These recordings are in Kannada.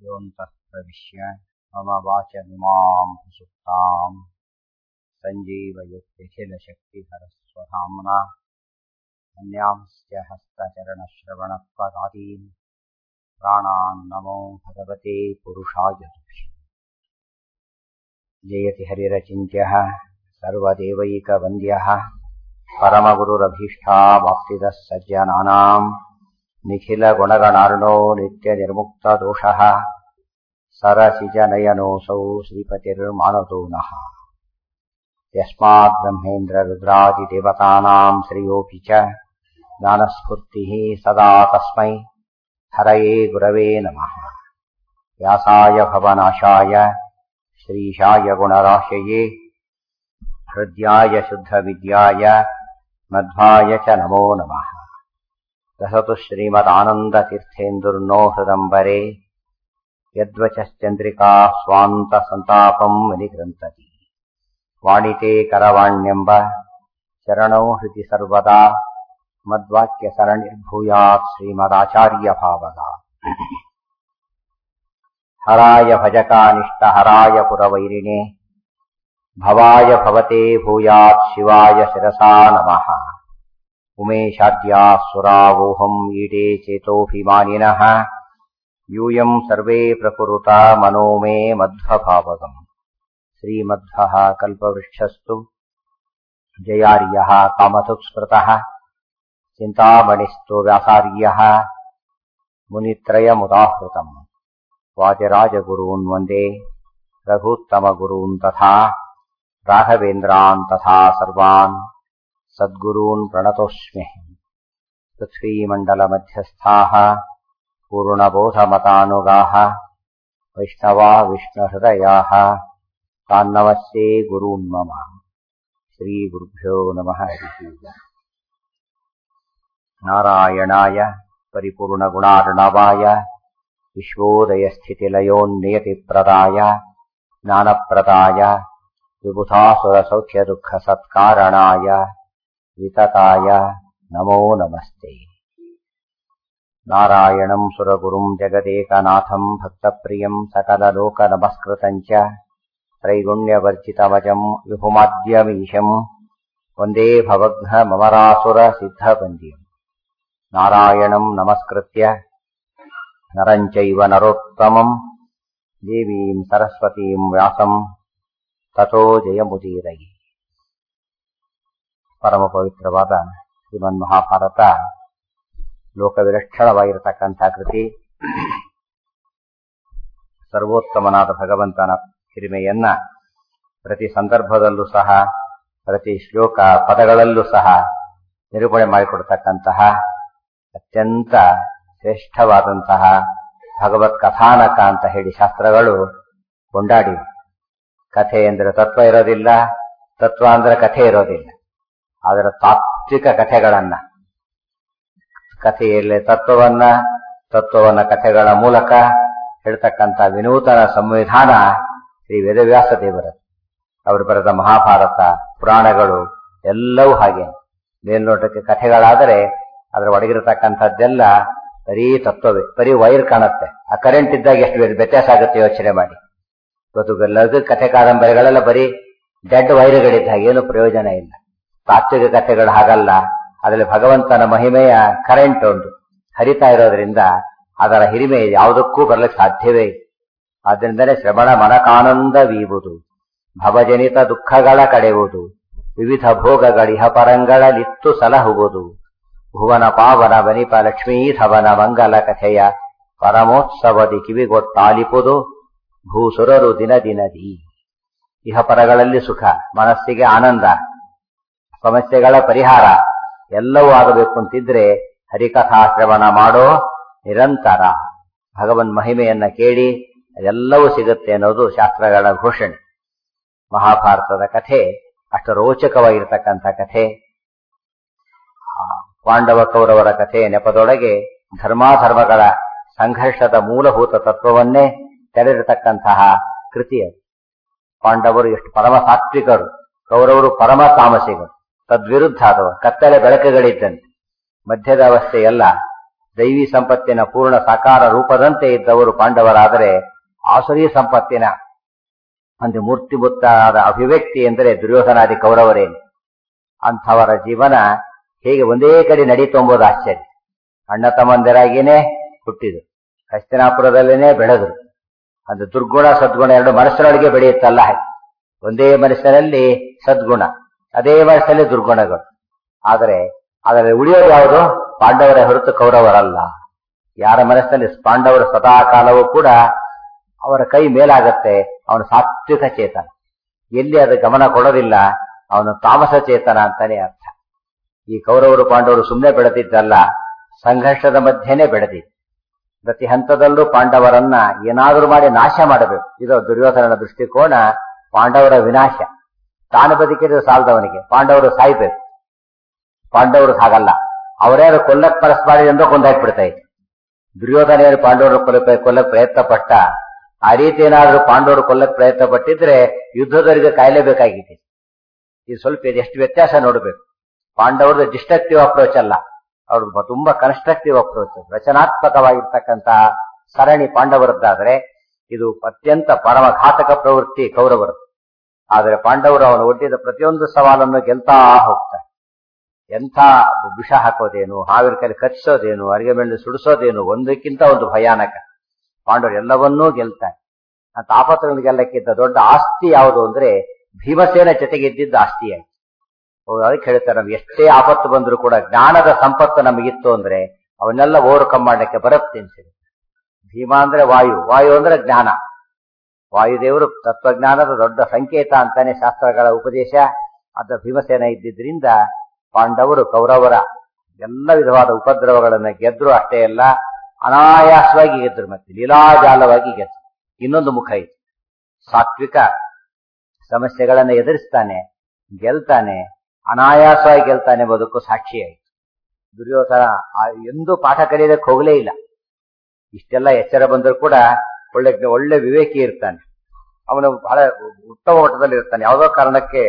योऽन्तः प्रविश्य मम वाचमिमां सुप्ताम् सञ्जीवयत्यखिलशक्तिधरस्वधाम्ना अन्यांश्च हस्तचरणश्रवणत्वगादीन् प्राणान् नमो भगवते पुरुषाय तुभ्यम् जयति हरिरचिन्त्यः सर्वदेवैकवन्द्यः परमगुरुरभीष्टावाप्तिदः सज्जनानाम् निखिलगुणगणार्णो नित्यनिर्मुक्तदोषः सरसिजनयनोऽसौ श्रीपतिर्मानतो नः यस्माद्ब्रह्मेन्द्ररुद्रादिदेवतानाम् श्रियोऽपि च ज्ञानस्फूर्तिः सदा तस्मै हरये गुरवे नमः व्यासाय भवनाशाय श्रीशाय गुणराशये हृद्याय शुद्धविद्याय मध्वाय च नमो नमः दहतु श्रीमदानन्दतीर्थेन्दुर्नो हृदम्बरे यद्वचश्चन्द्रिका स्वान्तसन्तापम् विनिकृन्तति वाणिते करवाण्यम्ब चरणौ हृदि सर्वदा मद्वाक्यसरणिर्भूयात् श्रीमदाचार्यभावगा हराय भजकानिष्टहराय पुरवैरिणे भवाय भवते भूयात् शिवाय शिरसा नमः उमेशाद्याः सुरावोहम् ईडे चेतोऽभिमानिनः यूयम् सर्वे प्रकुरुता मनो मे मध्वभावगम् श्रीमध्वः कल्पवृक्षस्तु जयार्यः कामधुक्स्मृतः चिन्तामणिस्तु व्यासार्यः मुनित्रयमुदाहृतम् वाजराजगुरून् वन्दे रघूत्तमगुरून् तथा राघवेन्द्रान् तथा सर्वान् सद्गुरून् प्रणतोऽस्मि पृथ्वीमण्डलमध्यस्थाः पूर्णबोधमतानुगाः वैष्णवा विष्णुहृदयाः तान्नमस्ये गुरून् मम श्रीगुरुभ्यो नमः हरिः नारायणाय परिपूर्णगुणार्णवाय विश्वोदयस्थितिलयोन्नियतिप्रदाय ज्ञानप्रदाय विबुधासुरसौख्यदुःखसत्कारणाय वितताय नमो नमस्ते नारायणम् सुरगुरुम् जगदेकनाथम् भक्तप्रियम् सकललोकनमस्कृतम् च त्रैगुण्यवर्जितमजम् विभुमाद्यमीशम् वन्दे भवघ्नममरासुरसिद्धवन्द्यम् नारायणम् नमस्कृत्य नरम् चैव नरोत्तमम् देवीम् सरस्वतीम् व्यासम् ತಥೋ ಜಯಮುದೀರೈ ಪರಮ ಪವಿತ್ರವಾದ ಶ್ರೀಮನ್ ಮಹಾಭಾರತ ಲೋಕವಿಲಕ್ಷಣವಾಗಿರತಕ್ಕಂಥ ಕೃತಿ ಸರ್ವೋತ್ತಮನಾದ ಭಗವಂತನ ಹಿರಿಮೆಯನ್ನ ಪ್ರತಿ ಸಂದರ್ಭದಲ್ಲೂ ಸಹ ಪ್ರತಿ ಶ್ಲೋಕ ಪದಗಳಲ್ಲೂ ಸಹ ನಿರೂಪಣೆ ಮಾಡಿಕೊಡ್ತಕ್ಕಂತಹ ಅತ್ಯಂತ ಶ್ರೇಷ್ಠವಾದಂತಹ ಭಗವತ್ ಕಥಾನಕ ಅಂತ ಹೇಳಿ ಶಾಸ್ತ್ರಗಳು ಕೊಂಡಾಡಿವೆ ಕಥೆ ಅಂದ್ರೆ ತತ್ವ ಇರೋದಿಲ್ಲ ತತ್ವ ಅಂದ್ರೆ ಕಥೆ ಇರೋದಿಲ್ಲ ಅದರ ತಾತ್ವಿಕ ಕಥೆಗಳನ್ನ ಕಥೆಯಲ್ಲಿ ತತ್ವವನ್ನ ತತ್ವವನ್ನ ಕಥೆಗಳ ಮೂಲಕ ಹೇಳ್ತಕ್ಕಂಥ ವಿನೂತನ ಸಂವಿಧಾನ ಶ್ರೀ ವೇದವ್ಯಾಸ ದೇವರದು ಅವರು ಬರೆದ ಮಹಾಭಾರತ ಪುರಾಣಗಳು ಎಲ್ಲವೂ ಹಾಗೆ ಮೇಲ್ನೋಟಕ್ಕೆ ಕಥೆಗಳಾದರೆ ಅದರ ಒಳಗಿರತಕ್ಕಂಥದ್ದೆಲ್ಲ ಬರೀ ತತ್ವವೇ ಬರೀ ವೈರ್ ಕಾಣುತ್ತೆ ಆ ಕರೆಂಟ್ ಇದ್ದಾಗ ಎಷ್ಟು ವ್ಯತ್ಯಾಸ ಆಗುತ್ತೆ ಯೋಚನೆ ಮಾಡಿ ಇವತ್ತು ಲಘು ಕಥೆ ಕಾದಂಬರಿಗಳೆಲ್ಲ ಬರೀ ಡೆಡ್ ವೈರುಗಳಿದ್ದ ಏನು ಪ್ರಯೋಜನ ಇಲ್ಲ ತಾತ್ವಿಕ ಕಥೆಗಳು ಹಾಗಲ್ಲ ಅದರಲ್ಲಿ ಭಗವಂತನ ಮಹಿಮೆಯ ಕರೆಂಟ್ ಉಂಟು ಹರಿತಾ ಇರೋದ್ರಿಂದ ಅದರ ಹಿರಿಮೆ ಯಾವುದಕ್ಕೂ ಬರಲಿಕ್ಕೆ ಸಾಧ್ಯವೇ ಆದ್ದರಿಂದಲೇ ಶ್ರವಣ ಮನಕಾನಂದವೀವುದು ಭವಜನಿತ ದುಃಖಗಳ ಕಡೆಯುವುದು ವಿವಿಧ ಭೋಗಗಳಿಹ ಪರಂಗಳಲಿತ್ತು ಸಲಹುವುದು ಭುವನ ಪಾವನ ವನಿಪ ಲಕ್ಷ್ಮೀಧವನ ಮಂಗಲ ಕಥೆಯ ಪರಮೋತ್ಸವದಿ ಕಿವಿಗೊಟ್ಟಾಲಿಪುದು ಭೂಸುರರು ದಿನ ದಿನದಿ ಇಹಪರಗಳಲ್ಲಿ ಸುಖ ಮನಸ್ಸಿಗೆ ಆನಂದ ಸಮಸ್ಯೆಗಳ ಪರಿಹಾರ ಎಲ್ಲವೂ ಆಗಬೇಕು ಅಂತಿದ್ರೆ ಹರಿಕಥಾ ಶ್ರವಣ ಮಾಡೋ ನಿರಂತರ ಭಗವನ್ ಮಹಿಮೆಯನ್ನ ಕೇಳಿ ಅದೆಲ್ಲವೂ ಸಿಗುತ್ತೆ ಅನ್ನೋದು ಶಾಸ್ತ್ರಗಳ ಘೋಷಣೆ ಮಹಾಭಾರತದ ಕಥೆ ಅಷ್ಟು ರೋಚಕವಾಗಿರ್ತಕ್ಕಂಥ ಕಥೆ ಪಾಂಡವ ಕೌರವರ ಕಥೆಯ ನೆಪದೊಳಗೆ ಧರ್ಮಾಧರ್ಮಗಳ ಸಂಘರ್ಷದ ಮೂಲಭೂತ ತತ್ವವನ್ನೇ ತೆರೆದಿರತಕ್ಕಂತಹ ಕೃತಿ ಅದು ಪಾಂಡವರು ಎಷ್ಟು ಪರಮ ಸಾತ್ವಿಕರು ಕೌರವರು ಪರಮ ತಾಮಸಿಗರು ತದ್ವಿರುದ್ಧ ಅದು ಕತ್ತಲೆ ಬೆಳಕುಗಳಿದ್ದಂತೆ ಮಧ್ಯದ ಅವಸ್ಥೆಯಲ್ಲ ದೈವಿ ಸಂಪತ್ತಿನ ಪೂರ್ಣ ಸಾಕಾರ ರೂಪದಂತೆ ಇದ್ದವರು ಪಾಂಡವರಾದರೆ ಆಸುರಿ ಸಂಪತ್ತಿನ ಒಂದು ಮೂರ್ತಿಮುತ್ತಾದ ಅಭಿವ್ಯಕ್ತಿ ಎಂದರೆ ದುರ್ಯೋಧನಾದಿ ಕೌರವರೇನು ಅಂಥವರ ಜೀವನ ಹೇಗೆ ಒಂದೇ ಕಡೆ ನಡೀತು ಎಂಬುದು ಆಶ್ಚರ್ಯ ಅಣ್ಣ ತಮ್ಮಂದಿರಾಗಿನೇ ಹುಟ್ಟಿದ್ರು ಹಸ್ತಿನಾಪುರದಲ್ಲೇನೆ ಬೆಳೆದ್ರು ಅದು ದುರ್ಗುಣ ಸದ್ಗುಣ ಎರಡು ಮನಸ್ಸಿನೊಳಗೆ ಬೆಳೆಯುತ್ತಲ್ಲ ಹಾಗೆ ಒಂದೇ ಮನಸ್ಸಿನಲ್ಲಿ ಸದ್ಗುಣ ಅದೇ ಮನಸ್ಸಲ್ಲಿ ದುರ್ಗುಣಗಳು ಆದರೆ ಅದರಲ್ಲಿ ಉಳಿಯೋದು ಯಾವುದು ಪಾಂಡವರ ಹೊರತು ಕೌರವರಲ್ಲ ಯಾರ ಮನಸ್ಸಿನಲ್ಲಿ ಪಾಂಡವರ ಸದಾ ಕಾಲವೂ ಕೂಡ ಅವರ ಕೈ ಮೇಲಾಗತ್ತೆ ಅವನು ಸಾತ್ವಿಕ ಚೇತನ ಎಲ್ಲಿ ಅದು ಗಮನ ಕೊಡೋದಿಲ್ಲ ಅವನು ತಾಮಸ ಚೇತನ ಅಂತಾನೆ ಅರ್ಥ ಈ ಕೌರವರು ಪಾಂಡವರು ಸುಮ್ಮನೆ ಬೆಳೆದಿದ್ದಲ್ಲ ಸಂಘರ್ಷದ ಮಧ್ಯೆನೇ ಬೆಳೆದಿದ್ದು ಪ್ರತಿ ಹಂತದಲ್ಲೂ ಪಾಂಡವರನ್ನ ಏನಾದರೂ ಮಾಡಿ ನಾಶ ಮಾಡಬೇಕು ಇದು ದುರ್ಯೋಧನನ ದೃಷ್ಟಿಕೋನ ಪಾಂಡವರ ವಿನಾಶ ತಾನು ಬದುಕಿದ್ರೆ ಸಾಲದವನಿಗೆ ಪಾಂಡವರು ಸಾಯ್ಬೇಕು ಪಾಂಡವರು ಹಾಗಲ್ಲ ಅವರ್ಯಾರು ಕೊಲ್ಲಕ್ ಪರಸ್ ಮಾಡಿ ಎಂದೋ ಕೊಂದಾಕ್ಬಿಡ್ತಾ ಇತ್ತು ದುರ್ಯೋಧನ ಏನು ಪಾಂಡವರು ಕೊಲ್ಲ ಕೊಲ್ಲಕ್ ಪ್ರಯತ್ನ ಪಟ್ಟ ಆ ರೀತಿ ಏನಾದರೂ ಪಾಂಡವರು ಕೊಲ್ಲಕ್ ಪ್ರಯತ್ನ ಪಟ್ಟಿದ್ರೆ ಯುದ್ಧದವರಿಗೆ ಕಾಯಲೇಬೇಕಾಗಿದೆ ಇದು ಸ್ವಲ್ಪ ಇದು ಎಷ್ಟು ವ್ಯತ್ಯಾಸ ನೋಡಬೇಕು ಪಾಂಡವರದ್ದು ಡಿಸ್ಟ್ರಕ್ಟಿವ್ ಅಪ್ರೋಚ್ ಅಲ್ಲ ಅವ್ರದ್ದು ತುಂಬಾ ಕನ್ಸ್ಟ್ರಕ್ಟಿವ್ ಅಪ್ರೋಚ್ ರಚನಾತ್ಮಕವಾಗಿರ್ತಕ್ಕಂಥ ಸರಣಿ ಪಾಂಡವರದ್ದಾದ್ರೆ ಇದು ಅತ್ಯಂತ ಪರಮಘಾತಕ ಪ್ರವೃತ್ತಿ ಕೌರವರು ಆದರೆ ಪಾಂಡವರು ಅವನು ಒಡ್ಡಿದ ಪ್ರತಿಯೊಂದು ಸವಾಲನ್ನು ಗೆಲ್ತಾ ಹೋಗ್ತಾರೆ ಎಂಥ ವಿಷ ಹಾಕೋದೇನು ಹಾವಿನ ಕೈಲಿ ಕಚ್ಚಿಸೋದೇನು ಅಡಿಗೆ ಮೇಲೆ ಸುಡಿಸೋದೇನು ಒಂದಕ್ಕಿಂತ ಒಂದು ಭಯಾನಕ ಪಾಂಡವರು ಎಲ್ಲವನ್ನೂ ಗೆಲ್ತಾರೆ ಆ ತಾಪತ್ರಗಳನ್ನು ಗೆಲ್ಲಕ್ಕಿಂತ ದೊಡ್ಡ ಆಸ್ತಿ ಯಾವುದು ಅಂದ್ರೆ ಭೀಮಸೇನ ಜೊತೆಗೆ ಇದ್ದಿದ್ದ ಆಸ್ತಿ ಆಯ್ತು ಅದಕ್ಕೆ ಹೇಳ್ತಾರೆ ನಮ್ಗೆ ಎಷ್ಟೇ ಆಪತ್ತು ಬಂದರೂ ಕೂಡ ಜ್ಞಾನದ ಸಂಪತ್ತು ನಮಗಿತ್ತು ಅಂದ್ರೆ ಅವನ್ನೆಲ್ಲ ಓವರ್ಕಮ್ ಮಾಡ್ಲಿಕ್ಕೆ ಬರುತ್ತೆ ಅಂತ ಭೀಮ ಅಂದ್ರೆ ವಾಯು ವಾಯು ಅಂದ್ರೆ ಜ್ಞಾನ ವಾಯುದೇವರು ತತ್ವಜ್ಞಾನದ ದೊಡ್ಡ ಸಂಕೇತ ಅಂತಾನೆ ಶಾಸ್ತ್ರಗಳ ಉಪದೇಶ ಅದ ಭೀಮಸೇನ ಇದ್ದಿದ್ರಿಂದ ಪಾಂಡವರು ಕೌರವರ ಎಲ್ಲ ವಿಧವಾದ ಉಪದ್ರವಗಳನ್ನ ಗೆದ್ರು ಅಷ್ಟೇ ಅಲ್ಲ ಅನಾಯಾಸವಾಗಿ ಗೆದ್ರು ಮತ್ತೆ ಲೀಲಾಜಾಲವಾಗಿ ಗೆದ್ರು ಇನ್ನೊಂದು ಮುಖ ಇತ್ತು ಸಾತ್ವಿಕ ಸಮಸ್ಯೆಗಳನ್ನ ಎದುರಿಸ್ತಾನೆ ಗೆಲ್ತಾನೆ ಅನಾಯಾಸವಾಗಿ ಗೆಲ್ತಾನೆ ಬದುಕು ಸಾಕ್ಷಿಯಾಯಿತು ದುರ್ಯೋಧನ ಎಂದೂ ಪಾಠ ಕಲಿಯೋದಕ್ಕೆ ಹೋಗಲೇ ಇಲ್ಲ ಇಷ್ಟೆಲ್ಲ ಎಚ್ಚರ ಬಂದರೂ ಕೂಡ ಒಳ್ಳೆ ಒಳ್ಳೆ ವಿವೇಕಿ ಇರ್ತಾನೆ ಅವನು ಬಹಳ ಉತ್ತಮ ಮಟ್ಟದಲ್ಲಿ ಇರ್ತಾನೆ ಯಾವುದೋ ಕಾರಣಕ್ಕೆ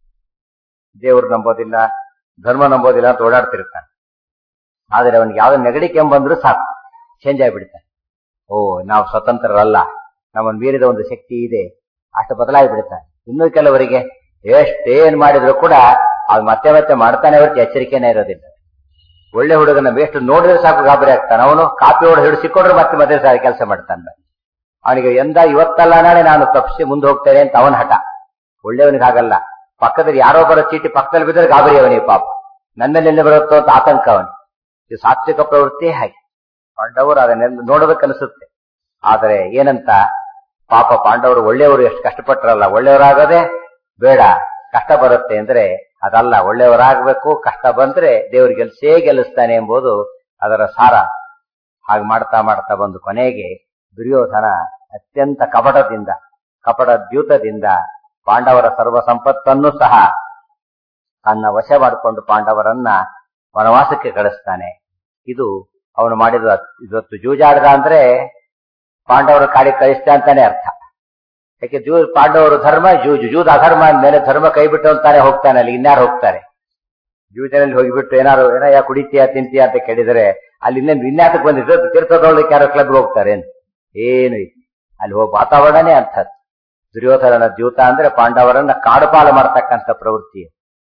ದೇವರು ನಂಬೋದಿಲ್ಲ ಧರ್ಮ ನಂಬೋದಿಲ್ಲ ಅಂತ ಓಡಾಡ್ತಿರ್ತಾನೆ ಆದರೆ ಅವನಿಗೆ ಯಾವ್ದು ನೆಗಡಿ ಕೆಂಬಂದ್ರೂ ಸಾಕು ಚೇಂಜ್ ಆಗಿಬಿಡ್ತಾನೆ ಓ ನಾವು ಸ್ವತಂತ್ರರಲ್ಲ ನಮ್ಮನ್ನು ಮೀರಿದ ಒಂದು ಶಕ್ತಿ ಇದೆ ಅಷ್ಟು ಬದಲಾಗಿ ಬಿಡ್ತಾನೆ ಇನ್ನು ಕೆಲವರಿಗೆ ಎಷ್ಟೇನ್ ಮಾಡಿದ್ರು ಕೂಡ ಅದು ಮತ್ತೆ ಮತ್ತೆ ಮಾಡ್ತಾನೆ ಹೊರತು ಎಚ್ಚರಿಕೆನೇ ಇರೋದಿಲ್ಲ ಒಳ್ಳೆ ಹುಡುಗನ ಎಷ್ಟು ನೋಡಿದ್ರೆ ಸಾಕು ಗಾಬರಿ ಆಗ್ತಾನೆ ಅವನು ಕಾಪಿ ಹೊಡೆದು ಹಿಡಿದು ಸಿಕ್ಕೊಂಡ್ರೆ ಮತ್ತೆ ಮತ್ತೆ ಸಾರಿ ಕೆಲಸ ಮಾಡ್ತಾನೆ ಅವನಿಗೆ ಎಂದ ಇವತ್ತಲ್ಲ ನಾಳೆ ನಾನು ತಪ್ಪಿಸಿ ಮುಂದೆ ಹೋಗ್ತೇನೆ ಅಂತ ಅವನ ಹಠ ಒಳ್ಳೆಯವನಿಗೆ ಹಾಗಲ್ಲ ಪಕ್ಕದಲ್ಲಿ ಯಾರೋ ಬರೋ ಚೀಟಿ ಪಕ್ಕದಲ್ಲಿ ಬಿದ್ದರೆ ಗಾಬರಿ ಅವನಿಗೆ ಪಾಪ ನನ್ನ ಮೇಲೆ ಎಲ್ಲಿ ಬರುತ್ತೋ ಅಂತ ಆತಂಕ ಅವನು ಇದು ಸಾತ್ವಿಕ ಪ್ರವೃತ್ತಿ ಹಾಗೆ ಪಾಂಡವರು ಅದನ್ನೆಲ್ಲ ನೋಡಬೇಕನ್ನಿಸುತ್ತೆ ಆದರೆ ಏನಂತ ಪಾಪ ಪಾಂಡವರು ಒಳ್ಳೆಯವರು ಎಷ್ಟು ಕಷ್ಟಪಟ್ಟರಲ್ಲ ಒಳ್ಳೆಯವರಾಗದೆ ಬೇಡ ಕಷ್ಟ ಬರುತ್ತೆ ಅಂದ್ರೆ ಅದಲ್ಲ ಒಳ್ಳೆಯವರಾಗಬೇಕು ಕಷ್ಟ ಬಂದ್ರೆ ದೇವ್ರು ಗೆಲ್ಸೇ ಗೆಲ್ಲಿಸ್ತಾನೆ ಎಂಬುದು ಅದರ ಸಾರ ಹಾಗೆ ಮಾಡ್ತಾ ಮಾಡ್ತಾ ಬಂದು ಕೊನೆಗೆ ದುರ್ಯೋಧನ ಅತ್ಯಂತ ಕಪಟದಿಂದ ಕಪಟ ದ್ಯೂತದಿಂದ ಪಾಂಡವರ ಸರ್ವ ಸಂಪತ್ತನ್ನು ಸಹ ತನ್ನ ವಶ ಮಾಡಿಕೊಂಡು ಪಾಂಡವರನ್ನ ವನವಾಸಕ್ಕೆ ಕಳಿಸ್ತಾನೆ ಇದು ಅವನು ಮಾಡಿದ ಇವತ್ತು ಜೂಜಾಡ್ದ ಅಂದ್ರೆ ಪಾಂಡವರ ಕಾಡಿ ಕಳಿಸ್ತಾ ಅಂತಾನೆ ಅರ್ಥ ಯಾಕೆ ಜೂ ಪಾಂಡವರು ಧರ್ಮ ಜೂಜು ಜೂದ ಅಧರ್ಮ ಅಂದ್ಮೇಲೆ ಧರ್ಮ ಕೈ ಬಿಟ್ಟು ಅಂತಾನೆ ಹೋಗ್ತಾನೆ ಅಲ್ಲಿ ಇನ್ಯಾರು ಹೋಗ್ತಾರೆ ಜೂಜನಲ್ಲಿ ಹೋಗಿಬಿಟ್ಟು ಏನಾರು ಏನೋ ಯಾ ಕುಡಿತೀಯ ತಿಂತೀಯ ಅಂತ ಕೇಳಿದರೆ ಅಲ್ಲಿ ಇನ್ನೇನು ವಿನ್ಯಾಸಕ್ಕೆ ಬಂದಿದ್ದು ತೀರ್ಥದೊಳಗೆ ಯಾರೋ ಕ್ಲಬ್ ಹೋಗ್ತಾರೆ ಏನು ಅಲ್ಲಿ ಹೋಗಿ ವಾತಾವರಣನೇ ಅಂಥದ್ದು ದುರ್ಯೋಧನನ ದ್ಯೂತ ಅಂದ್ರೆ ಪಾಂಡವರನ್ನ ಕಾಡುಪಾಲು ಮಾಡತಕ್ಕಂಥ ಪ್ರವೃತ್ತಿ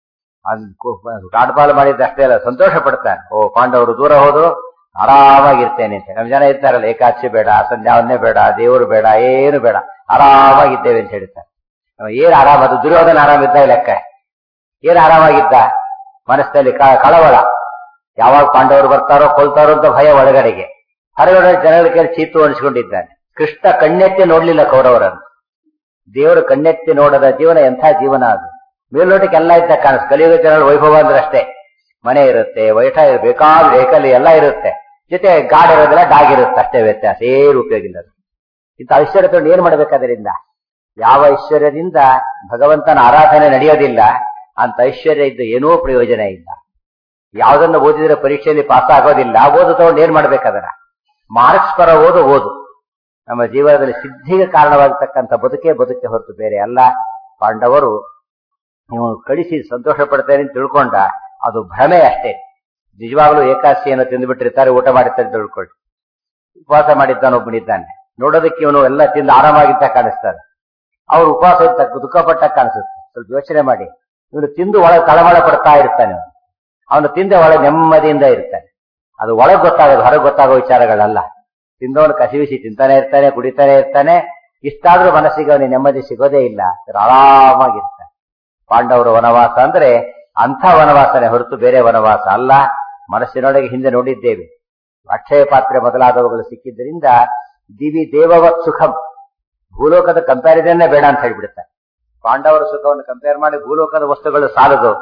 ಕಾಡುಪಾಲು ಮಾಡಿದ್ದು ಅಷ್ಟೇ ಅಲ್ಲ ಸಂತೋಷ ಪಡ್ತಾನೆ ಓ ಪಾಂಡವರು ದೂರ ಹೋದ್ರು ಆರಾಮಾಗಿರ್ತೇನೆ ಅಂತ ನಮ್ ಜನ ಇರ್ತಾರಲ್ಲ ಏಕಾಚಿ ಬೇಡ ಸಂಧ್ಯಾವನ್ನೇ ಬೇಡ ದೇವರು ಬೇಡ ಏನು ಬೇಡ ಆರಾಮಾಗಿದ್ದೇವೆ ಅಂತ ಹೇಳ್ತಾರೆ ಏನ್ ಆರಾಮದು ದುರ್ಯೋಧನ ಆರಾಮಿದ್ದ ಲೆಕ್ಕ ಏನ್ ಆರಾಮಾಗಿದ್ದ ಮನಸ್ಸಿನಲ್ಲಿ ಕಳವಳ ಯಾವಾಗ ಪಾಂಡವರು ಬರ್ತಾರೋ ಕೊಲ್ತಾರೋ ಅಂತ ಭಯ ಒಳಗಡೆಗೆ ಹೊರಗಡೆ ಜನಗಳಿಗೆ ಚೀತು ಅನಿಸ್ಕೊಂಡಿದ್ದಾನೆ ಕೃಷ್ಣ ಕಣ್ಣೆತ್ತಿ ನೋಡ್ಲಿಲ್ಲ ಕೌರವರನ್ನು ದೇವರು ಕಣ್ಣೆತ್ತಿ ನೋಡದ ಜೀವನ ಎಂಥ ಜೀವನ ಅದು ಮೇಲ್ನೋಟಕ್ಕೆ ಎಲ್ಲ ಇದ್ದ ಕಾಣಿಸ್ ಕಲಿಯುಗ ಜನರ ವೈಭವ ಅಂದ್ರೆ ಅಷ್ಟೇ ಮನೆ ಇರುತ್ತೆ ವೈಠ ಬೇಕಾದ ವೆಹಿಕಲ್ ಎಲ್ಲ ಇರುತ್ತೆ ಜೊತೆ ಗಾಡ್ ಇರೋದಿಲ್ಲ ಡಾಗ್ ಇರುತ್ತೆ ಅಷ್ಟೇ ವ್ಯತ್ಯಾಸ ಏನು ಉಪಯೋಗ ಇಲ್ಲ ಇಂಥ ಐಶ್ವರ್ಯ ತಗೊಂಡು ಏನ್ ಮಾಡ್ಬೇಕಾದ್ರಿಂದ ಯಾವ ಐಶ್ವರ್ಯದಿಂದ ಭಗವಂತನ ಆರಾಧನೆ ನಡೆಯೋದಿಲ್ಲ ಅಂತ ಐಶ್ವರ್ಯ ಇದ್ದ ಏನೂ ಪ್ರಯೋಜನ ಇಲ್ಲ ಯಾವುದನ್ನು ಓದಿದ್ರೆ ಪರೀಕ್ಷೆಯಲ್ಲಿ ಪಾಸ್ ಆಗೋದಿಲ್ಲ ಓದು ತಗೊಂಡು ಏನ್ ಮಾಡ್ಬೇಕಾದ್ರ ಮಾರ್ಕ್ಸ್ ಪರ ಓದು ಓದು ನಮ್ಮ ಜೀವನದಲ್ಲಿ ಸಿದ್ಧಿಗೆ ಕಾರಣವಾಗತಕ್ಕಂಥ ಬದುಕೆ ಬದುಕೆ ಹೊರತು ಬೇರೆ ಅಲ್ಲ ಪಾಂಡವರು ನೀವು ಕಳಿಸಿ ಸಂತೋಷ ಪಡ್ತೇನೆ ಅಂತ ತಿಳ್ಕೊಂಡ ಅದು ಭ್ರಮೆ ಅಷ್ಟೇ ನಿಜವಾಗ್ಲೂ ಏಕಾದಶಿಯನ್ನು ತಿಂದುಬಿಟ್ಟಿರ್ತಾರೆ ಊಟ ಮಾಡಿರ್ತಾರೆ ತಿಳ್ಕೊಳ್ಳಿ ಉಪವಾಸ ಮಾಡಿದ್ದಾನೊಬ್ಬನಿದ್ದಾನೆ ನೋಡೋದಕ್ಕೆ ಇವನು ಎಲ್ಲ ತಿಂದು ಆರಾಮಾಗಿದ್ದ ಕಾಣಿಸ್ತಾರೆ ಅವ್ರು ಉಪವಾಸ ಇದ್ದ ದುಃಖಪಟ್ಟ ಕಾಣಿಸುತ್ತೆ ಸ್ವಲ್ಪ ಯೋಚನೆ ಮಾಡಿ ಇವನು ತಿಂದು ಒಳಗೆ ತಳಮಳ ಪಡ್ತಾ ಇರ್ತಾನೆ ಅವನು ಅವನು ತಿಂದ ಒಳಗೆ ನೆಮ್ಮದಿಯಿಂದ ಇರ್ತಾನೆ ಅದು ಒಳಗೆ ಗೊತ್ತಾಗೋದು ಹೊರಗೆ ಗೊತ್ತಾಗೋ ವಿಚಾರಗಳಲ್ಲ ತಿಂದವನು ಕಸಿವಿಸಿ ತಿಂತಾನೆ ಇರ್ತಾನೆ ಕುಡಿತಾನೆ ಇರ್ತಾನೆ ಇಷ್ಟಾದ್ರೂ ಮನಸ್ಸಿಗೆ ಅವನಿಗೆ ನೆಮ್ಮದಿ ಸಿಗೋದೇ ಇಲ್ಲ ಆರಾಮಾಗಿರ್ತಾನೆ ಪಾಂಡವರ ವನವಾಸ ಅಂದ್ರೆ ಅಂಥ ವನವಾಸನೆ ಹೊರತು ಬೇರೆ ವನವಾಸ ಅಲ್ಲ ಮನಸ್ಸಿನೊಳಗೆ ಹಿಂದೆ ನೋಡಿದ್ದೇವೆ ಅಕ್ಷಯ ಪಾತ್ರೆ ಮೊದಲಾದವುಗಳು ಸಿಕ್ಕಿದ್ದರಿಂದ ದಿವಿ ದೇವವತ್ ಸುಖಂ ಭೂಲೋಕದ ಕಂಪ್ಯಾರಿಸನ್ನೇ ಬೇಡ ಅಂತ ಹೇಳ್ಬಿಡ್ತಾರೆ ಪಾಂಡವರ ಸುಖವನ್ನು ಕಂಪೇರ್ ಮಾಡಿ ಭೂಲೋಕದ ವಸ್ತುಗಳು ಸಾಲದು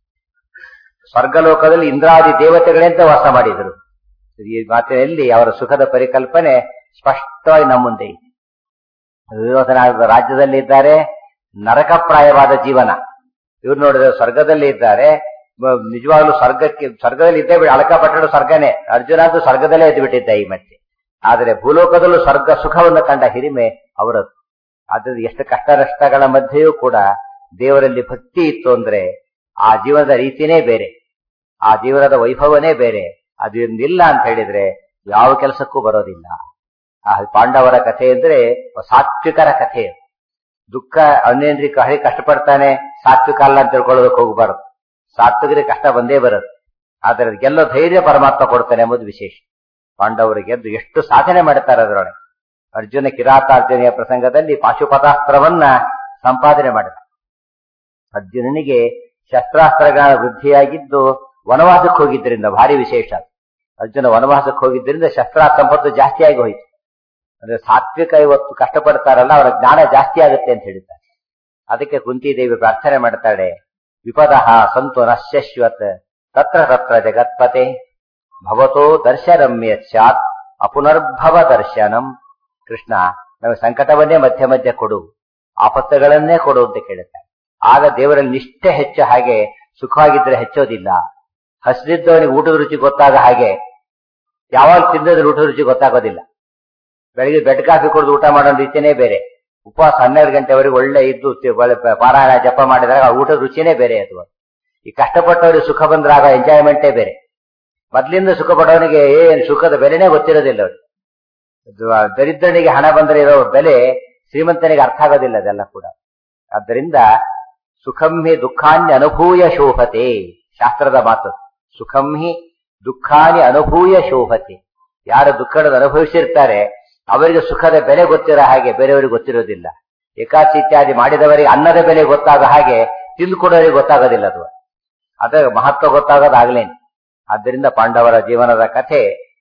ಸ್ವರ್ಗಲೋಕದಲ್ಲಿ ಇಂದ್ರಾದಿ ದೇವತೆಗಳಂತೆ ವಾಸ ಮಾಡಿದರು ಈ ಮಾತಿನಲ್ಲಿ ಅವರ ಸುಖದ ಪರಿಕಲ್ಪನೆ ಸ್ಪಷ್ಟವಾಗಿ ನಮ್ಮ ಮುಂದೆ ಇದೆ ದುರ್ಯೋಧನ ರಾಜ್ಯದಲ್ಲಿ ಇದ್ದಾರೆ ನರಕಪ್ರಾಯವಾದ ಜೀವನ ಇವ್ರು ನೋಡಿದ್ರೆ ಸ್ವರ್ಗದಲ್ಲಿ ಇದ್ದಾರೆ ಮ- ನಿಜವಾಗ್ಲೂ ಸ್ವರ್ಗಕ್ಕೆ ಸ್ವರ್ಗದಲ್ಲಿ ಇದ್ದೇ ಬಿಡಿ ಅಳಕಪಟ್ಟಣ ಸ್ವರ್ಗನೇ ಅರ್ಜುನ ಅಂತೂ ಸ್ವರ್ಗದಲ್ಲೇ ಎದ್ದು ಬಿಟ್ಟಿದ್ದ ಈ ಮತ್ತೆ ಆದರೆ ಭೂಲೋಕದಲ್ಲೂ ಸ್ವರ್ಗ ಸುಖವನ್ನು ಕಂಡ ಹಿರಿಮೆ ಅವರದ್ದು ಆದ್ರೆ ಎಷ್ಟು ಕಷ್ಟ ನಷ್ಟಗಳ ಮಧ್ಯೆಯೂ ಕೂಡ ದೇವರಲ್ಲಿ ಭಕ್ತಿ ಇತ್ತು ಅಂದ್ರೆ ಆ ಜೀವನದ ರೀತಿನೇ ಬೇರೆ ಆ ಜೀವನದ ವೈಭವನೇ ಬೇರೆ ಅದು ಇಲ್ಲ ಅಂತ ಹೇಳಿದ್ರೆ ಯಾವ ಕೆಲಸಕ್ಕೂ ಬರೋದಿಲ್ಲ ಆ ಪಾಂಡವರ ಕಥೆ ಅಂದ್ರೆ ಸಾತ್ವಿಕರ ಕಥೆ ಅದು. ದುಃಖ ಅನ್ಯೇಂದ್ರಿಕ ಹಳಿ ಕಷ್ಟಪಡ್ತಾನೆ ಸಾತ್ವಿಕ ಅಲ್ಲ ಅಂತ ತಿಳ್ಕೊಳ್ಳೋದಕ್ಕೆ ಹೋಗಬಾರದು ಸಾತ್ವಿಕರಿಗೆ ಕಷ್ಟ ಬಂದೇ ಬರುತ್ತೆ ಆದರೆ ಗೆಲ್ಲೋ ಧೈರ್ಯ ಪರಮಾತ್ಮ ಕೊಡ್ತಾನೆ ಎಂಬುದು ವಿಶೇಷ ಪಾಂಡವರು ಗೆದ್ದು ಎಷ್ಟು ಸಾಧನೆ ಮಾಡುತ್ತಾರೆ ಅದರೊಳಗೆ ಅರ್ಜುನ ಕಿರಾತಾರ್ಜುನೆಯ ಪ್ರಸಂಗದಲ್ಲಿ ಪಾಶುಪತಾಸ್ತ್ರವನ್ನ ಸಂಪಾದನೆ ಮಾಡಿದ ಅರ್ಜುನನಿಗೆ ಶಸ್ತ್ರಾಸ್ತ್ರಗಳ ವೃದ್ಧಿಯಾಗಿದ್ದು ವನವಾಸಕ್ಕೆ ಹೋಗಿದ್ದರಿಂದ ಭಾರಿ ವಿಶೇಷ ಅದು. ಅರ್ಜುನ ವನವಾಸಕ್ಕೆ ಹೋಗಿದ್ದರಿಂದ ಶಸ್ತ್ರಾಸ್ತ್ರ ಸಂಪತ್ತು ಜಾಸ್ತಿಯಾಗಿ ಹೋಯಿತು ಅಂದ್ರೆ ಸಾತ್ವಿಕ ಇವತ್ತು ಕಷ್ಟಪಡ್ತಾರಲ್ಲ ಅವರ ಜ್ಞಾನ ಜಾಸ್ತಿ ಆಗುತ್ತೆ ಅಂತ ಹೇಳಿದ್ದಾರೆ ಅದಕ್ಕೆ ಕುಂತಿದೇವಿ ಪ್ರಾರ್ಥನೆ ಮಾಡ್ತಾಳೆ ವಿಪದಃ ಸಂತು ನಶ್ಯಶ್ವತ್ ತತ್ರ ತತ್ರ ಜಗತ್ಪತೆ ಭವತೋ ದರ್ಶನಮ್ಯ ಸ್ಯಾತ್ ಅಪುನರ್ಭವ ದರ್ಶನಂ ಕೃಷ್ಣ ನಮಗೆ ಸಂಕಟವನ್ನೇ ಮಧ್ಯ ಮಧ್ಯ ಕೊಡು ಆಪತ್ತುಗಳನ್ನೇ ಕೊಡು ಅಂತ ಕೇಳುತ್ತಾರೆ ಆಗ ದೇವರಲ್ಲಿ ನಿಷ್ಠೆ ಹೆಚ್ಚು ಹಾಗೆ ಸುಖವಾಗಿದ್ರೆ ಹೆಚ್ಚೋದಿಲ್ಲ ಹಸಿದಿದ್ದವನಿಗೆ ಊಟದ ರುಚಿ ಗೊತ್ತಾಗ ಹಾಗೆ ಯಾವಾಗ ತಿಂದದ್ರ ಊಟದ ರುಚಿ ಗೊತ್ತಾಗೋದಿಲ್ಲ ಬೆಳಿಗ್ಗೆ ಬೆಡ್ ಕಾಫಿ ಕುಡಿದು ಊಟ ಮಾಡೋ ರೀತಿನೇ ಬೇರೆ ಉಪವಾಸ ಹನ್ನೆರಡು ಗಂಟೆವರೆಗೆ ಒಳ್ಳೆ ಇದ್ದು ತಿ- ಒಳ್ಳೆ ಪ- ಪಾರಾಯಣ ಜಪ ಮಾಡಿದಾಗ ಆ ಊಟದ ರುಚಿನೇ ಬೇರೆ ಅದು ಈ ಕಷ್ಟಪಟ್ಟವರಿಗೆ ಸುಖ ಬಂದ್ರಾಗ ಎಂಜಾಯ್ಮೆಂಟೇ ಬೇರೆ ಮೊದ್ಲಿಂದ ಸುಖ ಪಡೋನಿಗೆ ಏನ್ ಸುಖದ ಬೆಲೆನೇ ಗೊತ್ತಿರೋದಿಲ್ಲ ಅವ್ರಿಗೆ ಅದು ಆ ದರಿದ್ರನಿಗೆ ಹಣ ಬಂದ್ರೆ ಇರೋ ಬೆಲೆ ಶ್ರೀಮಂತನಿಗೆ ಅರ್ಥ ಆಗೋದಿಲ್ಲ ಅದೆಲ್ಲ ಕೂಡ ಆದ್ದರಿಂದ ಸುಖಂ ಹಿ ದುಃಖಾನ್ಯ ಅನುಭೂಯ ಶೋಭತೆ ಶಾಸ್ತ್ರದ ಮಾತು ಸುಖಂ ಹಿ ದುಃಖಾನಿ ಅನುಭೂಯ ಶೋಭತೆ ಯಾರು ದುಃಖದ ಅನುಭವಿಸಿರ್ತಾರೆ ಅವರಿಗೆ ಸುಖದ ಬೆಲೆ ಗೊತ್ತಿರೋ ಹಾಗೆ ಬೇರೆಯವರಿಗೆ ಗೊತ್ತಿರೋದಿಲ್ಲ ಏಕಾಚಿ ಇತ್ಯಾದಿ ಮಾಡಿದವರಿಗೆ ಅನ್ನದ ಬೆಲೆ ಗೊತ್ತಾಗ ಹಾಗೆ ತಿಂದುಕೊಡೋರಿಗೆ ಗೊತ್ತಾಗೋದಿಲ್ಲ ಅದು ಅದ ಮಹತ್ವ ಗೊತ್ತಾಗೋದಾಗ್ಲೇನೆ ಆದ್ದರಿಂದ ಪಾಂಡವರ ಜೀವನದ ಕಥೆ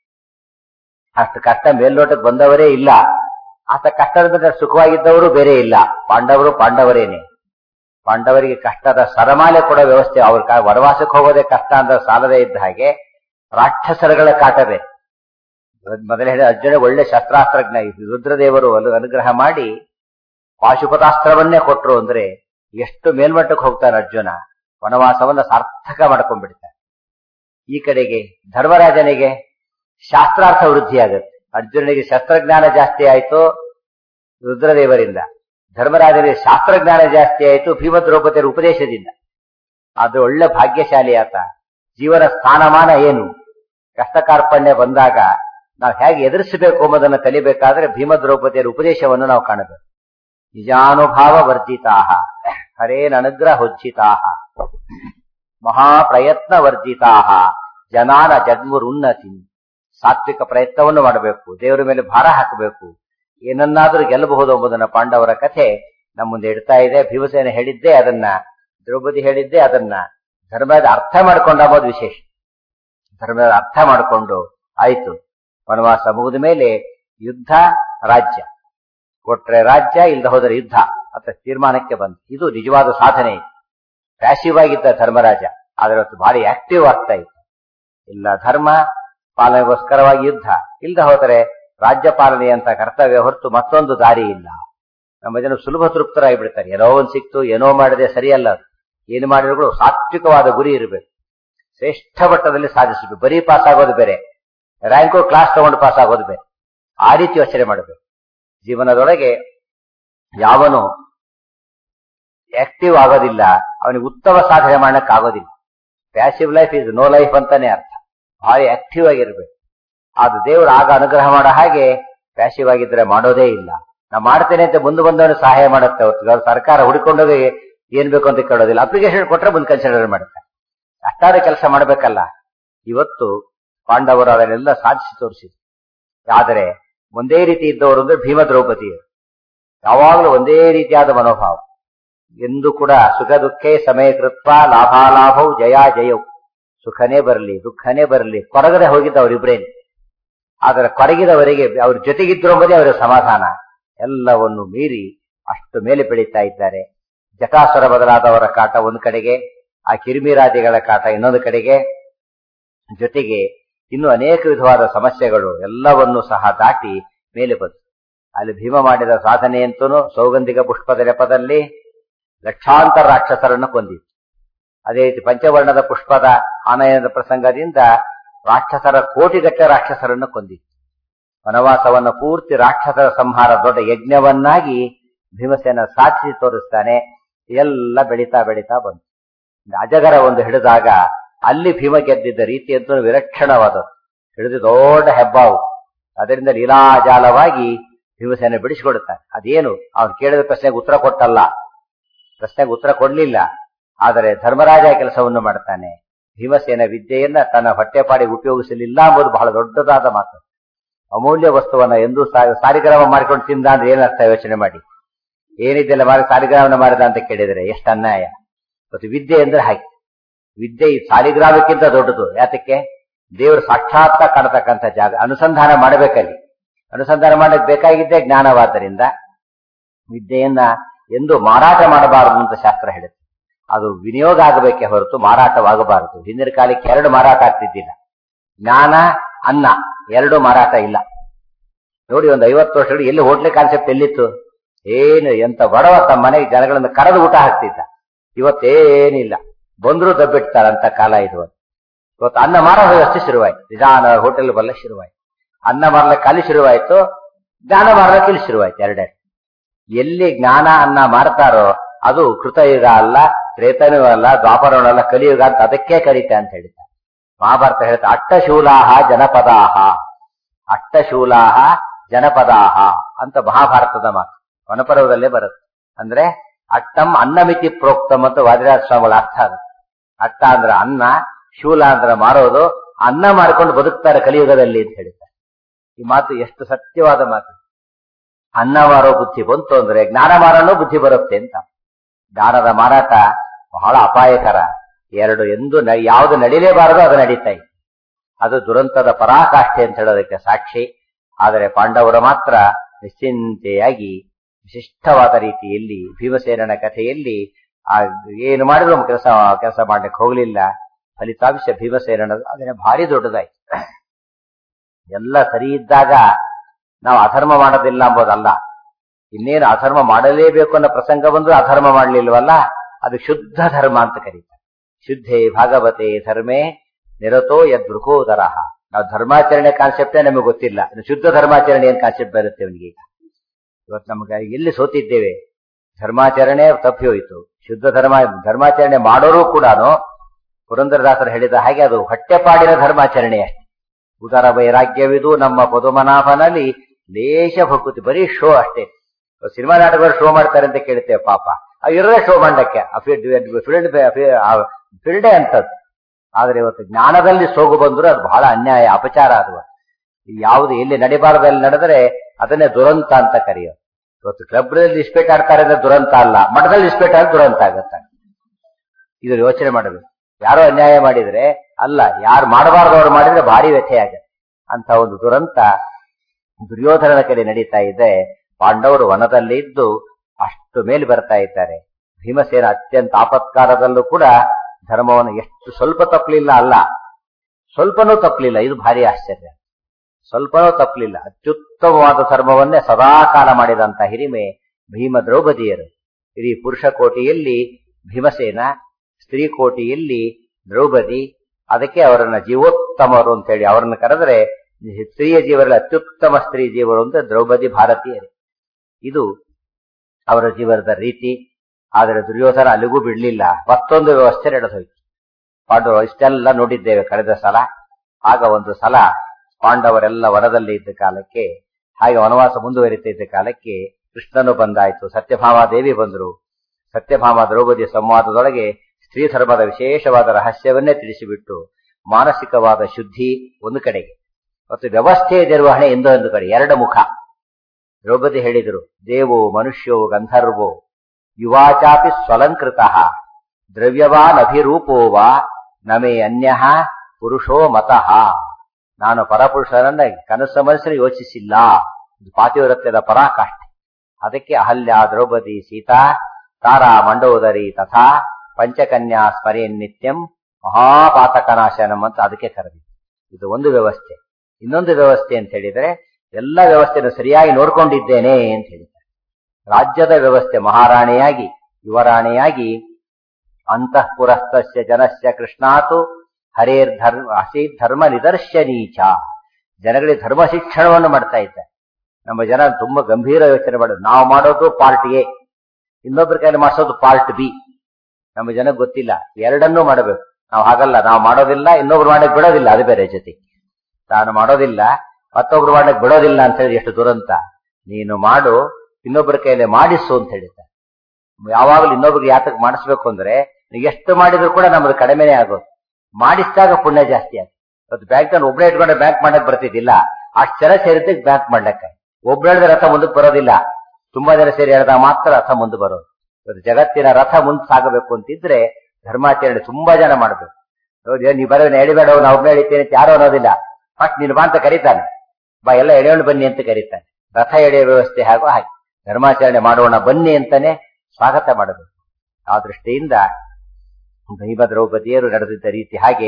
ಅಷ್ಟು ಕಷ್ಟ ಮೇಲ್ನೋಟಕ್ಕೆ ಬಂದವರೇ ಇಲ್ಲ ಆತ ಕಷ್ಟದ ಮೇಲೆ ಸುಖವಾಗಿದ್ದವರು ಬೇರೆ ಇಲ್ಲ ಪಾಂಡವರು ಪಾಂಡವರೇನೆ ಪಾಂಡವರಿಗೆ ಕಷ್ಟದ ಸರಮಾಲೆ ಕೊಡೋ ವ್ಯವಸ್ಥೆ ಅವ್ರ ಕ- ವನವಾಸಕ್ಕೆ ಹೋಗೋದೇ ಕಷ್ಟ ಅಂದ್ರೆ ಸಾಲದೇ ಇದ್ದ ಹಾಗೆ ರಾಕ್ಷಸರುಗಳ ಕಾಟ ಬೇರೆ ಮೊದಲೇ ಹೇಳಿ ಅರ್ಜುನ ಒಳ್ಳೆ ಶಸ್ತ್ರಾಸ್ತ್ರಜ್ಞ ಈ ರುದ್ರದೇವರು ಅನು- ಅನುಗ್ರಹ ಮಾಡಿ ಪಾಶುಪತಾಸ್ತ್ರವನ್ನೇ ಕೊಟ್ರು ಅಂದ್ರೆ ಎಷ್ಟು ಮೇಲ್ಮಟ್ಟಕ್ಕೆ ಹೋಗ್ತಾನೆ ಅರ್ಜುನ ವನವಾಸವನ್ನ ಸಾರ್ಥಕ ಮಾಡ್ಕೊಂಡ್ಬಿಡ್ತಾನೆ ಈ ಕಡೆಗೆ ಧರ್ಮರಾಜನಿಗೆ ಶಾಸ್ತ್ರಾರ್ಥ ವೃದ್ಧಿಯಾಗುತ್ತೆ ಅರ್ಜುನನಿಗೆ ಶಸ್ತ್ರಜ್ಞಾನ ಜಾಸ್ತಿ ಆಯ್ತು ರುದ್ರದೇವರಿಂದ ಧರ್ಮರಾಜನಿಗೆ ಶಾಸ್ತ್ರಜ್ಞಾನ ಜಾಸ್ತಿ ಆಯಿತು ಭೀಮ ದ್ರೌಪದಿಯರ ಉಪದೇಶದಿಂದ ಅದು ಒಳ್ಳೆ ಭಾಗ್ಯಶಾಲಿ ಆತ ಜೀವನ ಸ್ಥಾನಮಾನ ಏನು ಕಷ್ಟ ಕಾರ್ಪಣ್ಯ ಬಂದಾಗ ನಾವು ಹೇಗೆ ಎದುರಿಸಬೇಕು ಎಂಬುದನ್ನು ಕಲಿಬೇಕಾದ್ರೆ ಭೀಮ ದ್ರೌಪದಿಯರ ಉಪದೇಶವನ್ನು ನಾವು ಕಾಣಬೇಕು ನಿಜಾನುಭಾವ ವರ್ಜಿತಾ ಹರೇನ ಅನುಗ್ರಹ ಹೊಜ್ಜಿತಾ ಮಹಾಪ್ರಯತ್ನ ವರ್ಜಿತಾ ಜನಾನ ಜಗ್ಮುರುನ್ನತಿ ಸಾತ್ವಿಕ ಪ್ರಯತ್ನವನ್ನು ಮಾಡಬೇಕು ದೇವರ ಮೇಲೆ ಭಾರ ಹಾಕಬೇಕು ಏನನ್ನಾದ್ರೂ ಗೆಲ್ಲಬಹುದು ಎಂಬುದನ್ನ ಪಾಂಡವರ ಕಥೆ ನಮ್ಮ ಮುಂದೆ ಇಡ್ತಾ ಇದೆ ಭೀಮಸೇನ ಹೇಳಿದ್ದೇ ಅದನ್ನ ದ್ರೌಪದಿ ಹೇಳಿದ್ದೇ ಅದನ್ನ ಧರ್ಮದ ಅರ್ಥ ಮಾಡ್ಕೊಂಡ ಅಂಬೋದು ವಿಶೇಷ ಧರ್ಮದ ಅರ್ಥ ಮಾಡಿಕೊಂಡು ಆಯ್ತು ವನವಾಸ ಮುಗಿದ ಮೇಲೆ ಯುದ್ಧ ರಾಜ್ಯ ಕೊಟ್ರೆ ರಾಜ್ಯ ಇಲ್ಲದ ಹೋದರೆ ಯುದ್ಧ ಅಂತ ತೀರ್ಮಾನಕ್ಕೆ ಬಂತು ಇದು ನಿಜವಾದ ಸಾಧನೆ ಪ್ಯಾಸಿವ್ ಆಗಿದ್ದ ಧರ್ಮರಾಜ ಆದ್ರೆ ಇವತ್ತು ಭಾರಿ ಆಕ್ಟಿವ್ ಆಗ್ತಾ ಇತ್ತು ಇಲ್ಲ ಧರ್ಮ ಪಾಲನೆಗೋಸ್ಕರವಾಗಿ ಯುದ್ಧ ಇಲ್ಲದ ಹೋದರೆ ರಾಜ್ಯ ಪಾಲನೆಯಂತ ಕರ್ತವ್ಯ ಹೊರತು ಮತ್ತೊಂದು ದಾರಿ ಇಲ್ಲ ನಮ್ಮ ಜನ ಸುಲಭ ತೃಪ್ತರಾಗಿ ಬಿಡ್ತಾರೆ ಏನೋ ಒಂದ್ ಸಿಕ್ತು ಏನೋ ಮಾಡಿದೆ ಸರಿಯಲ್ಲ ಅದು ಏನು ಮಾಡಿದ್ರು ಸಾತ್ವಿಕವಾದ ಗುರಿ ಇರಬೇಕು ಶ್ರೇಷ್ಠ ಮಟ್ಟದಲ್ಲಿ ಸಾಧಿಸಬೇಕು ಬರೀ ಪಾಸ್ ಆಗೋದು ಬೇರೆ ರ್ಯಾಂಕು ಕ್ಲಾಸ್ ತಗೊಂಡು ಪಾಸ್ ಆಗೋದು ಬೇರೆ ಆ ರೀತಿ ಯೋಚನೆ ಮಾಡಬೇಕು ಜೀವನದೊಳಗೆ ಯಾವನು ಆಕ್ಟಿವ್ ಆಗೋದಿಲ್ಲ ಅವನಿಗೆ ಉತ್ತಮ ಸಾಧನೆ ಮಾಡಕ್ ಆಗೋದಿಲ್ಲ passive life is no life ಅಂತಾನೆ ಅರ್ಥ ಭಾರಿ ಆಕ್ಟಿವ್ ಆಗಿರ್ಬೇಕು ಅದು ದೇವರು ಆಗ ಅನುಗ್ರಹ ಮಾಡೋ ಹಾಗೆ ಪ್ಯಾಸಿವ್ ಆಗಿದ್ರೆ ಮಾಡೋದೇ ಇಲ್ಲ ನಾ ಮಾಡ್ತೇನೆ ಅಂತ ಮುಂದೆ ಬಂದವನು ಸಹಾಯ ಮಾಡುತ್ತೆ ಹೊರತು ಸರ್ಕಾರ ಹುಡುಕೊಂಡೋಗಿ ಏನ್ ಬೇಕು ಅಂತ ಕೇಳೋದಿಲ್ಲ ಅಪ್ಲಿಕೇಶನ್ ಕೊಟ್ರೆ ಮುಂದೆ ಕನ್ಸಿಡರ್ ಮಾಡುತ್ತೆ ಅಷ್ಟಾದ ಕೆಲಸ ಮಾಡಬೇಕಲ್ಲ ಇವತ್ತು ಪಾಂಡವರು ಅದನ್ನೆಲ್ಲ ಸಾಧಿಸಿ ತೋರಿಸಿದ್ರು ಆದರೆ ಒಂದೇ ರೀತಿ ಇದ್ದವರು ಅಂದ್ರೆ ಭೀಮ ದ್ರೌಪದಿಯರು ಯಾವಾಗಲೂ ಒಂದೇ ರೀತಿಯಾದ ಮನೋಭಾವ ಎಂದು ಕೂಡ ಸುಖ ದುಃಖೇ ಸಮಯ ಕೃತ್ವ ಲಾಭಾಲಾಭವು ಜಯ ಜಯವು ಸುಖನೇ ಬರಲಿ ದುಃಖನೇ ಬರಲಿ ಕೊರಗದೆ ಹೋಗಿದ್ದ ಅವರಿಬ್ರೇನು ಆದರೆ ಕೊರಗಿದವರಿಗೆ ಅವ್ರ ಜೊತೆಗಿದ್ರು ಎಂಬುದೇ ಅವರ ಸಮಾಧಾನ ಎಲ್ಲವನ್ನು ಮೀರಿ ಅಷ್ಟು ಮೇಲೆ ಬೆಳೀತಾ ಇದ್ದಾರೆ ಜಟಾಸುರ ಬದಲಾದವರ ಕಾಟ ಒಂದು ಕಡೆಗೆ ಆ ಕಿರಿಮಿರಾದಿಗಳ ಕಾಟ ಇನ್ನೊಂದು ಕಡೆಗೆ ಜೊತೆಗೆ ಇನ್ನು ಅನೇಕ ವಿಧವಾದ ಸಮಸ್ಯೆಗಳು ಎಲ್ಲವನ್ನೂ ಸಹ ದಾಟಿ ಮೇಲೆ ಬಂತು ಅಲ್ಲಿ ಭೀಮ ಮಾಡಿದ ಸಾಧನೆ ಅಂತೂ ಸೌಗಂಧಿಕ ಪುಷ್ಪದ ನೆಪದಲ್ಲಿ ಲಕ್ಷಾಂತರ ರಾಕ್ಷಸರನ್ನು ಕೊಂದಿತ್ತು ಅದೇ ರೀತಿ ಪಂಚವರ್ಣದ ಪುಷ್ಪದ ಆನಯನದ ಪ್ರಸಂಗದಿಂದ ರಾಕ್ಷಸರ ಕೋಟಿಗಟ್ಟಲೆ ರಾಕ್ಷಸರನ್ನು ಕೊಂದಿತ್ತು ವನವಾಸವನ್ನ ಪೂರ್ತಿ ರಾಕ್ಷಸರ ಸಂಹಾರ ದೊಡ್ಡ ಯಜ್ಞವನ್ನಾಗಿ ಭೀಮಸೇನ ಸಾಧಿಸಿ ತೋರಿಸ್ತಾನೆ ಎಲ್ಲ ಬೆಳೀತಾ ಬೆಳೀತಾ ಬಂತು ಅಜಗರ ಒಂದು ಹಿಡಿದಾಗ ಅಲ್ಲಿ ಭೀಮ ಗೆದ್ದಿದ್ದ ರೀತಿಯಂತೂ ವಿಲಕ್ಷಣವಾದದ್ದು ಹಿಡಿದು ದೊಡ್ಡ ಹೆಬ್ಬಾವು ಅದರಿಂದ ಲೀಲಾಜಾಲವಾಗಿ ಭೀಮಸೇನ ಬಿಡಿಸಿಕೊಡುತ್ತಾನೆ ಅದೇನು ಅವ್ನು ಕೇಳಿದ ಪ್ರಶ್ನೆಗೆ ಉತ್ತರ ಕೊಟ್ಟಲ್ಲ ಪ್ರಶ್ನೆಗೆ ಉತ್ತರ ಕೊಡ್ಲಿಲ್ಲ ಆದರೆ ಧರ್ಮರಾಜ ಕೆಲಸವನ್ನು ಮಾಡ್ತಾನೆ ಭೀಮಸೇನ ವಿದ್ಯೆಯನ್ನ ತನ್ನ ಹೊಟ್ಟೆಪಾಡಿಗೆ ಉಪಯೋಗಿಸಲಿಲ್ಲ ಎಂಬುದು ಬಹಳ ದೊಡ್ಡದಾದ ಮಾತು ಅಮೂಲ್ಯ ವಸ್ತುವನ್ನ ಎಂದು ಸಾರಿಗ್ರಾಮ ಮಾಡಿಕೊಂಡು ತಿಂದ ಅಂದ್ರೆ ಏನರ್ಥ ಯೋಚನೆ ಮಾಡಿ ಏನಿದ್ದೆಲ್ಲ ಮಾಡಿ ಸಾರಿಗ್ರಾಮನ ಮಾಡಿದ ಅಂತ ಕೇಳಿದರೆ ಎಷ್ಟು ಅನ್ಯಾಯ ಮತ್ತು ವಿದ್ಯೆ ಅಂದ್ರೆ ಹಾಗೆ ವಿದ್ಯೆ ಈ ಸಾಲಿಗ್ರಾಮಕ್ಕಿಂತ ದೊಡ್ಡದು ಯಾತಕ್ಕೆ ದೇವರು ಸಾಕ್ಷಾತ್ ಕಾಣತಕ್ಕಂಥ ಜಾಗ ಅನುಸಂಧಾನ ಮಾಡಬೇಕಲ್ಲಿ ಅನುಸಂಧಾನ ಮಾಡಕ್ ಬೇಕಾಗಿದ್ದೇ ಜ್ಞಾನವಾದ್ದರಿಂದ ವಿದ್ಯೆಯನ್ನ ಎಂದು ಮಾರಾಟ ಮಾಡಬಾರದು ಅಂತ ಶಾಸ್ತ್ರ ಹೇಳುತ್ತೆ ಅದು ವಿನಿಯೋಗ ಆಗಬೇಕೆ ಹೊರತು ಮಾರಾಟವಾಗಬಾರದು ಹಿಂದಿನ ಕಾಲಕ್ಕೆ ಎರಡು ಮಾರಾಟ ಆಗ್ತಿದ್ದಿಲ್ಲ ಜ್ಞಾನ ಅನ್ನ ಎರಡು ಮಾರಾಟ ಇಲ್ಲ ನೋಡಿ ಒಂದು ಐವತ್ತು ವರ್ಷಗಳು ಎಲ್ಲಿ ಹೋಟ್ಲೆ ಕಾನ್ಸೆಪ್ಟ್ ಎಲ್ಲಿತ್ತು ಏನು ಎಂತ ಬಡವ ತಮ್ಮ ಮನೆಗೆ ಜನಗಳನ್ನ ಕರೆದು ಊಟ ಹಾಕ್ತಿದ್ದ ಇವತ್ತೇನಿಲ್ಲ ಬಂದ್ರು ದಬ್ಬಿಡ್ತಾರಂತ ಕಾಲ ಇದು ಇವತ್ತು ಅನ್ನ ಮಾರೋ ವ್ಯವಸ್ಥೆ ಶುರುವಾಯ್ತು ನಿಧಾನ ಹೋಟೆಲ್ ಬಲ್ಲ ಶುರುವಾಯ್ತು ಅನ್ನ ಮಾರ್ಲಕ್ಕೆ ಅಲ್ಲಿ ಶುರುವಾಯ್ತು ಜ್ಞಾನ ಮಾರ್ಲಕ್ಕೆ ಇಲ್ಲಿ ಶುರುವಾಯ್ತು ಎರಡೇ ಎಲ್ಲಿ ಜ್ಞಾನ ಅನ್ನ ಮಾರ್ತಾರೋ ಅದು ಕೃತಯುಗ ಅಲ್ಲ ತ್ರೇತನೂ ಅಲ್ಲ ದ್ವಾಪರನೂ ಅಲ್ಲ ಕಲಿಯುಗ ಅಂತ ಅದಕ್ಕೆ ಕರೀತೆ ಅಂತ ಹೇಳಿದ್ದಾರೆ ಮಹಾಭಾರತ ಹೇಳ್ತಾ ಅಟ್ಟಶೂಲಾಹ ಜನಪದಾಹ ಅಟ್ಟಶೂಲಾಹ ಜನಪದಾಹ ಅಂತ ಮಹಾಭಾರತದ ಮಾತು ವನಪರ್ವದಲ್ಲೇ ಬರುತ್ತೆ ಅಂದ್ರೆ ಅಟ್ಟಂ ಅನ್ನಮಿತಿ ಪ್ರೋಕ್ತಂ ಅಂತ ವಾದಿರಾಜ ಸ್ವಾಮಿಗಳ ಅರ್ಥ ಅದು ಅಟ್ಟ ಅಂದ್ರ ಅನ್ನ ಶೂಲ ಅಂದ್ರ ಮಾರೋದು ಅನ್ನ ಮಾಡ್ಕೊಂಡು ಬದುಕ್ತಾರೆ ಕಲಿಯುಗದಲ್ಲಿ ಅಂತ ಹೇಳ್ತಾರೆ ಈ ಮಾತು ಎಷ್ಟು ಸತ್ಯವಾದ ಮಾತು ಅನ್ನ ಮಾರೋ ಬುದ್ಧಿ ಬಂತು ಅಂದ್ರೆ ಜ್ಞಾನ ಮಾರನೂ ಬುದ್ಧಿ ಬರುತ್ತೆ ಅಂತ ಜ್ಞಾನದ ಮಾರಾಟ ಬಹಳ ಅಪಾಯಕರ ಎರಡು ಎಂದು ಯಾವುದು ನಡಿಲೇಬಾರದು ಅದು ನಡೀತಾ ಇದೆ ಅದು ದುರಂತದ ಪರಾಕಾಷ್ಠೆ ಅಂತ ಹೇಳೋದಕ್ಕೆ ಸಾಕ್ಷಿ ಆದರೆ ಪಾಂಡವರು ಮಾತ್ರ ನಿಶ್ಚಿಂತೆಯಾಗಿ ವಿಶಿಷ್ಟವಾದ ರೀತಿಯಲ್ಲಿ ಭೀಮಸೇನನ ಕಥೆಯಲ್ಲಿ ಆ ಏನು ಮಾಡಿದ್ರು ಕೆಲಸ ಕೆಲಸ ಮಾಡ್ಲಿಕ್ಕೆ ಹೋಗ್ಲಿಲ್ಲ ಫಲಿತಾಂಶ ಭೀಮಸೇನ ಅದನ್ನ ಭಾರಿ ದೊಡ್ಡದಾಯ್ತು ಎಲ್ಲ ಸರಿ ಇದ್ದಾಗ ನಾವು ಅಧರ್ಮ ಮಾಡೋದಿಲ್ಲ ಎಂಬುದಲ್ಲ ಇನ್ನೇನು ಅಧರ್ಮ ಮಾಡಲೇಬೇಕು ಅನ್ನೋ ಪ್ರಸಂಗ ಬಂದು ಅಧರ್ಮ ಮಾಡಲಿಲ್ವಲ್ಲ ಅದು ಶುದ್ಧ ಧರ್ಮ ಅಂತ ಕರೀತಾರೆ ಶುದ್ಧೇ ಭಾಗವತೆ ಧರ್ಮೇ ನಿರತೋ ಯದೃಕೋದರ ನಾವು ಧರ್ಮಾಚರಣೆ ಕಾನ್ಸೆಪ್ಟೇ ನಮಗೆ ಗೊತ್ತಿಲ್ಲ ಶುದ್ಧ ಧರ್ಮಾಚರಣೆ ಏನ್ ಕಾನ್ಸೆಪ್ಟ್ ಬರುತ್ತೆ ಅವನಿಗೆ ಈಗ ಇವತ್ತು ನಮ್ಗೆ ಎಲ್ಲಿ ಸೋತಿದ್ದೇವೆ ಧರ್ಮಾಚರಣೆ ತಪ್ಪಿ ಹೋಯಿತು ಶುದ್ಧ ಧರ್ಮ ಧರ್ಮಾಚರಣೆ ಮಾಡೋರು ಕೂಡ ಪುರಂದರದಾಸರು ಹೇಳಿದ ಹಾಗೆ ಅದು ಹೊಟ್ಟೆಪಾಡಿನ ಧರ್ಮಾಚರಣೆ ಅಷ್ಟೇ ಉದರ ವೈರಾಗ್ಯವಿದು ನಮ್ಮ ಪದುಮನಾಭನಲ್ಲಿ ಲೇಷ ಭಕುತಿ ಬರೀ ಶೋ ಅಷ್ಟೇ ಸಿನಿಮಾ ನಾಟಕಗಳು ಶೋ ಮಾಡ್ತಾರೆ ಅಂತ ಕೇಳ್ತೇವೆ ಪಾಪ ಅವು ಇರೋದೇ ಶೋ ಮಾಡಕ್ಕೆ ಫೀಲ್ಡ್ ಫೀಲ್ಡೇ ಅಂತದ್ದು ಆದ್ರೆ ಇವತ್ತು ಜ್ಞಾನದಲ್ಲಿ ಸೋಗು ಬಂದ್ರು ಅದು ಬಹಳ ಅನ್ಯಾಯ ಅಪಚಾರ ಅದು ಯಾವುದು ಎಲ್ಲಿ ನಡಿಬಾರದಲ್ಲಿ ನಡೆದರೆ ಅದನ್ನೇ ದುರಂತ ಅಂತ ಕರೆಯೋದು ಇವತ್ತು ಕ್ಲಬ್ನಲ್ಲಿ ಇಸ್ಪೇಟ್ ಆಡ್ತಾರೆ ಅಂದ್ರೆ ದುರಂತ ಅಲ್ಲ ಮಠದಲ್ಲಿ ಇಸ್ಪೇಟ್ ಆದ್ರೆ ದುರಂತ ಆಗುತ್ತೆ ಇದು ಯೋಚನೆ ಮಾಡಬೇಕು ಯಾರೋ ಅನ್ಯಾಯ ಮಾಡಿದ್ರೆ ಅಲ್ಲ ಯಾರು ಮಾಡಬಾರ್ದವ್ರು ಮಾಡಿದ್ರೆ ಭಾರಿ ವ್ಯಥೆ ಆಗುತ್ತೆ ಅಂತ ಒಂದು ದುರಂತ ದುರ್ಯೋಧನನ ಕಡೆ ನಡೀತಾ ಇದೆ ಪಾಂಡವರು ವನದಲ್ಲಿ ಇದ್ದು ಅಷ್ಟು ಮೇಲೆ ಬರ್ತಾ ಇದ್ದಾರೆ ಭೀಮಸೇನ ಅತ್ಯಂತ ಆಪತ್ಕಾರದಲ್ಲೂ ಕೂಡ ಧರ್ಮವನ್ನು ಎಷ್ಟು ಸ್ವಲ್ಪ ತಪ್ಪಲಿಲ್ಲ ಅಲ್ಲ ಸ್ವಲ್ಪನೂ ತಪ್ಪಲಿಲ್ಲ ಇದು ಭಾರಿ ಆಶ್ಚರ್ಯ ಸ್ವಲ್ಪನೂ ತಪ್ಪಲಿಲ್ಲ ಅತ್ಯುತ್ತಮವಾದ ಧರ್ಮವನ್ನೇ ಸದಾಕಾಲ ಮಾಡಿದಂತ ಹಿರಿಮೆ ಭೀಮ ದ್ರೌಪದಿಯರು ಇಡೀ ಪುರುಷ ಕೋಟಿಯಲ್ಲಿ ಭೀಮಸೇನ ಸ್ತ್ರೀ ಕೋಟಿಯಲ್ಲಿ ದ್ರೌಪದಿ ಅದಕ್ಕೆ ಅವರನ್ನ ಜೀವೋತ್ತಮರು ಅಂತ ಹೇಳಿ ಅವರನ್ನು ಕರೆದರೆ ಸ್ತ್ರೀಯ ಜೀವರಲ್ಲಿ ಅತ್ಯುತ್ತಮ ಸ್ತ್ರೀ ಜೀವರು ಅಂತ ದ್ರೌಪದಿ ಭಾರತೀಯರೇ ಇದು ಅವರ ಜೀವನದ ರೀತಿ ಆದರೆ ದುರ್ಯೋಧನ ಅಲ್ಲಿಗೂ ಬಿಡ್ಲಿಲ್ಲ ಮತ್ತೊಂದು ವ್ಯವಸ್ಥೆ ನಡೆದೋಯ್ತು ಪಾಂಡವ ಇಷ್ಟೆಲ್ಲ ನೋಡಿದ್ದೇವೆ ಕಳೆದ ಸಲ ಆಗ ಒಂದು ಸಲ ಪಾಂಡವರೆಲ್ಲ ವನದಲ್ಲಿ ಇದ್ದ ಕಾಲಕ್ಕೆ ಹಾಗೆ ವನವಾಸ ಮುಂದುವರಿತಾ ಇದ್ದ ಕಾಲಕ್ಕೆ ಕೃಷ್ಣನು ಬಂದಾಯ್ತು ಸತ್ಯಭಾಮ ದೇವಿ ಬಂದರು ಸತ್ಯಭಾಮ ದ್ರೌಪದಿ ಸಂವಾದದೊಳಗೆ ಸ್ತ್ರೀ ಧರ್ಮದ ವಿಶೇಷವಾದ ರಹಸ್ಯವನ್ನೇ ತಿಳಿಸಿಬಿಟ್ಟು ಮಾನಸಿಕವಾದ ಶುದ್ಧಿ ಒಂದು ಕಡೆಗೆ ಮತ್ತು ವ್ಯವಸ್ಥೆಯ ನಿರ್ವಹಣೆ ಇನ್ನೊಂದು ಕಡೆ ಎರಡು ಮುಖ ದ್ರೌಪದಿ ಹೇಳಿದರು ದೇವೋ ಮನುಷ್ಯೋ ಗಂಧರ್ವೋ ಯುವಾಚಾಪಿ ಸ್ವಲಂಕೃತ ದ್ರವ್ಯವಾನ್ ಅಭಿರೂಪೋ ವಾ ನಮೇ ಅನ್ಯ ಪುರುಷೋ ಮತಃ ನಾನು ಪರಪುರುಷರನ್ನ ಕನಸ ಮನಸ್ಸನ್ನು ಯೋಚಿಸಿಲ್ಲ ಇದು ಪಾತಿವ್ರತ್ಯದ ಪರಾಕಾಷ್ಠೆ ಅದಕ್ಕೆ ಅಹಲ್ಯ ದ್ರೌಪದಿ ಸೀತಾ ತಾರಾ ಮಂಡೋದರಿ ತಥಾ ಪಂಚಕನ್ಯಾ ಸ್ಮರೇನ್ ನಿತ್ಯಂ ಮಹಾಪಾತಕನಾಶನಂ ಅಂತ ಅದಕ್ಕೆ ಕರೆದಿ ಇದು ಒಂದು ವ್ಯವಸ್ಥೆ ಇನ್ನೊಂದು ವ್ಯವಸ್ಥೆ ಅಂತ ಹೇಳಿದ್ರೆ ಎಲ್ಲ ವ್ಯವಸ್ಥೆಯನ್ನು ಸರಿಯಾಗಿ ನೋಡ್ಕೊಂಡಿದ್ದೇನೆ ಅಂತ ಹೇಳಿದ್ದಾರೆ ರಾಜ್ಯದ ವ್ಯವಸ್ಥೆ ಮಹಾರಾಣಿಯಾಗಿ ಯುವರಾಣಿಯಾಗಿ ಅಂತಃಪುರಸ್ಥಸ್ಯ ಜನಸ್ಯ ಕೃಷ್ಣಾತು ಹರೇರ್ ಧರ್ಮ ಹಸಿ ಧರ್ಮ ನಿದರ್ಶನೀಚ ಜನಗಳಿಗೆ ಧರ್ಮ ಶಿಕ್ಷಣವನ್ನು ಮಾಡ್ತಾ ಇದ್ದಾರೆ ನಮ್ಮ ಜನ ತುಂಬಾ ಗಂಭೀರ ಯೋಚನೆ ಮಾಡೋದು ನಾವು ಮಾಡೋದು ಪಾರ್ಟ್ ಎ ಇನ್ನೊಬ್ಬರ ಕೈಲಿ ಮಾಡಿಸೋದು ಪಾರ್ಟ್ ಬಿ ನಮ್ಮ ಜನಕ್ಕೆ ಗೊತ್ತಿಲ್ಲ ಎರಡನ್ನೂ ಮಾಡಬೇಕು ನಾವು ಹಾಗಲ್ಲ ನಾವು ಮಾಡೋದಿಲ್ಲ ಇನ್ನೊಬ್ರು ಮಾಡಕ್ ಬಿಡೋದಿಲ್ಲ ಅದು ಬೇರೆ ಜೊತೆ ತಾನು ಮಾಡೋದಿಲ್ಲ ಮತ್ತೊಬ್ರು ಮಾಡಕ್ ಬಿಡೋದಿಲ್ಲ ಅಂತ ಹೇಳಿ ಎಷ್ಟು ದುರಂತ ನೀನು ಮಾಡು ಇನ್ನೊಬ್ಬರ ಕೈಯಲ್ಲಿ ಮಾಡಿಸು ಅಂತ ಹೇಳಿದ್ದಾರೆ ಯಾವಾಗಲೂ ಇನ್ನೊಬ್ರಿಗೆ ಯಾತಕ್ ಮಾಡಿಸ್ಬೇಕು ಅಂದ್ರೆ ನೀವು ಎಷ್ಟು ಮಾಡಿದ್ರು ಕೂಡ ನಮ್ದು ಕಡಿಮೆನೇ ಆಗೋದು ಮಾಡಿಸಿದಾಗ ಪುಣ್ಯ ಜಾಸ್ತಿ ಆಗುತ್ತೆ ಇವತ್ತು ಬ್ಯಾಂಕ್ ನಲ್ಲಿ ಒಬ್ಬರೇ ಇಟ್ಕೊಂಡ್ರೆ ಬ್ಯಾಂಕ್ ಮಾಡಕ್ ಬರ್ತಿದ್ದಿಲ್ಲ ಅಷ್ಟು ಜನ ಸೇರಿದ್ರೆ ಬ್ಯಾಂಕ್ ಮಾಡ್ಲಕ್ಕ ಒಬ್ರು ಹೇಳಿದ್ರೆ ರಥ ಮುಂದಕ್ಕೆ ಬರೋದಿಲ್ಲ ತುಂಬಾ ಜನ ಸೇರಿ ಹೇಳಿದಾಗ ಮಾತ್ರ ರಥ ಮುಂದೆ ಬರೋದು ಇವತ್ತು ಜಗತ್ತಿನ ರಥ ಮುಂದೆ ಸಾಗಬೇಕು ಅಂತಿದ್ರೆ ಧರ್ಮಾಚರಣೆ ತುಂಬಾ ಜನ ಮಾಡ್ಬೇಕು ಹೌದು ನೀ ಬರೋ ಎಳಿಬೇಡ ನಾವು ಒಬ್ಬನೇ ಎಳಿತೇನೆ ಅಂತ ಯಾರು ಅನ್ನೋದಿಲ್ಲ ಫಸ್ಟ್ ನೀನು ಬಾ ಅಂತ ಕರೀತಾನೆ ಬಾ ಎಲ್ಲ ಎಳೆಯೋಣ ಬನ್ನಿ ಅಂತ ಕರೀತಾನೆ ರಥ ಎಳೆಯೋ ವ್ಯವಸ್ಥೆ ಹಾಗೂ ಹಾಗೆ ಧರ್ಮಾಚರಣೆ ಮಾಡೋಣ ಬನ್ನಿ ಅಂತಾನೆ ಸ್ವಾಗತ ಮಾಡಬೇಕು ಆ ದೃಷ್ಟಿಯಿಂದ ಭೀಮ ದ್ರೌಪದಿಯರು ನಡೆದಿದ್ದ ರೀತಿ ಹಾಗೆ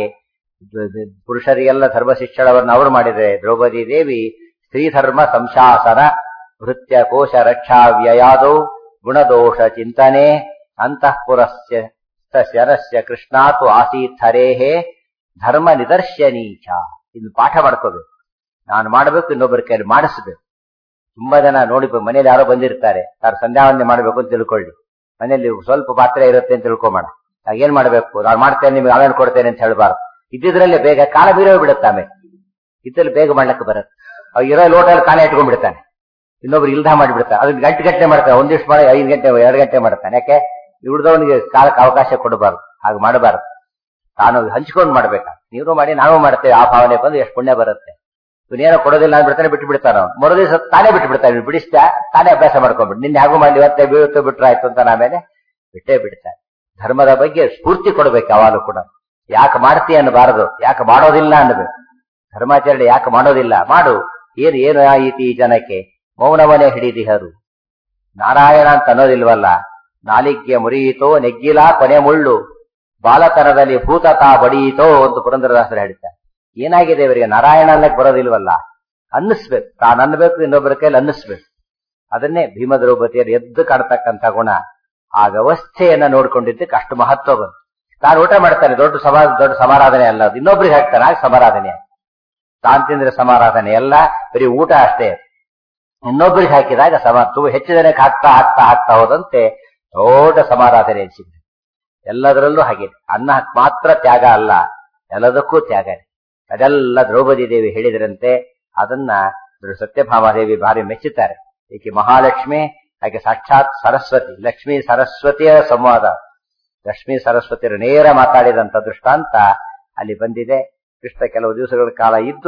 ಪುರುಷರಿಗೆಲ್ಲ ಧರ್ಮ ಶಿಕ್ಷಣವನ್ನು ಅವರು ಮಾಡಿದರೆ ದ್ರೌಪದಿ ದೇವಿ ಸ್ತ್ರೀ ಧರ್ಮ ಸಂಶಾಸನ ಭೃತ್ಯ ಕೋಶ ರಕ್ಷಾ ವ್ಯಯಾದೌ ಗುಣದೋಷ ಚಿಂತನೆ ಅಂತಃಪುರಸ್ಯ ಶರಸ್ಯ ಕೃಷ್ಣಾತು ಆಸೀತ್ ಹರೇಹೇ ಧರ್ಮ ನಿದರ್ಶನೀಚ ಇದು ಪಾಠ ಮಾಡ್ಕೋಬೇಕು ನಾನು ಮಾಡಬೇಕು ಇನ್ನೊಬ್ಬರ ಕೈಯಲ್ಲಿ ಮಾಡಿಸ್ಬೇಕು ತುಂಬಾ ಜನ ನೋಡಿ ಮನೇಲಿ ಯಾರೋ ಬಂದಿರ್ತಾರೆ ತಾನು ಸಂಧ್ಯಾವಂದನೆ ಮಾಡಬೇಕು ಅಂತ ತಿಳ್ಕೊಳ್ಳಿ ಮನೆಯಲ್ಲಿ ಸ್ವಲ್ಪ ಪಾತ್ರೆ ಇರುತ್ತೆ ಅಂತ ತಿಳ್ಕೊಂಬೋಣ ಆಗ ಏನ್ ಮಾಡ್ಬೇಕು ನಾನು ಮಾಡ್ತೇನೆ ನಿಮ್ಗೆ ಆಮೇಲೆ ಕೊಡ್ತೇನೆ ಅಂತ ಹೇಳ್ಬಾರ್ದು ಇದ್ದಿದ್ರಲ್ಲಿ ಬೇಗ ಕಾಲ ಬೀರೋ ಬಿಡುತ್ತೆ ಆಮೇಲೆ ಇದ್ರಲ್ಲಿ ಬೇಗ ಮಾಡ್ಲಿಕ್ಕೆ ಬರುತ್ತೆ ಅವ್ ಇರೋ ಲೋಟಲ್ಲಿ ಕಾಲ ಇಟ್ಕೊಂಡ್ಬಿಡ್ತಾನೆ ಇನ್ನೊಬ್ರು ಇಲ್ದ ಮಾಡಿಬಿಡ್ತಾನೆ ಅದನ್ನ ಗಂಟೆ ಗಂಟೆ ಮಾಡ್ತಾನೆ ಒಂದಿಷ್ಟು ಮಾಡಿ ಐದು ಗಂಟೆ ಎರಡು ಗಂಟೆ ಮಾಡ್ತಾನೆ ಯಾಕೆ ಉಳಿದವನಿಗೆ ಕಾಲಕ್ಕೆ ಅವಕಾಶ ಕೊಡಬಾರ್ದು ಹಾಗೆ ಮಾಡಬಾರ್ದು ತಾನು ಹಂಚ್ಕೊಂಡು ಮಾಡ್ಬೇಕಾ ನೀವು ಮಾಡಿ ನಾವು ಮಾಡ್ತೇವೆ ಆ ಭಾವನೆ ಬಂದು ಎಷ್ಟು ಪುಣ್ಯ ಬರುತ್ತೆ ಇವನೇನೋ ಕೊಡೋದಿಲ್ಲ ಅಂದ್ಬಿಡ್ತಾನೆ ಬಿಟ್ಟು ಬಿಡ್ತಾನ ಮರು ದಿವಸ ತಾನೇ ಬಿಟ್ಟು ಬಿಡ್ತಾನೆ ಬಿಡಿಸ್ತಾ ತಾನೇ ಅಭ್ಯಾಸ ಮಾಡ್ಕೊಂಡ್ಬಿಟ್ಟು ನಿನ್ನೆ ಹಾಗೂ ಮಾಡಿ ಇವತ್ತೇ ಬೀಳುತ್ತೋ ಬಿಟ್ರೆ ಆಯ್ತು ಅಂತ ಆಮೇಲೆ ಬಿಟ್ಟೇ ಬಿಡ್ತಾನೆ ಧರ್ಮದ ಬಗ್ಗೆ ಸ್ಫೂರ್ತಿ ಕೊಡ್ಬೇಕು ಯಾವಾಗಲೂ ಕೂಡ ಯಾಕೆ ಮಾಡ್ತೀಯ ಅನ್ನಬಾರದು ಯಾಕೆ ಮಾಡೋದಿಲ್ಲ ಅನ್ನಬೇಕು ಧರ್ಮಾಚರಣೆ ಯಾಕೆ ಮಾಡೋದಿಲ್ಲ ಮಾಡು ಏನು ಏನು ಆಯಿತು ಈ ಜನಕ್ಕೆ ಮೌನವನೇ ಹಿಡಿದಿಹರು ನಾರಾಯಣ ಅಂತ ಅನ್ನೋದಿಲ್ವಲ್ಲ ನಾಲಿಗೆ ಮುರಿಯಿತೋ ನೆಗ್ಗಿಲ ಕೊನೆ ಮುಳ್ಳು ಬಾಲತನದಲ್ಲಿ ಭೂತತಾ ಬಡಿಯಿತೋ ಅಂತ ಪುರಂದರದಾಸರು ಹೇಳ್ತಾರೆ ಏನಾಗಿದೆ ಇವರಿಗೆ ನಾರಾಯಣ ಅನ್ನಕ್ಕೆ ಬರೋದಿಲ್ವಲ್ಲ ಅನ್ನಿಸ್ಬೇಕು ತಾನು ಅನ್ನಬೇಕು ಇನ್ನೊಬ್ಬರ ಕೈಯಲ್ಲಿ ಅನ್ನಿಸ್ಬೇಕು ಅದನ್ನೇ ಭೀಮ ದ್ರೌಪದಿಯರು ಎದ್ದು ಕಾಡ್ತಕ್ಕಂಥ ಗುಣ ಆ ವ್ಯವಸ್ಥೆಯನ್ನ ನೋಡ್ಕೊಂಡಿದ್ದಕ್ಕೆ ಅಷ್ಟು ಮಹತ್ವ ಬಂತು ತಾನು ಊಟ ಮಾಡ್ತಾನೆ ದೊಡ್ಡ ಸಮಾ ದೊಡ್ಡ ಸಮಾರಾಧನೆ ಅಲ್ಲ ಅದು ಇನ್ನೊಬ್ರಿಗೆ ಹಾಕ್ತಾನೆ ಆಗ ಸಮಾರಾಧನೆ ತಾನ್ ತಿಂದ್ರೆ ಸಮಾರಾಧನೆ ಎಲ್ಲ ಬರೀ ಊಟ ಅಷ್ಟೇ ಇನ್ನೊಬ್ಬರಿಗೆ ಹಾಕಿದಾಗ ಸಮ ತುಂಬ ಹೆಚ್ಚು ಜನಕ್ಕೆ ಹಾಕ್ತಾ ಹಾಕ್ತಾ ಹಾಕ್ತಾ ಹೋದಂತೆ ದೊಡ್ಡ ಸಮಾರಾಧನೆ ಅನಿಸಿದೆ ಎಲ್ಲದರಲ್ಲೂ ಹಾಗೆ ಅನ್ನ ಮಾತ್ರ ತ್ಯಾಗ ಅಲ್ಲ ಎಲ್ಲದಕ್ಕೂ ತ್ಯಾಗನೇ ಅದೆಲ್ಲ ದ್ರೌಪದಿ ದೇವಿ ಹೇಳಿದ್ರಂತೆ ಅದನ್ನ ಸತ್ಯಭಾಮಾದೇವಿ ಭಾರಿ ಮೆಚ್ಚುತ್ತಾರೆ ಏಕೆ ಮಹಾಲಕ್ಷ್ಮಿ ಹಾಗೆ ಸಾಕ್ಷಾತ್ ಸರಸ್ವತಿ ಲಕ್ಷ್ಮೀ ಸರಸ್ವತಿಯ ಸಂವಾದ ಲಕ್ಷ್ಮೀ ಸರಸ್ವತಿಯರು ನೇರ ಮಾತಾಡಿದಂತ ದೃಷ್ಟಾಂತ ಅಲ್ಲಿ ಬಂದಿದೆ ಕೃಷ್ಣ ಕೆಲವು ದಿವಸಗಳ ಕಾಲ ಇದ್ದು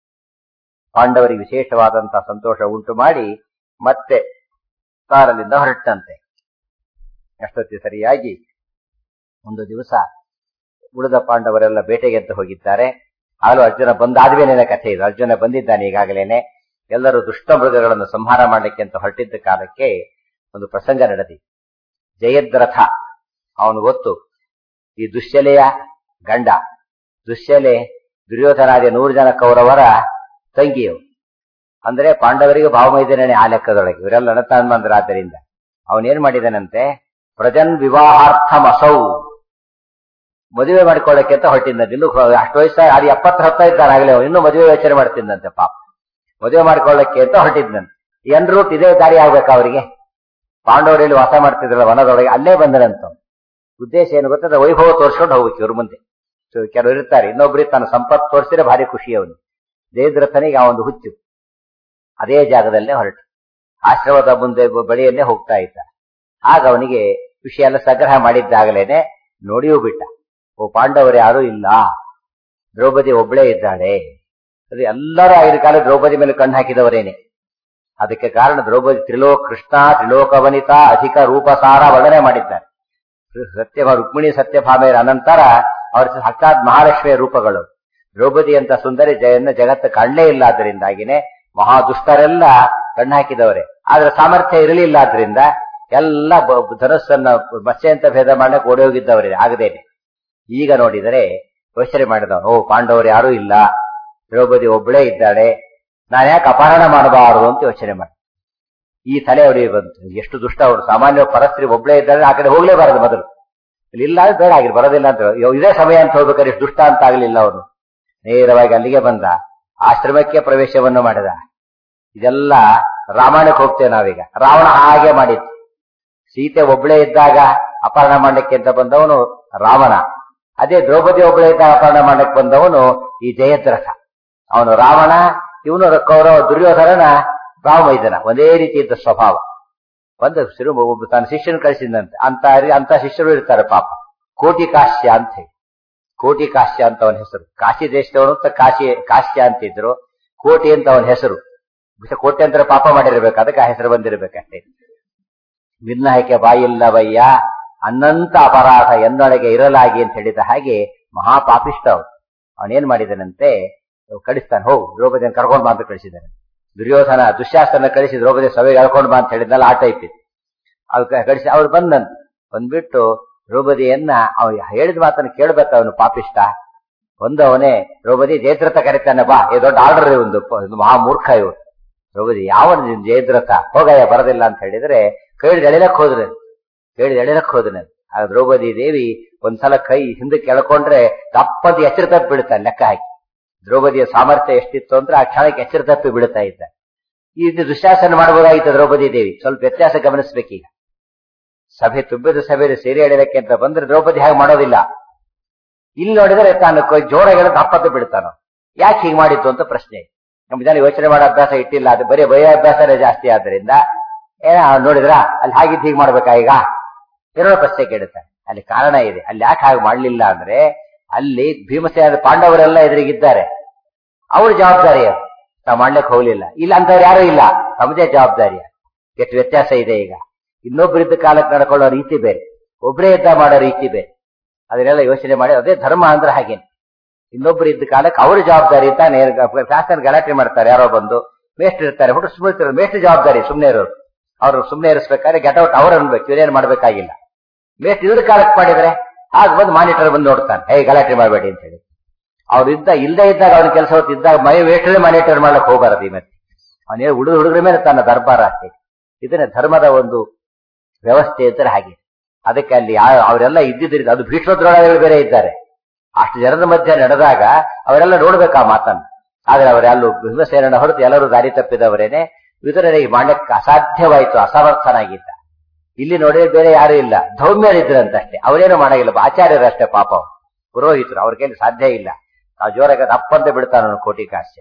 ಪಾಂಡವರಿಗೆ ವಿಶೇಷವಾದಂತಹ ಸಂತೋಷ ಉಂಟು ಮಾಡಿ ಮತ್ತೆ ಕಾರಲ್ಲಿಂದ ಹೊರಟಂತೆ ಅಷ್ಟೊತ್ತಿ ಸರಿಯಾಗಿ ಒಂದು ದಿವಸ ಉಳಿದ ಪಾಂಡವರೆಲ್ಲ ಬೇಟೆಗೆ ಅಂತ ಹೋಗಿದ್ದಾರೆ ಆಗಲೂ ಅರ್ಜುನ ಬಂದಾದ್ಮೇಲೆ ಕಥೆ ಇದು ಅರ್ಜುನ ಬಂದಿದ್ದಾನೆ ಈಗಾಗಲೇನೆ ಎಲ್ಲರೂ ದುಷ್ಟ ಮೃಗಗಳನ್ನು ಸಂಹಾರ ಮಾಡಲಿಕ್ಕೆ ಅಂತ ಹೊರಟಿದ್ದ ಕಾಲಕ್ಕೆ ಒಂದು ಪ್ರಸಂಗ ನಡೆದಿ ಜಯದ್ರಥ ಅವನು ಗೊತ್ತು ಈ ದುಶ್ಯಲೆಯ ಗಂಡ ದುಶ್ಯಲೆ ದುರ್ಯೋಧನಾದಿ ನೂರು ಜನ ಕೌರವರ ತಂಗಿಯು ಅಂದ್ರೆ ಪಾಂಡವರಿಗೆ ಭಾವಮೈದನೇ ಆ ಲೆಕ್ಕದೊಳಗೆ ಇವರೆಲ್ಲ ಅನತಾನ್ಮಂದ್ರಾದ್ದರಿಂದ ಅವನೇನ್ ಮಾಡಿದನಂತೆ ಪ್ರಜನ್ ವಿವಾಹಾರ್ಥಂ ಅಸೌ ಮದುವೆ ಮಾಡಿಕೊಳ್ಳಕ್ಕೆ ಅಂತ ಹೊರಟಿದ್ದಂತೆ ಇನ್ನು ಅಷ್ಟು ವಯಸ್ಸ ಅದು ಎಪ್ಪತ್ತು ಹತ್ತ ಇದ್ದಾರಾಗಲೇ ಇನ್ನೂ ಮದುವೆ ಯೋಚನೆ ಮಾಡ್ತಿದ್ದಂತೆ ಪಾಪ ಮದುವೆ ಮಾಡಿಕೊಳ್ಳಕ್ಕೆ ಅಂತ ಹೊರಟಿದ್ದಂತೆ ಎನ್ ರೂಟ್ ಇದೇ ದಾರಿ ಆಗ್ಬೇಕು ಅವರಿಗೆ ಪಾಂಡವರಲ್ಲಿ ವಾಸ ಮಾಡ್ತಿದ್ರಲ್ಲ ವನದೊಳಗೆ ಅಲ್ಲೇ ಬಂದನಂತ ಉದ್ದೇಶ ಏನು ಗೊತ್ತದ ವೈಭವ ತೋರ್ಸ್ಕೊಂಡು ಹೋಗ್ಬೇಕು ಇವ್ರ ಮುಂದೆ ಸೊ, ಕೆಲವರು ಇರ್ತಾರೆ ಇನ್ನೊಬ್ರಿಗೆ ತನ್ನ ಸಂಪತ್ತು ತೋರಿಸಿದ್ರೆ ಭಾರಿ ಖುಷಿ ಅವನು ಜಯದ್ರಥನಿಗೆ ಆ ಒಂದು ಹುಚ್ಚು ಅದೇ ಜಾಗದಲ್ಲೇ ಹೊರಟು ಆಶ್ರಮದ ಮುಂದೆ ಬ- ಬಳಿಯಲ್ಲೇ ಹೋಗ್ತಾ ಇದ್ದ ಆಗ ಅವನಿಗೆ ವಿಷಯ ಎಲ್ಲ ಸಂಗ್ರಹ ಮಾಡಿದ್ದಾಗಲೇನೆ ನೋಡಿಯೂ ಬಿಟ್ಟ ಓ ಪಾಂಡವರು ಯಾರೂ ಇಲ್ಲ ದ್ರೌಪದಿ ಒಬ್ಬಳೇ ಇದ್ದಾಳೆ ಅದು ಎಲ್ಲರೂ ಆಗಿನ ಕಾಲ ದ್ರೌಪದಿ ಮೇಲೆ ಕಣ್ಣು ಹಾಕಿದವರೇನೆ ಅದಕ್ಕೆ ಕಾರಣ ದ್ರೌಪದಿ ತ್ರಿಲೋಕ ಕೃಷ್ಣ ತ್ರಿಲೋಕ ವನಿತಾ ಅಧಿಕ ರೂಪಸಾರ ವರ್ಣನೆ ಮಾಡಿದ್ದಾರೆ ಸತ್ಯ ರುಕ್ಮಿಣಿ ಸತ್ಯಭಾಮೆಯರ ಅನಂತರ ಅವರ ಸಾಕ್ಷಾತ್ ಮಹಾಲಕ್ಷ್ಮಿಯ ರೂಪಗಳು ದ್ರೌಪದಿ ಅಂತ ಸುಂದರಿ ಜಯನ್ನ ಜಗತ್ತು ಕಾಣಲೇ ಇಲ್ಲ ಆದ್ದರಿಂದಾಗಿನೇ ಮಹಾದುಷ್ಟರೆಲ್ಲ ಕಣ್ಣು ಹಾಕಿದವರೇ ಆದ್ರೆ ಸಾಮರ್ಥ್ಯ ಇರಲಿಲ್ಲ ಆದ್ರಿಂದ ಎಲ್ಲ ಬ- ಧನಸ್ಸನ್ನ ಮತ್ಸ್ಯ ಅಂತ ಭೇದ ಮಾಡಕ್ಕೆ ಓಡಿ ಹೋಗಿದ್ದವರೇ ಆಗದೇನೆ ಈಗ ನೋಡಿದರೆ ಯೋಚನೆ ಮಾಡಿದವ ಓ ಪಾಂಡವರು ಯಾರೂ ಇಲ್ಲ ದ್ರೌಪದಿ ಒಬ್ಬಳೇ ಇದ್ದಾಳೆ ನಾನು ಯಾಕೆ ಅಪಹರಣ ಮಾಡಬಾರದು ಅಂತ ಯೋಚನೆ ಮಾಡಿ ಈ ತಲೆ ಅವರಿಗೆ ಬಂತು ಎಷ್ಟು ದುಷ್ಟ ಅವರು ಸಾಮಾನ್ಯ ಪರಸ್ತ್ರೀ ಒಬ್ಬಳೇ ಇದ್ದಾಳೆ ಆ ಕಡೆ ಹೋಗ್ಲೇಬಾರದು ಮೊದಲು ಇಲ್ಲಿ ಇಲ್ಲ ಅಂದ್ರೆ ಬೇಡ ಆಗಿರ್ ಬರೋದಿಲ್ಲ ಅಂತ ಅಯ್ಯೋ, ಇದೇ ಸಮಯ ಅಂತ ಹೋಗ್ಬೇಕಾದ್ರೆ ಎಷ್ಟು ದುಷ್ಟ ಅಂತ ಆಗ್ಲಿಲ್ಲ ಅವನು ನೇರವಾಗಿ ಅಲ್ಲಿಗೆ ಬಂದ ಆಶ್ರಮಕ್ಕೆ ಪ್ರವೇಶವನ್ನು ಮಾಡಿದ ಇದೆಲ್ಲ ರಾಮಾಯಣಕ್ಕೆ ಹೋಗ್ತೇವೆ ನಾವೀಗ ರಾವಣ ಹಾಗೆ ಮಾಡಿದ್ದು ಸೀತೆ ಒಬ್ಬಳೇ ಇದ್ದಾಗ ಅಪಹರಣ ಮಾಡ್ಲಿಕ್ಕೆ ಅಂತ ಬಂದವನು ರಾವಣ ಅದೇ ದ್ರೌಪದಿ ಒಬ್ಬಳೇ ಇದ್ದಾಗ ಅಪಹರಣ ಮಾಡಕ್ಕೆ ಬಂದವನು ಈ ಜಯದ್ರಥ ಅವನು ರಾವಣ ಇವನು ಕೌರವ ದುರ್ಯೋಧನನ ರಾಮೈದನ ಒಂದೇ ರೀತಿ ಇದ್ದ ಸ್ವಭಾವ ಒಂದು ಸಿರು ಒಬ್ಬ ತನ್ನ ಶಿಷ್ಯನ ಕಳಿಸಿದಂತೆ ಅಂತ ಅಂತ ಶಿಷ್ಯರು ಇರ್ತಾರೆ ಪಾಪ ಕೋಟಿ ಕಾಶ್ಯ ಅಂತ ಹೇಳಿ ಕೋಟಿ ಕಾಶ್ಯ ಅಂತ ಅವನ ಹೆಸರು ಕಾಶಿ ದೇಶದವನು ಅಂತ ಕಾಶಿ ಕಾಶ್ಯ ಅಂತಿದ್ರು ಕೋಟಿ ಅಂತ ಅವನ ಹೆಸರು ಬಿಸ ಕೋಟಿ ಅಂದ್ರೆ ಪಾಪ ಮಾಡಿರ್ಬೇಕು ಅದಕ್ಕೆ ಆ ಹೆಸರು ಬಂದಿರ್ಬೇಕಷ್ಟೇ ವಿನ್ನಾಯಕ್ಕೆ ಬಾಯಿಲ್ಲವಯ್ಯ ಅನ್ನಂತ ಅಪರಾಧ ಎನ್ನೊಳಗೆ ಇರಲಾಗಿ ಅಂತ ಹೇಳಿದ ಹಾಗೆ ಮಹಾಪಾಪಿಷ್ಟ ಅವನು ಅವನೇನ್ ಮಾಡಿದನಂತೆ ಕಳಿಸ್ತಾನೆ ಹೋಗು ದ್ರೌಪದಿಯನ್ನು ಕರ್ಕೊಂಡು ಬಾ ಅಂತ ಕಳಿಸಿದ್ದಾನೆ ದುರ್ಯೋಧನ ದುಶ್ಯಾಸನ ಕಳಿಸಿ ದ್ರೌಪದಿ ಸಭೆಗೆ ಎಳ್ಕೊಂಡು ಬಾ ಅಂತ ಹೇಳಿದ್ನಲ್ಲ ಆ ಟೈಪ್ ಇತ್ತು ಅವ್ರು ಕ- ಕಳಿಸಿ ಅವ್ರು ಬಂದಂತ ಬಂದ್ಬಿಟ್ಟು ದ್ರೌಪದಿಯನ್ನ ಅವ ಹೇಳಿದ ಮಾತನ್ನು ಕೇಳ್ಬೇಕ ಅವನು ಪಾಪಿಷ್ಟ ಒಂದು ಅವನೇ ದ್ರೌಪದಿ ಜಯದ್ರಥ ಕರೀತಾನೆ ಬಾ ಈ ದೊಡ್ಡ ಆರ್ಡರ್ ಒಂದು ಪ- ಒಂದು ಮಹಾ ಮೂರ್ಖ ಇವರು ದ್ರೌಪದಿ ಯಾವ ಜಯದ್ರಥ ಹೋಗಯ್ಯ ಬರೋದಿಲ್ಲ ಅಂತ ಹೇಳಿದ್ರೆ ಕೈಳಿದ ಎಳಿಲಕ್ ಹೋದ್ರೆ ಕೈಳಿದ ಎಳಿಲಕ್ ಹೋದ್ರೆ ಆ ದ್ರೌಪದಿ ದೇವಿ ಒಂದ್ಸಲ ಕೈ ಹಿಂದಕ್ಕೆ ಎಳ್ಕೊಂಡ್ರೆ ತಪ್ಪದ ಎಚ್ಚರ ತಪ್ಪಿ ಬಿಡುತ್ತಾನೆ ಲೆಕ್ಕ ಹಾಕಿ ದ್ರೌಪದಿಯ ಸಾಮರ್ಥ್ಯ ಎಷ್ಟಿತ್ತು ಅಂದ್ರೆ ಆ ಕ್ಷಣಕ್ಕೆ ಎಚ್ಚರ ತಪ್ಪಿ ಬಿಡುತ್ತಾ ಇದ್ದ ಇದು ದುಶ್ಯಾಸನ ಮಾಡಬಹುದಾಗಿತ್ತು ದ್ರೌಪದಿ ದೇವಿ ಸ್ವಲ್ಪ ವ್ಯತ್ಯಾಸ ಗಮನಿಸ್ಬೇಕೀಗ ಸಭೆ ತುಂಬಿದ ಸಭೆಯಲ್ಲಿ ಸೇರಿ ಎಳೆಯಲಿಕ್ಕೆ ಅಂತ ಬಂದ್ರೆ ದ್ರೌಪದಿ ಹಾಗೆ ಮಾಡೋದಿಲ್ಲ ಇಲ್ಲಿ ನೋಡಿದರೆ ತಾನು ಕೈ- ಜೋರಾಗಿ ಎಳೆದು ಹಪ್ಪತ್ತು ಬಿಡ್ತಾನ ಯಾಕೆ ಹೀಗೆ ಮಾಡಿದ್ದು ಅಂತ ಪ್ರಶ್ನೆ ನಮ್ಮ ಜನ ಯೋಚನೆ ಮಾಡೋ ಅಭ್ಯಾಸ ಇಟ್ಟಿಲ್ಲ ಅದು ಬರೀ ಭಯ ಅಭ್ಯಾಸನೇ ಜಾಸ್ತಿ ಆದ್ರಿಂದ ಏನ ನೋಡಿದ್ರ ಅಲ್ಲಿ ಹಾಗಿದ್ದು ಹೀಗೆ ಮಾಡ್ಬೇಕಾ ಈಗ ಏನೋ ಪ್ರಶ್ನೆ ಕೇಳುತ್ತಾರೆ ಅಲ್ಲಿ ಕಾರಣ ಇದೆ ಅಲ್ಲಿ ಯಾಕೆ ಹಾಗೆ ಮಾಡ್ಲಿಲ್ಲ ಅಂದ್ರೆ ಅಲ್ಲಿ ಭೀಮಸೇನ ಪಾಂಡವರೆಲ್ಲ ಎದುರಿಗಿದ್ದಾರೆ ಅವ್ರ ಜವಾಬ್ದಾರಿ ಅದು ನಾವು ಮಾಡ್ಲಿಕ್ಕೆ ಹೋಗ್ಲಿಲ್ಲ ಇಲ್ಲ ಅಂತವ್ರು ಯಾರು ಇಲ್ಲ ತಮ್ಮದೇ ಜವಾಬ್ದಾರಿ ಎಷ್ಟು ವ್ಯತ್ಯಾಸ ಇದೆ ಈಗ ಇನ್ನೊಬ್ಬರಿದ್ದ ಕಾಲಕ್ಕೆ ನಡ್ಕೊಳ್ಳೋ ರೀತಿ ಬೇರೆ ಒಬ್ಬರೇ ಇದ್ದ ಮಾಡೋ ರೀತಿ ಬೇರೆ ಅದನ್ನೆಲ್ಲ ಯೋಚನೆ ಮಾಡಿ ಅದೇ ಧರ್ಮ ಅಂದ್ರೆ ಹಾಗೇನೆ ಇನ್ನೊಬ್ರು ಇದ್ದ ಕಾಲಕ್ಕೆ ಅವ್ರ ಜವಾಬ್ದಾರಿ ಅಂತ ನೇರ ಶಾಸನ ಗಲಾಟೆ ಮಾಡ್ತಾರೆ ಯಾರೋ ಬಂದು ಮೇಷ್ಟ್ರು ಇರ್ತಾರೆ ಹುಟ್ಟು ಸುಮ್ಮನೆ ಮೇಷ್ಟ್ರ ಜವಾಬ್ದಾರಿ ಸುಮ್ಮನೆ ಇರೋರು ಅವ್ರು ಸುಮ್ಮನೆ ಇರಿಸ್ಬೇಕಾದ್ರೆ ಗೆಟ್ ಔಟ್ ಅವ್ರು ಅನ್ಬೇಕು ಇವ್ರೇನ್ ಮಾಡ್ಬೇಕಾಗಿಲ್ಲ ಮೇಷ್ಟ್ರು ಇದ್ರ ಕಾಲಕ್ಕೆ ಮಾಡಿದ್ರೆ ಆಗ ಬಂದು ಮಾನಿಟರ್ ಬಂದು ನೋಡ್ತಾನೆ ಹೇ ಗಲಾಟೆ ಮಾಡಬೇಡಿ ಅಂತ ಹೇಳಿ ಅವ್ರು ಇದ್ದ ಇಲ್ಲದೆ ಇದ್ದಾಗ ಅವ್ನ ಕೆಲಸ ಹೊತ್ತು ಇದ್ದಾಗ ಮೈ ವೇಟ್ರೇ ಮಾನಿಟರ್ ಮಾಡ್ಲಕ್ಕೆ ಹೋಗಬಾರದು ಈ ಮತ್ತೆ ಅವನೇ ಹುಡುಗ ಹುಡುಗರ ಮೇಲೆ ತನ್ನ ದರ್ಬಾರ ಅಷ್ಟೇ ಇದನ್ನ ಧರ್ಮದ ಒಂದು ವ್ಯವಸ್ಥೆ ಇದ್ದರೆ ಹಾಗೆ ಅದಕ್ಕೆ ಅಲ್ಲಿ ಯಾ- ಅವರೆಲ್ಲ ಇದ್ದಿದ್ದರಿಂದ ಅದು ಭೀಷ್ಮದ್ರೋಣಗಳು ಬೇರೆ ಇದ್ದಾರೆ ಅಷ್ಟು ಜನರ ಮಧ್ಯೆ ನಡೆದಾಗ ಅವರೆಲ್ಲ ನೋಡ್ಬೇಕು ಆ ಮಾತನ್ನು ಆದ್ರೆ ಅವರೆಲ್ಲೂ ಭೀಮಸೇನ ಹೊರತು ಎಲ್ಲರೂ ದಾರಿ ತಪ್ಪಿದವರೇನೆ ವಿದುರನಿಗೆ ಮಾಡಕ್ಕೆ ಅಸಾಧ್ಯವಾಯಿತು ಅಸಮರ್ಥನಾಗಿದ್ದ ಇಲ್ಲಿ ನೋಡಿದ್ರೆ ಬೇರೆ ಯಾರು ಇಲ್ಲ ಧೌಮ್ಯರಿದ್ರಂತಷ್ಟೇ ಅವರೇನು ಮಾಡಂಗಿಲ್ಲ ಆಚಾರ್ಯರಷ್ಟೇ ಪಾಪ ಅವ್ರು. ಪುರೋಹಿತರು ಅವ್ರ ಕೈಲಿ ಸಾಧ್ಯ ಇಲ್ಲ ಆ ಜೋರಾಗ ತಪ್ಪಂತೆ ಬಿಡ್ತಾನ ಕೋಟಿ ಕಾಶ್ಯ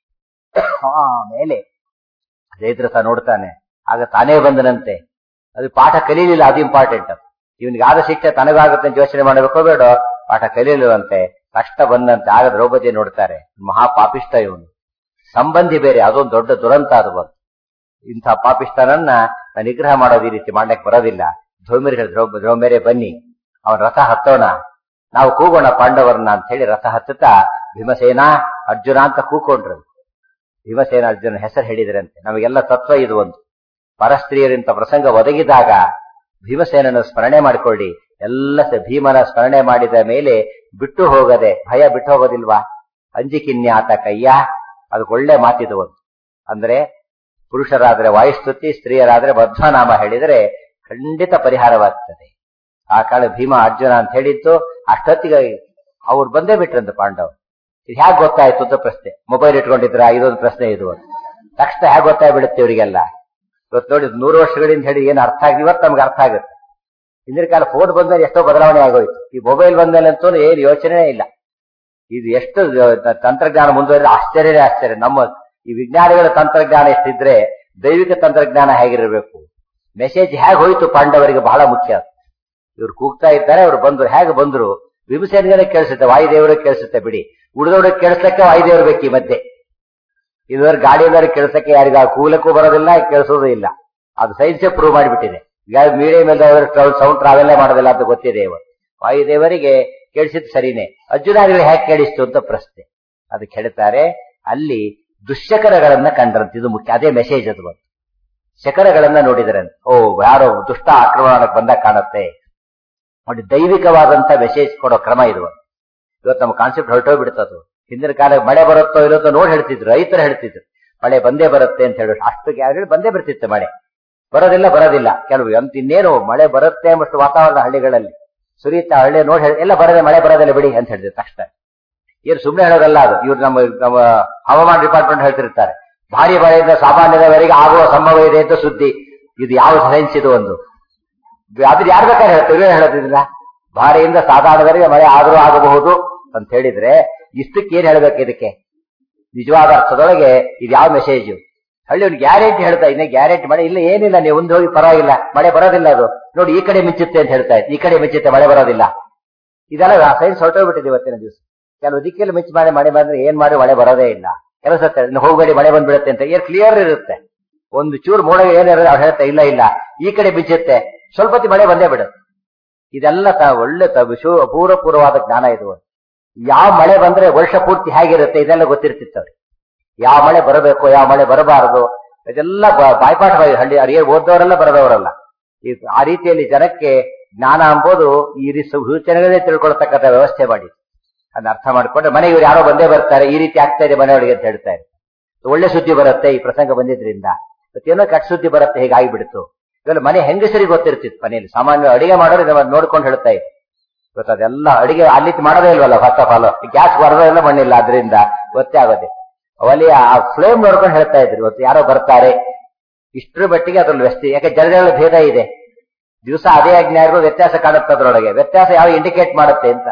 ಆಮೇಲೆ ಜಯದ್ರಥ ನೋಡ್ತಾನೆ ಆಗ ತಾನೇ ಬಂದನಂತೆ ಅದು ಪಾಠ ಕಲೀಲಿಲ್ಲ ಅದು ಇಂಪಾರ್ಟೆಂಟ್ ಇವನಿಗೆ ಆದ ಶಿಕ್ಷೆ ತನಗಾಗುತ್ತೆ ಅಂತ ಯೋಚನೆ ಮಾಡಬೇಕೋ ಬೇಡ ಪಾಠ ಕಲೀಲಿಲ್ಲವಂತೆ ಕಷ್ಟ ಬಂದಂತೆ ಆಗ ದ್ರೌಪದಿ ನೋಡ್ತಾರೆ ಮಹಾ ಪಾಪಿಷ್ಟ ಇವನು ಸಂಬಂಧಿ ಬೇರೆ ಅದೊಂದು ದೊಡ್ಡ ದುರಂತ ಅದು ಬಂತು ಇಂಥ ಪಾಪಿಷ್ಟನನ್ನ ನಾನು ನಿಗ್ರಹ ಮಾಡೋದು ಈ ರೀತಿ ಮಾಡ್ಲಿಕ್ಕೆ ಬರೋದಿಲ್ಲ ಧೌಮ್ಯರು ಹೇಳಿ ದ್ರೌ ದ್ರೌಮ್ಯರೇ ಬನ್ನಿ ಅವನ ರಥ ಹತ್ತೋಣ ನಾವು ಕೂಗೋಣ ಪಾಂಡವರನ್ನ ಅಂತ ಹೇಳಿ ರಥ ಹತ್ತುತ್ತಾ ಭೀಮಸೇನ ಅರ್ಜುನ ಅಂತ ಕೂಕೊಂಡ್ರು ಭೀಮಸೇನ ಅರ್ಜುನ ಹೆಸರು ಹೇಳಿದ್ರಂತೆ ನಮಗೆಲ್ಲ ತತ್ವ ಇದು ಒಂದು ಪರಸ್ತ್ರೀಯರಿಂತ ಪ್ರಸಂಗ ಒದಗಿದಾಗ ಭೀಮಸೇನನ ಸ್ಮರಣೆ ಮಾಡಿಕೊಳ್ಳಿ ಎಲ್ಲ ಸ- ಭೀಮನ ಸ್ಮರಣೆ ಮಾಡಿದ ಮೇಲೆ ಬಿಟ್ಟು ಹೋಗದೆ ಭಯ ಬಿಟ್ಟು ಹೋಗೋದಿಲ್ವಾ ಅಂಜಿಕಿನ್ಯಾತ ಕಯ್ಯ ಅದು ಒಳ್ಳೆ ಮಾತಿದು ಒಂದು ಅಂದ್ರೆ ಪುರುಷರಾದ್ರೆ ವಾಯುಸ್ತುತಿ ಸ್ತ್ರೀಯರಾದ್ರೆ ಬದ್ಧನಾಮ ಹೇಳಿದರೆ ಖಂಡಿತ ಪರಿಹಾರವಾಗ್ತದೆ ಆ ಕಾಲ ಭೀಮ ಅರ್ಜುನ ಅಂತ ಹೇಳಿದ್ದು ಅಷ್ಟೊತ್ತಿಗೆ ಅವ್ರು ಬಂದೇ ಬಿಟ್ರಂತ ಪಾಂಡವ್ ಇದು ಹೇಗೆ ಗೊತ್ತಾಯ್ತು ಅಂತ ಪ್ರಶ್ನೆ ಮೊಬೈಲ್ ಇಟ್ಕೊಂಡಿದ್ರ ಇದೊಂದು ಪ್ರಶ್ನೆ ಇದು ಅಂತ. ತಕ್ಷಣ ಹೇಗೆ ಗೊತ್ತಾಗ್ಬಿಡುತ್ತೆ ಇವರಿಗೆಲ್ಲ ಇವತ್ತು ನೋಡಿ ನೂರು ವರ್ಷಗಳಿಂದ ಹೇಳಿ ಏನು ಅರ್ಥ ಆಗಿ ಇವತ್ತು ನಮ್ಗೆ ಅರ್ಥ ಆಗುತ್ತೆ ಹಿಂದಿನ ಕಾಲ ಫೋನ್ ಬಂದ್ಮೇಲೆ ಎಷ್ಟೋ ಬದಲಾವಣೆ ಆಗೋಯ್ತು ಈ ಮೊಬೈಲ್ ಬಂದ್ಮೇಲೆ ಅಂತೂ ಏನು ಯೋಚನೆ ಇಲ್ಲ ಇದು ಎಷ್ಟು ತ- ತಂತ್ರಜ್ಞಾನ ಮುಂದುವರಿದ್ರೆ ಆಶ್ಚರ್ಯವೇ ಆಶ್ಚರ್ಯ ನಮ್ಮ ಈ ವಿಜ್ಞಾನಿಗಳ ತಂತ್ರಜ್ಞಾನ ಎಷ್ಟಿದ್ರೆ ದೈವಿಕ ತಂತ್ರಜ್ಞಾನ ಹೇಗಿರಬೇಕು ಮೆಸೇಜ್ ಹೇಗೆ ಹೋಯ್ತು ಪಾಂಡವರಿಗೆ ಬಹಳ ಮುಖ್ಯ ಇವ್ರು ಕೂಗ್ತಾ ಇದ್ದಾರೆ ಅವ್ರು ಬಂದ್ರು ಹೇಗೆ ಬಂದ್ರು ಭೀಮಸೇನಿಗೆ ಕೇಳಿಸುತ್ತೆ ವಾಯುದೇವರಿಗೆ ಕೇಳಿಸುತ್ತೆ ಬಿಡಿ ಉಳಿದವ್ರಿಗೆ ಕೇಳಿಸಕ್ಕೆ ವಾಯುದೇವರು ಬೇಕು ಈ ಮಧ್ಯೆ ಇದುವರೆ ಗಾಡಿಯವರು ಕೇಳಿಸಕ್ಕೆ ಯಾರಿಗ ಕೂಲಕ್ಕೂ ಬರೋದಿಲ್ಲ ಕೇಳಿಸೋದು ಇಲ್ಲ ಅದು ಸೈನ್ಸೇ ಪ್ರೂವ್ ಮಾಡಿಬಿಟ್ಟಿದೆ ಈಗ ಮೀಡಿಯಂ ಸೌಂಡ್ ಟ್ರಾವೆಲ್ ಮಾಡೋದಿಲ್ಲ ಅಂತ ಗೊತ್ತಿದೆ ಇವತ್ತು ವಾಯುದೇವರಿಗೆ ಕೇಳಿಸಿದ್ ಸರಿನೇ ಅರ್ಜುನಾದಿಗಳು ಹೇಗೆ ಕೇಳಿಸ್ತು ಅಂತ ಪ್ರಶ್ನೆ ಅದಕ್ಕೆ ಹೇಳ್ತಾರೆ ಅಲ್ಲಿ ದುಶ್ಶಕರಗಳನ್ನ ಕಂಡ್ರಂತ ಇದು ಮುಖ್ಯ ಅದೇ ಮೆಸೇಜ್ ಅದು ಬಂತು ಶಕರಗಳನ್ನ ನೋಡಿದ್ರಂತೆ ಓ ಯಾರೋ ದುಷ್ಟ ಆಕ್ರಮಣಕ್ಕೆ ಬಂದಾಗ ಕಾಣುತ್ತೆ ನೋಡಿ ದೈವಿಕವಾದಂತ ಮೆಸೇಜ್ ಕೊಡೋ ಕ್ರಮ ಇದು ಇವತ್ತು ನಮ್ಮ ಕಾನ್ಸೆಪ್ಟ್ ಹೊರಟೋಗ್ಬಿಡ್ತದು ಹಿಂದಿನ ಕಾಲ ಮಳೆ ಬರುತ್ತೋ ಇರುತ್ತೋ ನೋಡಿ ಹೇಳ್ತಿದ್ರು ರೈತರು ಹೇಳ್ತಿದ್ರು ಮಳೆ ಬಂದೇ ಬರುತ್ತೆ ಅಂತ ಹೇಳಿ ಅಷ್ಟು ಗ್ಯಾರಂಟಿ ಬಂದೇ ಬರ್ತಿತ್ತು ಮಳೆ ಬರೋದಿಲ್ಲ ಬರೋದಿಲ್ಲ ಕೆಲವು ಅಂತ ಇನ್ನೇನು ಮಳೆ ಬರುತ್ತೆ ಎಂಬಷ್ಟು ವಾತಾವರಣ ಹಳ್ಳಿಗಳಲ್ಲಿ ಸುರಿಯುತ್ತಾ ಹಳ್ಳಿ ನೋಡಿ ಹೇಳಿ ಎಲ್ಲ ಬರದೆ ಮಳೆ ಬರೋದಿಲ್ಲ ಬಿಡಿ ಅಂತ ಹೇಳಿದ್ರು ತಕ್ಷಣ ಏನು ಸುಮ್ಮನೆ ಹೇಳೋದಲ್ಲ ಅದು ಇವ್ರು ನಮ್ಮ ನಮ್ಮ ಹವಾಮಾನ ಡಿಪಾರ್ಟ್ಮೆಂಟ್ ಹೇಳ್ತಿರ್ತಾರೆ ಭಾರಿ ಮಳೆಯಿಂದ ಸಾಮಾನ್ಯದವರೆಗೆ ಆಗುವ ಸಂಭವ ಇದೆ ಅಂತ ಸುದ್ದಿ ಇದು ಯಾವ ಸೈನ್ಸ್ ಇದು ಒಂದು ಅದ್ರ ಯಾರು ಬೇಕಾದ್ರೆ ಹೇಳ್ತೀವಿ ಹೇಳೋದಿಲ್ಲ ಭಾರಿಯಿಂದ ಸಾಧಾರಣದವರೆಗೆ ಮಳೆ ಆದರೂ ಆಗಬಹುದು ಅಂತ ಹೇಳಿದ್ರೆ ಇಷ್ಟಕ್ಕೆ ಏನ್ ಹೇಳ್ಬೇಕು ಇದಕ್ಕೆ ನಿಜವಾದ ಅರ್ಥದೊಳಗೆ ಇದು ಯಾವ ಮೆಸೇಜ್ ಹಳ್ಳಿ ಒಂದು ಗ್ಯಾರಂಟಿ ಹೇಳ್ತಾ ಇನ್ನೇ ಗ್ಯಾರಂಟಿ ಮಳೆ ಇಲ್ಲ ಏನಿಲ್ಲ ನೀವು ಮುಂದೆ ಹೋಗಿ ಪರವಾಗಿಲ್ಲ ಮಳೆ ಬರೋದಿಲ್ಲ ಅದು ನೋಡಿ ಈ ಕಡೆ ಮಿಂಚುತ್ತೆ ಅಂತ ಹೇಳ್ತಾ ಇತ್ತು ಈ ಕಡೆ ಮಿಂಚುತ್ತೆ ಮಳೆ ಬರೋದಿಲ್ಲ ಇದೆಲ್ಲ ಸೈನ್ಸ್ ಹೊರಟೋಗ್ಬಿಟ್ಟಿದೆ ಇವತ್ತಿನ ದಿವಸ ಕೆಲವು ದಿಕ್ಕಲ್ಲಿ ಮಿಂಚು ಮಾಡಿ ಮಳೆ ಬಂದ್ರೆ ಏನ್ ಮಾಡಿ ಮಳೆ ಬರೋದೇ ಇಲ್ಲ ಕೆಲಸ ಹೋಗಬೇಡಿ ಮಳೆ ಬಂದ್ಬಿಡುತ್ತೆ ಅಂತ ಏನ್ ಕ್ಲಿಯರ್ ಇರುತ್ತೆ ಒಂದು ಚೂರು ಮೋಡ ಏನಿರೋದು ಅವ್ರು ಹೇಳ್ತಾ ಇಲ್ಲ ಇಲ್ಲ ಈ ಕಡೆ ಮಿಂಚುತ್ತೆ ಸ್ವಲ್ಪ ಹೊತ್ತಿಗೆ ಮಳೆ ಬಂದೇ ಬಿಡುತ್ತೆ ಇದೆಲ್ಲ ತ ಒಳ್ಳೆ ತ ವಿಶು ಅಪೂರ್ವಪೂರ್ವವಾದ ಜ್ಞಾನ ಇದು ಯಾವ ಮಳೆ ಬಂದ್ರೆ ವರ್ಷ ಪೂರ್ತಿ ಹೇಗಿರುತ್ತೆ ಇದೆಲ್ಲ ಗೊತ್ತಿರ್ತಿತ್ತು ಅವ್ರಿಗೆ ಯಾವ ಮಳೆ ಬರಬೇಕು ಯಾವ ಮಳೆ ಬರಬಾರದು ಇದೆಲ್ಲ ಬ- ಬಾಯ್ಪಾಠವಾಗಿ ಹಳ್ಳಿ ಅರಿಯ ಓದೋರೆಲ್ಲ ಬರದವರಲ್ಲ ಈ ಆ ರೀತಿಯಲ್ಲಿ ಜನಕ್ಕೆ ಜ್ಞಾನ ಎಂಬುದು ಈ ರೀತಿ ಸೂಚನೆಗಳೇ ತಿಳ್ಕೊಳ್ತಕ್ಕಂಥ ವ್ಯವಸ್ಥೆ ಮಾಡಿ ಅದನ್ನ ಅರ್ಥ ಮಾಡ್ಕೊಂಡ್ರೆ ಮನೆಗೆ ಇವ್ರು ಯಾರೋ ಬಂದೇ ಬರ್ತಾರೆ ಈ ರೀತಿ ಆಗ್ತಾ ಇದೆ ಮನೆಯೊಳಗೆ ಅಂತ ಹೇಳ್ತಾರೆ ಒಳ್ಳೆ ಸುದ್ದಿ ಬರುತ್ತೆ ಈ ಪ್ರಸಂಗ ಬಂದಿದ್ರಿಂದ ಏನೋ ಕೆಟ್ಟ ಸುದ್ದಿ ಬರುತ್ತೆ ಹೀಗಾಗಿಬಿಡ್ತು ಇವೆಲ್ಲ ಮನೆ ಹೆಂಗಸರಿಗೆ ಗೊತ್ತಿರ್ತಿತ್ತು ಮನೆಯಲ್ಲಿ ಸಾಮಾನ್ಯ ಅಡಿಗೆ ಮಾಡೋರು ಇದನ್ನ ನೋಡ್ಕೊಂಡು ಹೇಳ್ತಾ ಇತ್ತು ಇವತ್ತು ಅದೆಲ್ಲ ಅಡಿಗೆ ಅಲ್ಲಿ ಮಾಡೋದೇ ಇಲ್ವಲ್ಲ ಫಸ್ಟ್ ಆಫ್ ಆಲ್ ಗ್ಯಾಸ್ ಬರೋದೆಲ್ಲ ಮಣ್ಣಿಲ್ಲ ಅದರಿಂದ ಗೊತ್ತೇ ಆಗೋದೆ ಅವಲ್ಲಿ ಆ ಫ್ಲೇಮ್ ನೋಡ್ಕೊಂಡು ಹೇಳ್ತಾ ಇದ್ರು ಇವತ್ತು ಯಾರೋ ಬರ್ತಾರೆ ಇಷ್ಟರ ಮಟ್ಟಿಗೆ ಅದ್ರಲ್ಲಿ ವ್ಯಸ್ತಿ ಯಾಕೆ ಜನಗಳ ಭೇದ ಇದೆ ದಿವಸ ಅದೇ ಅಜ್ಞಾನಿಗೂ ವ್ಯತ್ಯಾಸ ಕಾಣುತ್ತೆ ಅದ್ರೊಳಗೆ ವ್ಯತ್ಯಾಸ ಯಾವ ಇಂಡಿಕೇಟ್ ಮಾಡುತ್ತೆ ಅಂತ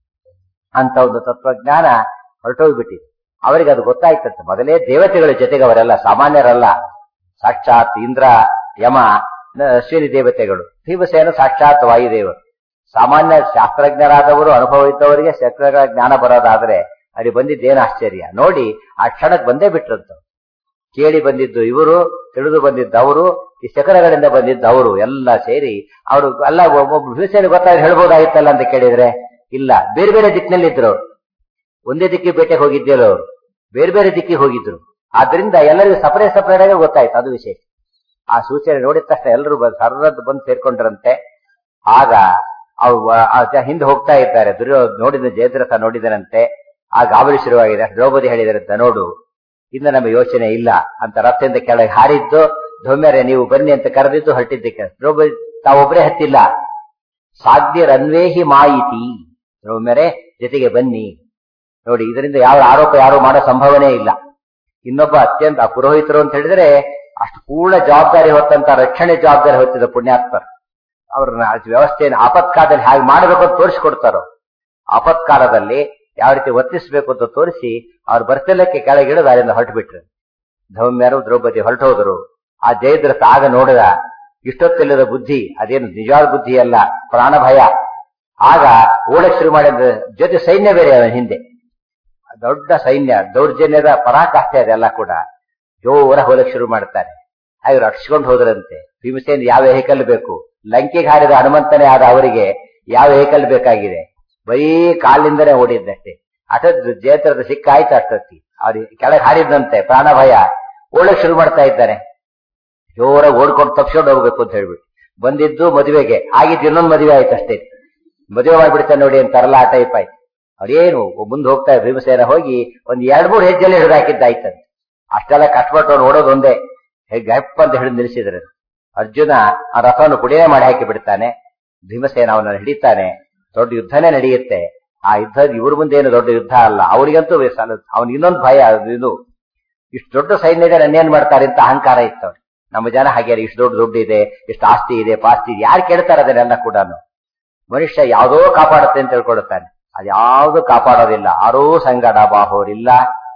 ಅಂತ ಒಂದು ತತ್ವಜ್ಞಾನ ಹೊರಟೋಗ್ಬಿಟ್ಟಿದೆ ಅವರಿಗೆ ಅದು ಗೊತ್ತಾಯ್ತಂತೆ ಮೊದಲೇ ದೇವತೆಗಳ ಜೊತೆಗೆ ಅವರೆಲ್ಲ ಸಾಮಾನ್ಯರಲ್ಲ ಸಾಕ್ಷಾತ್ ಇಂದ್ರ ಯಮ ನ- ಅಶ್ವಿನಿ ದೇವತೆಗಳು ಭೀಮಸೇನ ಸಾಕ್ಷಾತ್ ವಾಯುದೇವರು ಸಾಮಾನ್ಯ ಶಾಸ್ತ್ರಜ್ಞರಾದವರು ಅನುಭವ ಇದ್ದವರಿಗೆ ಶಸ್ತ್ರಗಳ ಜ್ಞಾನ ಬರೋದಾದ್ರೆ ಅಲ್ಲಿ ಬಂದಿದ್ದೇನು ಆಶ್ಚರ್ಯ ನೋಡಿ ಆ ಕ್ಷಣಕ್ಕೆ ಬಂದೇ ಬಿಟ್ರಂತ ಕೇಳಿ ಬಂದಿದ್ದು ಇವರು ತಿಳಿದು ಬಂದಿದ್ದು ಅವರು ಈ ಶಕರಗಳಿಂದ ಬಂದಿದ್ದು ಅವರು ಎಲ್ಲ ಸೇರಿ ಅವರು ಅಲ್ಲ ಒಬ್ಬ ಭೀಮಸೇನ ಗೊತ್ತಾಗಿ ಹೇಳ್ಬೋದಾಗಿತ್ತಲ್ಲ ಅಂತ ಕೇಳಿದ್ರೆ ಇಲ್ಲ ಬೇರೆ ಬೇರೆ ದಿಕ್ಕಿನಲ್ಲಿ ಇದ್ರು ಅವ್ರು. ಒಂದೇ ದಿಕ್ಕಿಗೆ ಬೇಟೆಗೆ ಹೋಗಿದ್ದಿಲ್ಲ ಅವರು ಬೇರೆ ಬೇರೆ ದಿಕ್ಕಿಗೆ ಹೋಗಿದ್ರು ಆದ್ರಿಂದ ಎಲ್ಲರಿಗೂ ಸಪರೇಟ್ ಸಪರೇಟ್ ಆಗಿ ಗೊತ್ತಾಯ್ತು ಅದು ವಿಶೇಷ ಆ ಸೂಚನೆ ನೋಡಿದ ತಕ್ಷಣ ಎಲ್ಲರೂ ಸರದ್ ಬಂದು ಸೇರ್ಕೊಂಡ್ರಂತೆ ಆಗ ಅವು ಆ ಜ- ಹಿಂದೆ ಹೋಗ್ತಾ ಇದ್ದಾರೆ ದುರ್ಯೋ ನೋಡಿದ ಜಯದ್ರಥ ನೋಡಿದನಂತೆ ಆ ಗಾಬರಿ ಶುರುವಾಗಿದೆ ದ್ರೌಪದಿ ಹೇಳಿದರಂತೆ ನೋಡು ಇನ್ನು ನಮಗೆ ಯೋಚನೆ ಇಲ್ಲ ಅಂತ ರಥದಿಂದ ಕೆಳಗೆ ಹಾರಿದ್ದು ಧೌಮ್ಯರೇ ನೀವು ಬನ್ನಿ ಅಂತ ಕರೆದಿದ್ದು ಹೊರಟಿದ್ದಕ್ಕೆ ದ್ರೌಪದಿ ತಾವೊಬ್ಬರೇ ಹತ್ತಿಲ್ಲ ಸಾಧ್ಯರನ್ವೇಹಿ ಮಾಯಿತಿ ದ್ರೌಮ್ಯರೇ ಜೊತೆಗೆ ಬನ್ನಿ ನೋಡಿ ಇದರಿಂದ ಯಾವ ಆರೋಪ ಯಾರು ಮಾಡೋ ಸಂಭವನೆ ಇಲ್ಲ ಇನ್ನೊಬ್ಬ ಅತ್ಯಂತ ಆ ಪುರೋಹಿತರು ಅಂತ ಹೇಳಿದ್ರೆ ಅಷ್ಟು ಪೂರ್ಣ ಜವಾಬ್ದಾರಿ ಹೊತ್ತಂತ ರಕ್ಷಣೆ ಜವಾಬ್ದಾರಿ ಹೊತ್ತಿದ ಪುಣ್ಯಾತ್ಮರು ಅವ್ರನ್ನ ಆ ವ್ಯವಸ್ಥೆಯನ್ನು ಆಪತ್ಕಾಲದಲ್ಲಿ ಹೇಗೆ ಮಾಡಬೇಕು ಅಂತ ತೋರಿಸ್ಕೊಡ್ತಾರೋ ಆಪತ್ಕಾಲದಲ್ಲಿ ಯಾವ ರೀತಿ ವರ್ತಿಸಬೇಕು ಅಂತ ತೋರಿಸಿ ಅವ್ರು ಬರ್ತಿಲ್ಲಕ್ಕೆ ಕೆಳಗಿಳಿದು ಅಲ್ಲಿಂದ ಹೊರಟು ಬಿಟ್ರು ಧೌಮ್ಯರು ದ್ರೌಪದಿ ಹೊರಟು ಹೋದರು ಆ ಜಯದ್ರಥ ಆಗ ನೋಡಿದ ಇಷ್ಟೊತ್ತಿಲ್ಲದ ಬುದ್ಧಿ ಅದೇನು ನಿಜವಾದ ಬುದ್ಧಿ ಅಲ್ಲ ಪ್ರಾಣ ಭಯ ಆಗ ಓಡಕ್ ಶುರು ಮಾಡಿದ ಜೊತೆ ಸೈನ್ಯ ಬೇರೆ ಅವನ ಹಿಂದೆ ದೊಡ್ಡ ಸೈನ್ಯ ದೌರ್ಜನ್ಯದ ಪರಾಕಾಷ್ಠೆ ಅದೆಲ್ಲ ಕೂಡ ಜೋರ ಹೋಲಕ್ ಶುರು ಮಾಡ್ತಾರೆ ಇವ್ರು ಅಟ್ಸ್ಕೊಂಡು ಹೋದ್ರಂತೆ ಭೀಮಸೇನ್ ಯಾವ ವೆಹಿಕಲ್ ಬೇಕು ಲಂಕೆಗೆ ಹಾರಿದ ಹನುಮಂತನೇ ಆದ ಅವರಿಗೆ ಯಾವ ವೆಹಿಕಲ್ ಬೇಕಾಗಿದೆ ಬರೀ ಕಾಲಿಂದನೇ ಓಡಿದ್ದಷ್ಟೇ ಅಷ್ಟೊತ್ತು ಜೇತ್ರದ ಸಿಕ್ಕಾಯ್ತು ಅಷ್ಟೊತ್ತಿ ಅವ್ರಿಗೆ ಕೆಳಗೆ ಹಾರಿದಂತೆ ಪ್ರಾಣ ಭಯ ಓಡಕ್ ಶುರು ಮಾಡ್ತಾ ಇದ್ದಾನೆ ಜೋರ ಓಡ್ಕೊಂಡು ತಪ್ಸ್ಕೊಂಡು ಹೋಗ್ಬೇಕು ಅಂತ ಹೇಳ್ಬಿಟ್ಟು ಬಂದಿದ್ದು ಮದುವೆಗೆ ಆಗಿದ್ದು ಇನ್ನೊಂದು ಮದುವೆ ಆಯ್ತು ಅಷ್ಟೇ ಮದುವೆ ಮಾಡ್ಬಿಡ್ತಾನೆ ನೋಡಿ ಅಂತಾರಲ್ಲ ಆ ಟೈಪ್ ಆಯ್ತು ಅವ್ರೇನು ಮುಂದೆ ಹೋಗ್ತಾ ಭೀಮಸೇನ ಹೋಗಿ ಒಂದ್ ಎರಡ್ ಮೂರು ಹೆಜ್ಜೆಲೆ ಹಿಡಿದು ಹಾಕಿದ್ದಾಯ್ತಂತೆ ಅಷ್ಟೆಲ್ಲ ಕಷ್ಟಪಟ್ಟು ಅವ್ನು ಓಡೋದು ಒಂದೇ ಗಪ್ ಅಂತ ಹಿಡಿದು ನಿಲ್ಲಿಸಿದ್ರೆ ಅರ್ಜುನ ಆ ರಥವನ್ನು ಪುಡಿಯೇ ಮಾಡಿ ಹಾಕಿ ಬಿಡ್ತಾನೆ ಭೀಮಸೇನ ಅವನನ್ನು ಹಿಡಿತಾನೆ ದೊಡ್ಡ ಯುದ್ಧನೇ ನಡೆಯುತ್ತೆ ಆ ಯುದ್ಧ ಇವ್ರ ಮುಂದೆ ಏನು ದೊಡ್ಡ ಯುದ್ಧ ಅಲ್ಲ ಅವರಿಗಂತೂ ಅವನ್ ಇನ್ನೊಂದು ಭಯ ಅದು ಇದು ಇಷ್ಟು ದೊಡ್ಡ ಸೈನ್ಯ ಇದೆ ನನ್ನೇನ್ ಮಾಡ್ತಾರೆ ಅಂತ ಅಹಂಕಾರ ಇತ್ತು ಅವ್ರಿಗೆ ನಮ್ಮ ಜನ ಹಾಗೆ ಇಷ್ಟು ದೊಡ್ಡ ದುಡ್ಡು ಇದೆ ಇಷ್ಟು ಆಸ್ತಿ ಇದೆ ಪಾಸ್ತಿ ಇದೆ ಯಾರು ಕೇಳ್ತಾರೆ ಅದನ್ನೆಲ್ಲ ಕೂಡ ಮನುಷ್ಯ ಯಾವುದೋ ಕಾಪಾಡುತ್ತೆ ಅಂತ ತಿಳ್ಕೊಡುತ್ತಾನೆ ಅದ್ಯಾವುದು ಕಾಪಾಡೋದಿಲ್ಲ ಆರೂ ಸಂಗಡ ಬಾಹೋರಿಲ್ಲ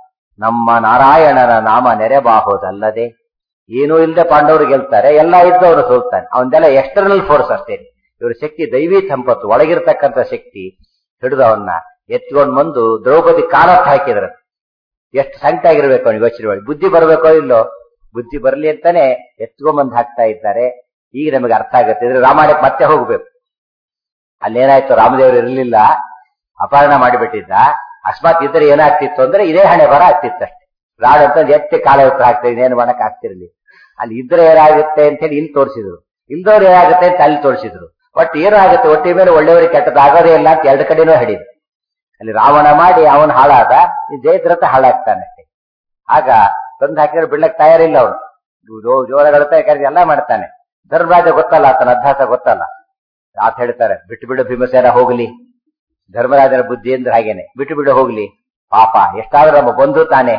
ನಮ್ಮ ನಾರಾಯಣನ ನಾಮ ನೆರೆಬಾಹೋದಲ್ಲದೆ ಏನೂ ಇಲ್ಲದೆ ಪಾಂಡವರು ಗೆಲ್ತಾರೆ ಎಲ್ಲ ಇದ್ದವನು ಸೋಲ್ತಾನೆ ಅವನ್ದೆಲ್ಲ ಎಕ್ಸ್ಟರ್ನಲ್ ಫೋರ್ಸ್ ಅಷ್ಟೇ ಇವ್ರ ಶಕ್ತಿ ದೈವಿ ಸಂಪತ್ತು ಒಳಗಿರ್ತಕ್ಕಂಥ ಶಕ್ತಿ ಹಿಡಿದವನ್ನ ಎತ್ಕೊಂಡ್ ಬಂದು ದ್ರೌಪದಿ ಕಾಲತ್ ಹಾಕಿದ್ರು ಎಷ್ಟು ಸಂಕಟ ಆಗಿರ್ಬೇಕು ಅವನಿಗೆ ಯೋಚನೆ ಮಾಡಿ ಬುದ್ಧಿ ಬರಬೇಕೋ ಇಲ್ಲೋ ಬುದ್ಧಿ ಬರಲಿ ಅಂತಾನೆ ಎತ್ಕೊಂಡ್ಬಂದು ಹಾಕ್ತಾ ಇದ್ದಾರೆ ಈಗ ನಮಗೆ ಅರ್ಥ ಆಗುತ್ತೆ ಇದ್ರೆ ರಾಮಾಯಣಕ್ಕೆ ಮತ್ತೆ ಹೋಗ್ಬೇಕು ಅಲ್ಲೇನಾಯ್ತು ರಾಮದೇವರು ಇರಲಿಲ್ಲ ಅಪಹರಣ ಮಾಡಿಬಿಟ್ಟಿದ್ದ ಅಕಸ್ಮಾತ್ ಇದ್ರೆ ಏನಾಗ್ತಿತ್ತು ಅಂದ್ರೆ ಇದೇ ಹಣೆ ಬರ ಆಗ್ತಿತ್ತಷ್ಟೆ ರಾಡ್ ಅಂತ ಎತ್ತಿ ಕಾಲ ಹತ್ರ ಹಾಕ್ತಾ ಇನ್ನೇನು ಮಾಡಕ್ ಆಗ್ತಿರ್ಲಿ ಅಲ್ಲಿ ಇದ್ರೆ ಏನಾಗುತ್ತೆ ಅಂತ ಹೇಳಿ ಇಲ್ಲಿ ತೋರಿಸಿದ್ರು ಇಲ್ದವ್ರು ಏನಾಗುತ್ತೆ ಅಂತ ಅಲ್ಲಿ ತೋರಿಸಿದ್ರು ಒಟ್ಟು ಏನಾಗುತ್ತೆ ಒಟ್ಟಿ ಮೇಲೆ ಒಳ್ಳೆಯವರಿಗೆ ಕೆಟ್ಟದಾಗೋದೇ ಇಲ್ಲ ಅಂತ ಎರಡು ಕಡೆನೂ ಹೇಳಿದ್ರು ಅಲ್ಲಿ ರಾವಣ ಮಾಡಿ ಅವನು ಹಾಳಾದ ಈ ಜಯದ್ರಥ ಹಾಳಾಗ್ತಾನೆ ಅಷ್ಟೇ ಆಗ ತಂದು ಹಾಕಿದ್ರೆ ಬಿಡ್ಲಕ್ ತಯಾರಿಲ್ಲ ಅವನು ಜೋರಗಳುತ್ತಾ ಯಾಕಂದ್ರೆ ಎಲ್ಲ ಮಾಡ್ತಾನೆ ಧರ್ಮರಾಜ ಗೊತ್ತಲ್ಲ ಆತನ ಅಭ್ಯಾಸ ಗೊತ್ತಲ್ಲ ಆತ ಹೇಳ್ತಾರೆ ಬಿಟ್ಟು ಬಿಡು ಭೀಮಸೇನ ಹೋಗ್ಲಿ ಧರ್ಮರಾಜನ ಬುದ್ಧಿ ಅಂದ್ರೆ ಹಾಗೇನೆ ಬಿಟ್ಟು ಬಿಡು ಹೋಗ್ಲಿ ಪಾಪ ಎಷ್ಟಾದ್ರೂ ನಮ್ಮ ಬಂಧು ತಾನೆ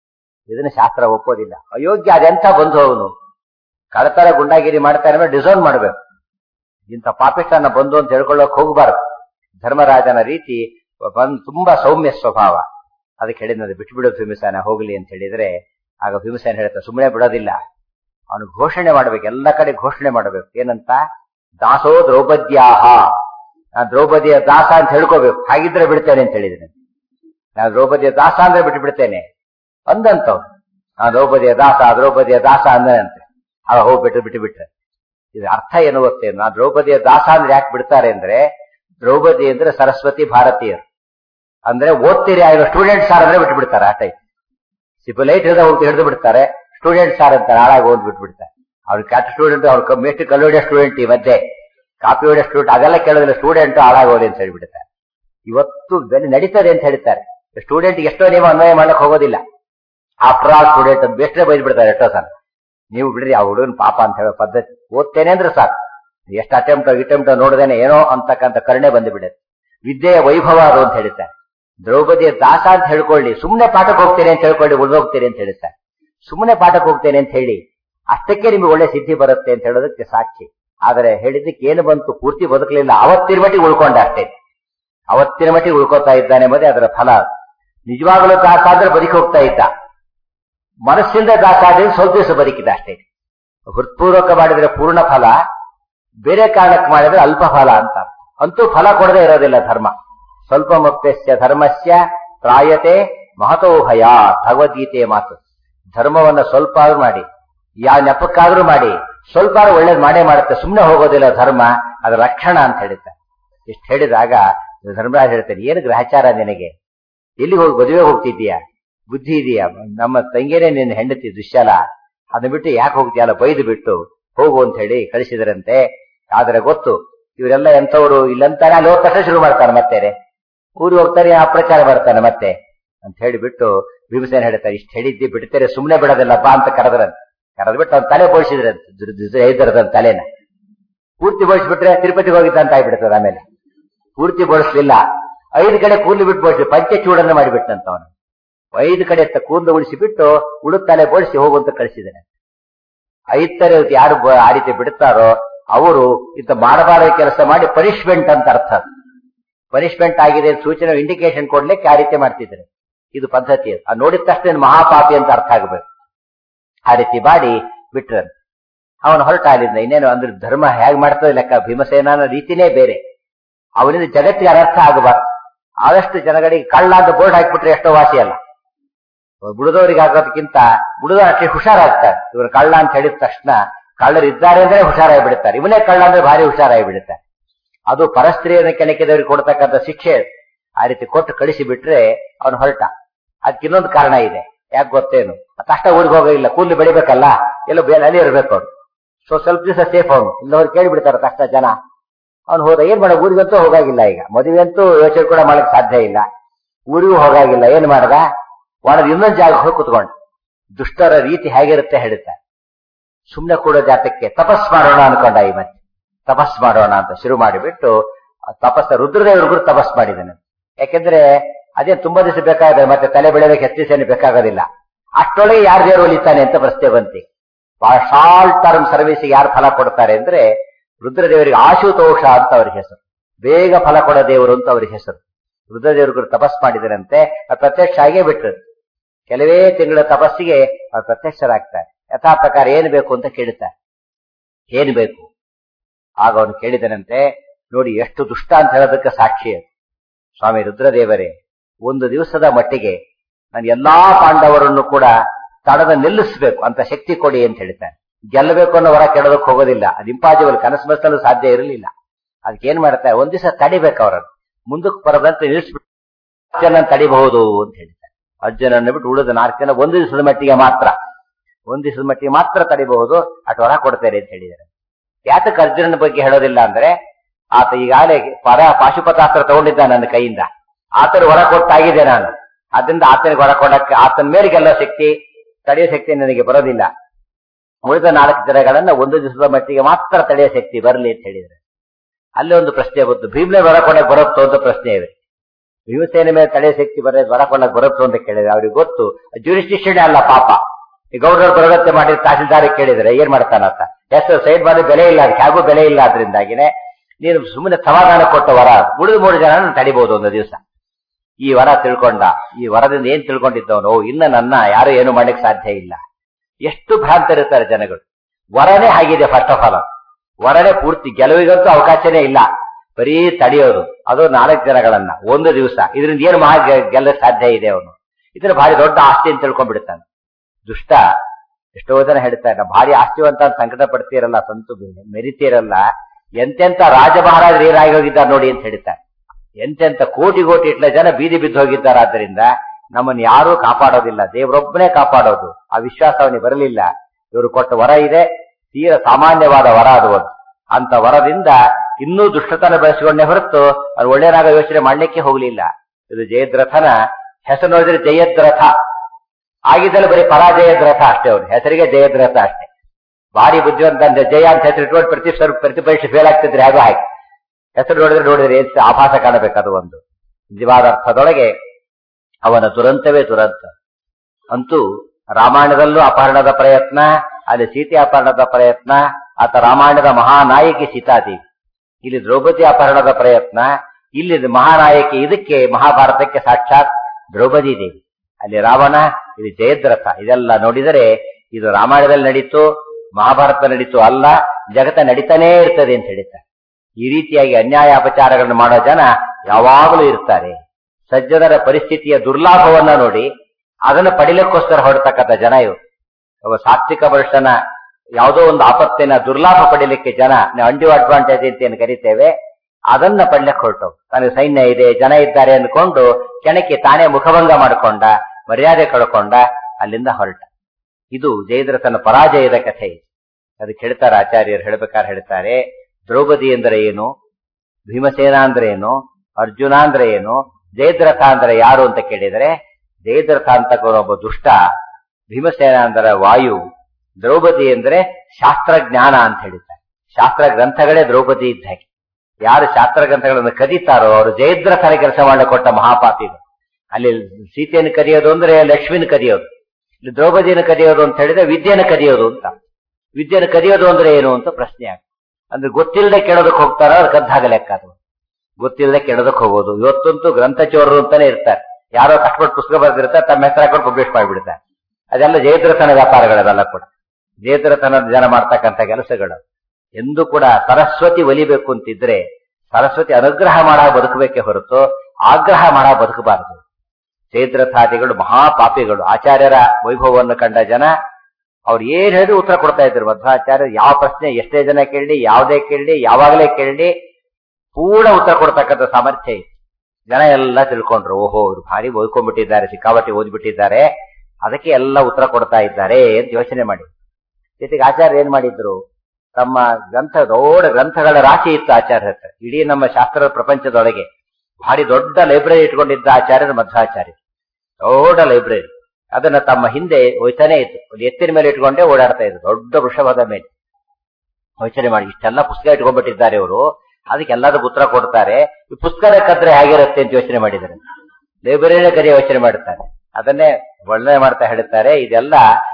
ಇದನ್ನ ಶಾಸ್ತ್ರ ಒಪ್ಪೋದಿಲ್ಲ ಅಯೋಗ್ಯ ಅದೆಂತ ಬಂಧು ಅವನು ಕಳತರ ಗುಂಡಾಗಿರಿ ಮಾಡ್ತಾನೆ ಅಂದ್ರೆ ಡಿಸೋನ್ ಮಾಡ್ಬೇಕು ಇಂಥ ಪಾಪಿಷ್ಟನ ಬಂಧು ಅಂತ ಹೇಳ್ಕೊಳ್ಳೋಕೆ ಹೋಗ್ಬಾರ್ದು ಧರ್ಮರಾಜನ ರೀತಿ ಬಂದ್ ತುಂಬಾ ಸೌಮ್ಯ ಸ್ವಭಾವ ಅದಕ್ಕೆ ಹೇಳಿದ್ನದು ಬಿಟ್ಟು ಬಿಡು ಭೀಮಸೇನ ಹೋಗ್ಲಿ ಅಂತ ಹೇಳಿದ್ರೆ ಆಗ ಭೀಮಸೇನ ಹೇಳ್ತಾರೆ ಸುಮ್ಮನೆ ಬಿಡೋದಿಲ್ಲ ಅವನು ಘೋಷಣೆ ಮಾಡ್ಬೇಕು ಎಲ್ಲ ಕಡೆ ಘೋಷಣೆ ಮಾಡಬೇಕು ಏನಂತ ದಾಸೋ ದ್ರೌಪದ್ಯಾಹ ನಾ ದ್ರೌಪದಿಯ ದಾಸ ಅಂತ ಹೇಳ್ಕೋಬೇಕು ಹಾಗಿದ್ರೆ ಬಿಡ್ತೇನೆ ಅಂತ ಹೇಳಿದ್ರೆ ನಾನು ದ್ರೌಪದಿಯ ದಾಸ ಅಂದ್ರೆ ಬಿಟ್ಟು ಬಿಡ್ತೇನೆ ಅಂದಂತವ್ ನಾ ದ್ರೌಪದಿಯ ದಾಸ ದ್ರೌಪದಿಯ ದಾಸ ಅಂದನಂತೆ ಆಗ ಹೋಗ್ಬಿಟ್ಟು ಬಿಟ್ಟು ಬಿಟ್ರೆ ಇದು ಅರ್ಥ ಏನು ಗೊತ್ತೇನು ನಾ ದ್ರೌಪದಿಯ ದಾಸ ಅಂದ್ರೆ ಯಾಕೆ ಬಿಡ್ತಾರೆ ಅಂದ್ರೆ ದ್ರೌಪದಿ ಅಂದ್ರೆ ಸರಸ್ವತಿ ಭಾರತೀಯರು ಅಂದ್ರೆ ಓದ್ತೀರಿ ಆಗಿರೋ ಸ್ಟೂಡೆಂಟ್ ಸಾರ್ ಅಂದ್ರೆ ಬಿಟ್ಟು ಬಿಡ್ತಾರೆ ಆ ಟೈಪ್ ಸಿಪಲೈಟ್ ಹಿಡಿದ ಹೋಗಿ ಹಿಡಿದು ಬಿಡ್ತಾರೆ ಸ್ಟೂಡೆಂಟ್ ಸಾರ್ ಅಂತಾರೆ ಹಾಳಾಗಿ ಓದ್ ಬಿಟ್ಟು ಬಿಡ್ತಾರೆ ಅವ್ರು ಕ್ಯಾಟ್ ಸ್ಟೂಡೆಂಟ್ ಅವ್ರ ಮೇಸ್ಟ್ ಕಲ್ಲೋಡಿಯ ಸ್ಟೂಡೆಂಟ್ ಈ ಮಧ್ಯೆ ಕಾಪಿ ಹೊಡೆಯ ಸ್ಟೂಡೆಂಟ್ ಅದೆಲ್ಲ ಕೇಳೋದಿಲ್ಲ ಸ್ಟೂಡೆಂಟ್ ಹಾಳಾಗೋದು ಅಂತ ಹೇಳ್ಬಿಡ್ತಾರೆ ಇವತ್ತು ಬೆಲೆ ನಡೀತದೆ ಅಂತ ಹೇಳ್ತಾರೆ ಸ್ಟೂಡೆಂಟ್ ಎಷ್ಟೋ ನಿಯಮ ಅನ್ವಯ ಮಾಡಕ್ ಹೋಗೋದಿಲ್ಲ ಆಫ್ಟರ್ ಆಲ್ ಸ್ಟೂಡೆಂಟ್ ಅಂತ ಬೇಸ್ಟ್ರೆ ಬೈದ್ ಬಿಡ್ತಾರೆ ಎಷ್ಟೋ ಸಲ ನೀವು ಬಿಡ್ರಿ ಆ ಹುಡುಗನ್ ಪಾಪ ಅಂತ ಹೇಳೋ ಪದ್ಧತಿ ಓದ್ತೇನೆ ಅಂದ್ರೆ ಸಾಕು ಎಷ್ಟು ಅಟೆಂಪ್ಟ್ ಇಟೆಂಪ್ಟ್ ನೋಡ್ದೇನೆ ಏನೋ ಅಂತಕ್ಕಂಥ ಕರುಣೆ ಬಂದು ಬಿಡುತ್ತೆ ವಿದ್ಯೆಯ ವೈಭವ ಅದು ಅಂತ ಹೇಳ್ತಾರೆ ದ್ರೌಪದಿಯ ದಾಸ ಅಂತ ಹೇಳ್ಕೊಳ್ಳಿ ಸುಮ್ಮನೆ ಪಾಠಕ್ಕೆ ಹೋಗ್ತೇನೆ ಅಂತ ಹೇಳ್ಕೊಳ್ಳಿ ಉಳಿದೋಗ್ತೇನೆ ಅಂತ ಹೇಳ್ತಾರೆ ಸುಮ್ಮನೆ ಪಾಠಕ್ಕೆ ಹೋಗ್ತೇನೆ ಅಂತ ಹೇಳಿ ಅಷ್ಟಕ್ಕೆ ನಿಮ್ಗೆ ಒಳ್ಳೆ ಸಿದ್ಧಿ ಬರುತ್ತೆ ಅಂತ ಹೇಳೋದಕ್ಕೆ ಸಾಕ್ಷಿ ಆದರೆ ಹೇಳಿದ್ದಕ್ಕೆ ಏನು ಬಂತು ಪೂರ್ತಿ ಬದುಕಲಿಲ್ಲ ಅವತ್ತಿನ ಮಟ್ಟಿಗೆ ಉಳ್ಕೊಂಡ ಅಷ್ಟೇ ಅವತ್ತಿನ ಮಟ್ಟಿಗೆ ಉಳ್ಕೋತಾ ಇದ್ದಾನೆ ಎಂಬುದೇ ಅದರ ಫಲ ನಿಜವಾಗಲೂ ದಾಸ ಆದ್ರೆ ಬದುಕಿ ಹೋಗ್ತಾ ಇದ್ದ ಮನಸ್ಸಿಂದ ದಾಸ ಆದ್ರೆ ಸ್ವಲ್ಪ ದಿವಸ ಬದುಕಿದ ಅಷ್ಟೇ ಹೃತ್ಪೂರ್ವಕ ಮಾಡಿದ್ರೆ ಪೂರ್ಣ ಫಲ ಬೇರೆ ಕಾರಣಕ್ಕೆ ಮಾಡಿದ್ರೆ ಅಲ್ಪ ಫಲ ಅಂತ ಅಂತೂ ಫಲ ಕೊಡದೇ ಇರೋದಿಲ್ಲ ಧರ್ಮ ಸ್ವಲ್ಪ ಮುಕ್ತಸ್ಯ ಧರ್ಮಸ್ಯ ತ್ರಾಯತೆ ಮಹತೋ ಭಯ ಭಗವದ್ಗೀತೆಯ ಮಾತು ಧರ್ಮವನ್ನ ಸ್ವಲ್ಪ ಆದ್ರೂ ಮಾಡಿ ಯಾವ ನೆಪಕ್ಕಾದ್ರೂ ಮಾಡಿ ಸ್ವಲ್ಪ ಒಳ್ಳೇದು ಮಾಡೇ ಮಾಡುತ್ತೆ ಸುಮ್ಮನೆ ಹೋಗೋದಿಲ್ಲ ಧರ್ಮ ಅದರ ಲಕ್ಷಣ ಅಂತ ಹೇಳುತ್ತೆ ಇಷ್ಟು ಹೇಳಿದಾಗ ಧರ್ಮರಾಜ್ ಹೇಳ್ತಾನೆ ಏನು ಗ್ರಹಚಾರ ನಿನಗೆ ಎಲ್ಲಿಗೆ ಹೋಗಿ ಮದುವೆ ಹೋಗ್ತಿದ್ದೀಯಾ ಬುದ್ಧಿ ಇದೆಯಾ ನಮ್ಮ ತಂಗಿಯೇ ನಿನ್ನ ಹೆಂಡತಿ ದುಶ್ಯಲ ಅದನ್ನ ಬಿಟ್ಟು ಯಾಕೆ ಹೋಗ್ತೀಯಲ್ಲ ಬೈದು ಬಿಟ್ಟು ಹೋಗು ಅಂತ ಹೇಳಿ ಕಳಿಸಿದ್ರಂತೆ ಆದ್ರೆ ಗೊತ್ತು ಇವರೆಲ್ಲ ಎಂತವ್ರು ಇಲ್ಲಂತಾನೆ ಅಲ್ಲಿ ಹೋದ ತಕ್ಷಣ ಶುರು ಮಾಡ್ತಾರೆ ಮತ್ತೆ ಊರಿಗೆ ಹೋಗ್ತಾರೆ ಅಪ್ರಚಾರ ಮಾಡ್ತಾನೆ ಮತ್ತೆ ಅಂತ ಹೇಳಿಬಿಟ್ಟು ಭೀಮಸೇನ ಹೇಳ್ತಾರೆ ಇಷ್ಟು ಹೇಳಿದ್ದಿ ಬಿಡ್ತಾರೆ ಸುಮ್ಮನೆ ಬಿಡೋದಿಲ್ಲಪ್ಪ ಅಂತ ಕರೆದ್ರಂತೆ ಕರೆದ್ಬಿಟ್ಟು ಅವ್ನ ತಲೆ ಬೋಳಿಸಿದ್ರಂತೆ ಐದರದ ತಲೆನ ಪೂರ್ತಿ ಬೋಳಿಸ್ಬಿಟ್ರೆ ತಿರುಪತಿಗೆ ಹೋಗಿದ್ದ ಅಂತ ಆಗ್ಬಿಡ್ತದೆ ಆಮೇಲೆ ಪೂರ್ತಿ ಬೋಳಿಸ್ಲಿಲ್ಲ ಐದು ಕಡೆ ಕೂದಲು ಬಿಟ್ಟು ಬೋಳಿಸಿ ಪಂಚೆ ಚೂಡನ್ನ ಮಾಡಿಬಿಟ್ಟಂತ ಅವನು ಐದು ಕಡೆ ಕೂದಲು ಉಳಿಸಿ ಬಿಟ್ಟು ಉಳುಕ್ ತಲೆ ಬೋಳಿಸಿ ಹೋಗುವಂತ ಕಳಿಸಿದ್ದಾನೆ ಐದ್ ತರ ಯಾರು ಆ ರೀತಿ ಬಿಡ್ತಾರೋ ಅವರು ಇಂತ ಮಾಡಬಾರದ ಕೆಲಸ ಮಾಡಿ ಪನಿಷ್ಮೆಂಟ್ ಅಂತ ಅರ್ಥ ಪನಿಷ್ಮೆಂಟ್ ಆಗಿದೆ ಸೂಚನೆ ಇಂಡಿಕೇಶನ್ ಕೊಡ್ಲಿಕ್ಕೆ ಆ ರೀತಿ ಮಾಡ್ತಿದ್ದಾರೆ ಇದು ಪದ್ಧತಿ ಅದು ನೋಡಿದ ತಕ್ಷಣ ಮಹಾಪಾಪಿ ಅಂತ ಅರ್ಥ ಆಗಬೇಕು ಆ ರೀತಿ ಮಾಡಿ ಬಿಟ್ರ ಅವನು ಹೊರಟ ಅಲ್ಲಿಂದ ಇನ್ನೇನು ಅಂದ್ರೆ ಧರ್ಮ ಹೇಗ್ ಮಾಡ್ತದೆ ಲೆಕ್ಕ ಭೀಮಸೇನನ ರೀತಿನೇ ಬೇರೆ ಅವನಿಂದ ಜಗತ್ತಿಗೆ ಅನರ್ಥ ಆಗಬಾರ್ದು ಆದಷ್ಟು ಜನಗಳಿಗೆ ಕಳ್ಳ ಅಂತ ಬೋರ್ಡ್ ಹಾಕಿಬಿಟ್ರೆ ಎಷ್ಟೋ ವಾಸಿ ಅಲ್ಲ ಬುಡದವರಿಗೆ ಆಗೋದಕ್ಕಿಂತ ಬುಡದ ಅಷ್ಟೇ ಹುಷಾರಾಗ್ತಾರೆ ಇವರು ಕಳ್ಳ ಅಂತ ಹೇಳಿದ ತಕ್ಷಣ ಕಳ್ಳರು ಇದ್ದಾರೆ ಅಂದ್ರೆ ಹುಷಾರಾಗಿ ಬಿಡುತ್ತಾರೆ ಇವನೇ ಕಳ್ಳ ಅಂದ್ರೆ ಭಾರಿ ಹುಷಾರಾಗಿ ಬಿಡುತ್ತಾರೆ ಅದು ಪರಸ್ತ್ರೀಯನ ಕೆಣಕಿದವರಿಗೆ ಕೊಡ್ತಕ್ಕಂಥ ಶಿಕ್ಷೆ ಆ ರೀತಿ ಕೊಟ್ಟು ಕಳಿಸಿ ಬಿಟ್ರೆ ಅವನು ಹೊರಟ ಅದಕ್ಕೆ ಇನ್ನೊಂದು ಕಾರಣ ಇದೆ ಯಾಕೆ ಗೊತ್ತೇನು ಕಷ್ಟ ಊರಿಗೆ ಹೋಗಿಲ್ಲ ಕೂಲಿ ಬೆಳಿಬೇಕಲ್ಲ ಎಲ್ಲೋ ಬೇರೆ ಅಲ್ಲಿ ಇರ್ಬೇಕು ಅವ್ರು ಸೊ ಸ್ವಲ್ಪ ದಿವಸ ಸೇಫ್ ಅವನು ಇಲ್ಲವ್ರು ಕೇಳಿ ಬಿಡ್ತಾರೆ ತಕ್ಷಣ ಜನ ಅವ್ನು ಹೋದ ಏನ್ ಮಾಡ ಊರಿಗಂತೂ ಹೋಗಾಗಿಲ್ಲ ಈಗ ಮದುವೆ ಅಂತೂ ಯೋಚನೆ ಕೂಡ ಮಾಡಕ್ ಸಾಧ್ಯ ಇಲ್ಲ ಊರಿಗೂ ಹೋಗಾಗಿಲ್ಲ ಏನ್ ಮಾಡ್ದ ಒಣದ ಇನ್ನೊಂದು ಜಾಗ ಹೋಗಿ ಕುತ್ಕೊಂಡು ದುಷ್ಟರ ರೀತಿ ಹೇಗಿರುತ್ತೆ ಹೇಳುತ್ತೆ ಸುಮ್ನೆ ಕೂಡೋ ಜಾತಕ್ಕೆ ತಪಸ್ ಮಾಡೋಣ ಅನ್ಕೊಂಡ ಈ ಮತ್ತೆ ತಪಸ್ ಮಾಡೋಣ ಅಂತ ಶುರು ಮಾಡಿಬಿಟ್ಟು ತಪಸ್ಸ ರುದ್ರದೇವ್ರಿಗೂ ತಪಸ್ ಮಾಡಿದ್ದಾನೆ ಯಾಕೆಂದ್ರೆ ಅದೇ ತುಂಬಾ ದಿವಸ ಬೇಕಾದ್ರೆ ಮತ್ತೆ ತಲೆ ಬೆಳೆಯೋದಕ್ಕೆ ಹೆಚ್ಚು ದಿವಸ ಬೇಕಾಗೋದಿಲ್ಲ ಅಷ್ಟೊಳಗೆ ಯಾರು ದೇವರು ಒಲಿತಾನೆ ಅಂತ ಪ್ರಶ್ನೆ ಬಂತಿ ಬಹಳ ಶಾರ್ಟ್ ಟರ್ಮ್ ಸರ್ವಿಸ್ ಯಾರು ಫಲ ಕೊಡ್ತಾರೆ ಅಂದ್ರೆ ರುದ್ರದೇವರಿಗೆ ಆಶುತೋಷ ಅಂತ ಅವ್ರಿಗೆ ಹೆಸರು ಬೇಗ ಫಲ ಕೊಡೋ ದೇವರು ಅಂತ ಅವ್ರಿಗೆ ಹೆಸರು ರುದ್ರದೇವರು ತಪಸ್ ಮಾಡಿದರಂತೆ ಅದು ಪ್ರತ್ಯಕ್ಷ ಆಗೇ ಬಿಟ್ರು ಕೆಲವೇ ತಿಂಗಳ ತಪಸ್ಸಿಗೆ ಅವ್ರು ಪ್ರತ್ಯಕ್ಷರಾಗ್ತಾರೆ ಯಥಾ ಪ್ರಕಾರ ಏನು ಬೇಕು ಅಂತ ಕೇಳುತ್ತಾರೆ ಏನು ಬೇಕು ಆಗ ಅವನು ಕೇಳಿದನಂತೆ ನೋಡಿ ಎಷ್ಟು ದುಷ್ಟ ಅಂತ ಹೇಳೋದಕ್ಕೆ ಸಾಕ್ಷಿ ಅದು ಸ್ವಾಮಿ ರುದ್ರದೇವರೇ ಒಂದು ದಿವಸದ ಮಟ್ಟಿಗೆ ನಾನು ಎಲ್ಲಾ ಪಾಂಡವರನ್ನು ಕೂಡ ತಡದ ನಿಲ್ಲಿಸಬೇಕು ಅಂತ ಶಕ್ತಿ ಕೊಡಿ ಅಂತ ಹೇಳ್ತಾನೆ ಗೆಲ್ಲಬೇಕು ಅನ್ನೋ ಹೊರ ಕೆಡೋದಕ್ಕೆ ಹೋಗೋದಿಲ್ಲ ಅದು ಇಂಪಾಸಿಬಲ್ ಕನಸು ಬಸ್ಸಲು ಸಾಧ್ಯ ಇರಲಿಲ್ಲ ಅದಕ್ಕೆ ಏನ್ ಮಾಡ್ತಾರೆ ಒಂದ್ ದಿವಸ ತಡಿಬೇಕು ಅವರನ್ನು ಮುಂದಕ್ಕೆ ಬರದಂತೆ ನಿಲ್ಲಿಸ್ಬಿಟ್ಟು ಅರ್ಜುನನ್ ತಡಿಬಹುದು ಅಂತ ಹೇಳ್ತಾರೆ ಅರ್ಜುನನ್ನು ಬಿಟ್ಟು ಉಳಿದ ನಾಲ್ಕು ಜನ ಒಂದು ದಿವಸದ ಮಟ್ಟಿಗೆ ಮಾತ್ರ ಒಂದ್ ದಿವಸದ ಮಟ್ಟಿಗೆ ಮಾತ್ರ ತಡಿಬಹುದು ಅಟ್ ಹೊರ ಕೊಡ್ತಾರೆ ಅಂತ ಹೇಳಿದ್ದಾರೆ ಯಾತಕ್ಕೆ ಅರ್ಜುನನ ಬಗ್ಗೆ ಹೇಳೋದಿಲ್ಲ ಅಂದ್ರೆ ಆತ ಈಗಾಗಲೇ ಪರ ಪಾಶುಪತಾಸ್ತ್ರ ತಗೊಂಡಿದ್ದ ನನ್ನ ಕೈಯಿಂದ ಆತನ ಹೊರ ಕೊಟ್ಟಾಗಿದೆ ನಾನು ಅದರಿಂದ ಆತನಿಗೆ ಹೊರ ಕೊಡಕ್ಕೆ ಆತನ ಮೇಲೆ ಗೆಲ್ಲೋ ಶಕ್ತಿ ತಡೆಯೋ ಶಕ್ತಿ ನನಗೆ ಬರೋದಿಲ್ಲ ಉಳಿದ ನಾಲ್ಕು ಜನಗಳನ್ನ ಒಂದು ದಿವಸದ ಮಟ್ಟಿಗೆ ಮಾತ್ರ ತಡೆಯೋ ಶಕ್ತಿ ಬರಲಿ ಅಂತ ಹೇಳಿದ್ರೆ ಅಲ್ಲಿ ಒಂದು ಪ್ರಶ್ನೆ ಬಂತು ಭೀಮ್ಲೆ ಹೊರ ಕೊಡಕ್ ಬರುತ್ತೋ ಅಂತ ಪ್ರಶ್ನೆ ಇದೆ ಭೀಮಸೇನೆ ಮೇಲೆ ತಡೆಯೋ ಶಕ್ತಿ ಬರ ಹೊರ ಕೊಡಕ್ ಬರುತ್ತೋ ಅಂತ ಕೇಳಿದ್ರೆ ಅವ್ರಿಗೆ ಗೊತ್ತು ಜ್ಯೂರಿಸ್ಟಿಷನ್ ಅಲ್ಲ ಪಾಪ ಈ ಗೌಡರು ಬರಗತ್ತೆ ಮಾಡಿ ತಹಸೀಲ್ದಾರ್ ಕೇಳಿದ್ರೆ ಏನ್ ಮಾಡ್ತಾನಂತ ಹೆಸರು ಸೈಡ್ ಮಾಡಿ ಬೆಲೆ ಇಲ್ಲ ಅದಕ್ಕೆ ಯಾಗೂ ಬೆಲೆ ಇಲ್ಲ ಅದರಿಂದಾಗಿನೇ ನೀನು ಸುಮ್ಮನೆ ಸಮಾಧಾನ ಕೊಟ್ಟ ವರ ಉಳಿದ ಮೂರು ಜನ ತಡಿಬಹುದು ಒಂದು ದಿವಸ ಈ ವರ ತಿಳ್ಕೊಂಡ ಈ ವರದಿಂದ ಏನ್ ತಿಳ್ಕೊಂಡಿದ್ದವನು ಇನ್ನ ನನ್ನ ಯಾರು ಏನು ಮಾಡ್ಲಿಕ್ಕೆ ಸಾಧ್ಯ ಇಲ್ಲ ಎಷ್ಟು ಭ್ರಾಂತರಿರ್ತಾರೆ ಜನಗಳು ವರನೇ ಆಗಿದೆ ಫಸ್ಟ್ ಆಫ್ ಆಲ್ ವರನೇ ಪೂರ್ತಿ ಗೆಲುವಿಗಂತೂ ಅವಕಾಶನೇ ಇಲ್ಲ ಬರೀ ತಡೆಯೋದು ಅದು ನಾಲ್ಕು ಜನಗಳನ್ನ ಒಂದು ದಿವಸ ಇದರಿಂದ ಏನು ಮಹಾ ಗೆಲ್ಲಕ್ಕೆ ಸಾಧ್ಯ ಇದೆ ಅವನು ಇದ್ರ ಭಾರಿ ದೊಡ್ಡ ಆಸ್ತಿ ಅಂತ ತಿಳ್ಕೊಂಡ್ಬಿಡ್ತಾನೆ ದುಷ್ಟ ಎಷ್ಟೋ ಜನ ಹೇಳ್ತಾರೆ ನಾ ಭಾರಿ ಆಸ್ತಿವಂತ ಅಂತ ಸಂಕಟ ಪಡ್ತೀರಲ್ಲ ಸಂತು ಮೆರಿತೀರಲ್ಲ ಎಂತೆಂತ ರಾಜ ಮಹಾರಾಜರು ಏನಾಗಿ ಹೋಗಿದ್ದಾರೆ ನೋಡಿ ಅಂತ ಹೇಳ್ತಾರೆ ಎಂತೆಂತ ಕೋಟಿ ಕೋಟಿ ಇಟ್ಲ ಜನ ಬೀದಿ ಬಿದ್ದು ಹೋಗಿದ್ದಾರೆ ಆದ್ದರಿಂದ ನಮ್ಮನ್ನು ಯಾರೂ ಕಾಪಾಡೋದಿಲ್ಲ ದೇವರೊಬ್ಬನೇ ಕಾಪಾಡೋದು ಆ ವಿಶ್ವಾಸ ಅವನಿಗೆ ಬರಲಿಲ್ಲ ಇವರು ಕೊಟ್ಟ ವರ ಇದೆ ತೀರ ಸಾಮಾನ್ಯವಾದ ವರ ಅದು ಒಂದು ಅಂತ ವರದಿಂದ ಇನ್ನೂ ದುಷ್ಟತನ ಬೆಳೆಸಿಕೊಂಡೇ ಹೊರತು ಅವ್ರು ಒಳ್ಳೆಯನಾಗ ಯೋಚನೆ ಮಾಡ್ಲಿಕ್ಕೆ ಹೋಗ್ಲಿಲ್ಲ ಇದು ಜಯದ್ರಥನ ಹೆಸರು ನೋಡಿದ್ರೆ ಜಯದ್ರಥ ಆಗಿದ್ದಲ್ಲಿ ಬರೀ ಪರಾಜಯದ ರಥ ಅಷ್ಟೇ ಅವ್ರು ಹೆಸರಿಗೆ ಜಯದ್ರಥ ಅಷ್ಟೇ ಭಾರಿ ಬುದ್ಧಿವಂತ ಅಂದ್ರೆ ಜಯ ಅಂತ ಹೆಸರು ಇಟ್ಕೊಂಡು ಪ್ರತಿ ಸರ್ ಪ್ರತಿ ಪರೀಕ್ಷೆ ಫೇಲ್ ಆಗ್ತಿದ್ರೆ ಹೇಗೋ ಹಾಕಿ ಹೆಸರು ನೋಡಿದ್ರೆ ನೋಡಿದ್ರೆ ಏನ್ ಆಭಾಸ ಕಾಣಬೇಕು ಅದು ಒಂದು ನಿಜವಾದ ಅರ್ಥದೊಳಗೆ ಅವನ ದುರಂತವೇ ದುರಂತ ಅಂತೂ ರಾಮಾಯಣದಲ್ಲೂ ಅಪಹರಣದ ಪ್ರಯತ್ನ ಅಲ್ಲಿ ಸೀತೆ ಅಪಹರಣದ ಪ್ರಯತ್ನ ಆತ ರಾಮಾಯಣದ ಮಹಾನಾಯಕಿ ಸೀತಾದೇವಿ ಇಲ್ಲಿ ದ್ರೌಪದಿ ಅಪಹರಣದ ಪ್ರಯತ್ನ ಇಲ್ಲಿ ಮಹಾನಾಯಕಿ ಇದಕ್ಕೆ ಮಹಾಭಾರತಕ್ಕೆ ಸಾಕ್ಷಾತ್ ದ್ರೌಪದಿ ದೇವಿ ಅಲ್ಲಿ ರಾವಣ ಇಲ್ಲಿ ಜಯದ್ರಥ ಇದೆಲ್ಲ ನೋಡಿದರೆ ಇದು ರಾಮಾಯಣದಲ್ಲಿ ನಡೀತು ಮಹಾಭಾರತ ನಡೀತು ಅಲ್ಲ ಜಗತ್ತ ನಡೀತಾನೇ ಇರ್ತದೆ ಅಂತ ಹೇಳ್ತಾರೆ ಈ ರೀತಿಯಾಗಿ ಅನ್ಯಾಯ ಅಪಚಾರಗಳನ್ನು ಮಾಡೋ ಜನ ಯಾವಾಗಲೂ ಇರ್ತಾರೆ ಸಜ್ಜನರ ಪರಿಸ್ಥಿತಿಯ ದುರ್ಲಾಭವನ್ನ ನೋಡಿ ಅದನ್ನು ಪಡಿಲಿಕ್ಕೋಸ್ಕರ ಹೊರಡ್ತಕ್ಕಂಥ ಜನ ಇವರು ಒಬ್ಬ ಸಾತ್ವಿಕ ಮನುಷ್ಯನ ಯಾವುದೋ ಒಂದು ಆಪತ್ತಿನ ದುರ್ಲಾಭ ಪಡಿಲಿಕ್ಕೆ ಜನ ನಾವು ಅಂಡ್ಯೂ ಅಡ್ವಾಂಟೇಜ್ ಅಂತ ಏನು ಕರಿತೇವೆ ಅದನ್ನ ಪಡ್ಲಿಕ್ಕೆ ಹೊರಟವು ತನಗೆ ಸೈನ್ಯ ಇದೆ ಜನ ಇದ್ದಾರೆ ಅಂದ್ಕೊಂಡು ಕೆಣಕಿ ತಾನೇ ಮುಖಭಂಗ ಮಾಡಿಕೊಂಡ ಮರ್ಯಾದೆ ಕಳ್ಕೊಂಡ ಅಲ್ಲಿಂದ ಹೊರಟ ಇದು ಜಯದ್ರಥನ ಪರಾಜಯದ ಕಥೆ ಇದು ಅದಕ್ಕೆ ಹೇಳ್ತಾರೆ ಆಚಾರ್ಯರು ಹೇಳ್ಬೇಕಾದ್ರೆ ಹೇಳ್ತಾರೆ ದ್ರೌಪದಿ ಅಂದ್ರೆ ಏನು ಭೀಮಸೇನ ಅಂದ್ರೆ ಏನು ಅರ್ಜುನ ಅಂದ್ರೆ ಏನು ಜಯದ್ರಥ ಅಂದ್ರೆ ಯಾರು ಅಂತ ಕೇಳಿದರೆ ಜಯದ್ರಥ ಅಂತ ಒಬ್ಬ ದುಷ್ಟ ಭೀಮಸೇನ ಅಂದ್ರೆ ವಾಯು ದ್ರೌಪದಿ ಅಂದ್ರೆ ಶಾಸ್ತ್ರಜ್ಞಾನ ಅಂತ ಹೇಳಿದ್ದಾರೆ ಶಾಸ್ತ್ರ ಗ್ರಂಥಗಳೇ ದ್ರೌಪದಿ ಇದ್ದ ಹಾಗೆ ಯಾರು ಶಾಸ್ತ್ರ ಗ್ರಂಥಗಳನ್ನು ಕದೀತಾರೋ ಅವರು ಜಯದ್ರಥನ ಕೆಲಸ ಮಾಡಲಿಕ್ಕೆ ಕೊಟ್ಟ ಮಹಾಪಾಪಿಗಳು ಅಲ್ಲಿ ಸೀತೆಯನ್ನು ಕದಿಯೋದು ಅಂದ್ರೆ ಲಕ್ಷ್ಮಿನ ಕದಿಯೋದು ಇಲ್ಲಿ ದ್ರೌಪದಿಯನ್ನು ಕದಿಯೋದು ಅಂತ ಹೇಳಿದ್ರೆ ವಿದ್ಯೆಯನ್ನು ಕದಿಯೋದು ಅಂತ ವಿದ್ಯೆಯನ್ನು ಕದಿಯೋದು ಅಂದ್ರೆ ಏನು ಅಂತ ಪ್ರಶ್ನೆ ಆಗ ಅಂದ್ರೆ ಗೊತ್ತಿಲ್ಲದೆ ಕೆಳೋದಕ್ಕೆ ಹೋಗ್ತಾರ ಅವ್ರು ಕದ್ದಾಗ ಲೆಕ್ಕ ಅದು ಗೊತ್ತಿಲ್ಲದೆ ಕೆಳೋದಕ್ಕೆ ಹೋಗೋದು ಇವತ್ತಂತೂ ಗ್ರಂಥಚೋರರು ಅಂತಾನೆ ಇರ್ತಾರೆ ಯಾರೋ ಕಷ್ಟಪಟ್ಟು ಪುಸ್ತಕ ಬರೆದಿರ್ತಾರೆ ತಮ್ಮ ಹೆಸರು ಹಾಕೊಂಡು ಪಬ್ಲಿಷ್ ಮಾಡಿಬಿಡ್ತಾರೆ ಅದೆಲ್ಲ ಜಯದ್ರಥನ ವ್ಯಾಪಾರಗಳದೆಲ್ಲ ಕೂಡ ಜಯದ್ರಥನ ಜನ ಮಾಡ್ತಕ್ಕಂಥ ಕೆಲಸಗಳು ಎಂದು ಕೂಡ ಸರಸ್ವತಿ ಒಲಿಬೇಕು ಅಂತಿದ್ರೆ ಸರಸ್ವತಿ ಅನುಗ್ರಹ ಮಾಡ ಬದುಕಬೇಕೆ ಹೊರತು ಆಗ್ರಹ ಮಾಡ ಬದುಕಬಾರದು ಜಯದ್ರಥಾದಿಗಳು ಮಹಾಪಾಪಿಗಳು ಆಚಾರ್ಯರ ವೈಭವವನ್ನು ಕಂಡ ಜನ ಅವ್ರು ಏನ್ ಹೇಳಿದ್ರು ಉತ್ತರ ಕೊಡ್ತಾ ಇದ್ರು ಮಧ್ವಾಚಾರ್ಯ ಯಾವ ಪ್ರಶ್ನೆ ಎಷ್ಟೇ ಜನ ಕೇಳಿ ಯಾವುದೇ ಕೇಳಿ ಯಾವಾಗಲೇ ಕೇಳಿ ಪೂರ್ಣ ಉತ್ತರ ಕೊಡ್ತಕ್ಕಂಥ ಸಾಮರ್ಥ್ಯ ಇತ್ತು ಜನ ಎಲ್ಲ ತಿಳ್ಕೊಂಡ್ರು ಓಹೋ ಇವ್ರು ಭಾರಿ ಓದ್ಕೊಂಡ್ಬಿಟ್ಟಿದ್ದಾರೆ ಸಿಕ್ಕಾಪಟ್ಟಿ ಓದ್ಬಿಟ್ಟಿದ್ದಾರೆ ಅದಕ್ಕೆ ಎಲ್ಲ ಉತ್ತರ ಕೊಡ್ತಾ ಇದ್ದಾರೆ ಅಂತ ಯೋಚನೆ ಮಾಡಿ ಜೊತೆಗೆ ಆಚಾರ್ಯ ಏನ್ ಮಾಡಿದ್ರು ತಮ್ಮ ಗ್ರಂಥ ದೊಡ್ಡ ಗ್ರಂಥಗಳ ರಾಶಿ ಇತ್ತು ಆಚಾರ್ಯ ಹತ್ರ ಇಡೀ ನಮ್ಮ ಶಾಸ್ತ್ರದ ಪ್ರಪಂಚದೊಳಗೆ ಭಾರಿ ದೊಡ್ಡ ಲೈಬ್ರರಿ ಇಟ್ಕೊಂಡಿದ್ದ ಆಚಾರ್ಯರು ಮಧ್ವಾಚಾರ್ಯ ದೊಡ್ಡ ಲೈಬ್ರರಿ ಅದನ್ನ ತಮ್ಮ ಹಿಂದೆ ಒಯ್ತಾನೆ ಇತ್ತು ಒಂದು ಎತ್ತಿನ ಮೇಲೆ ಇಟ್ಕೊಂಡೇ ಓಡಾಡ್ತಾ ಇದ್ರು ದೊಡ್ಡ ವೃಷಭದ ಮೇಲೆ ಯೋಚನೆ ಮಾಡಿ ಇಷ್ಟೆಲ್ಲ ಪುಸ್ತಕ ಇಟ್ಕೊಂಡ್ಬಿಟ್ಟಿದ್ದಾರೆ ಇವರು ಅದಕ್ಕೆ ಎಲ್ಲದಕ್ಕೂ ಉತ್ತರ ಕೊಡ್ತಾರೆ ಈ ಪುಸ್ತಕ ಕದ್ರೆ ಹೇಗಿರುತ್ತೆ ಅಂತ ಯೋಚನೆ ಮಾಡಿದ್ದಾರೆ ಲೈಬ್ರರಿನೇ ಕರೆ ಯೋಚನೆ ಮಾಡ್ತಾರೆ ಅದನ್ನೇ ವರ್ಣನೆ ಮಾಡ್ತಾ ಹೇಳ್ತಾರೆ ಇದೆಲ್ಲ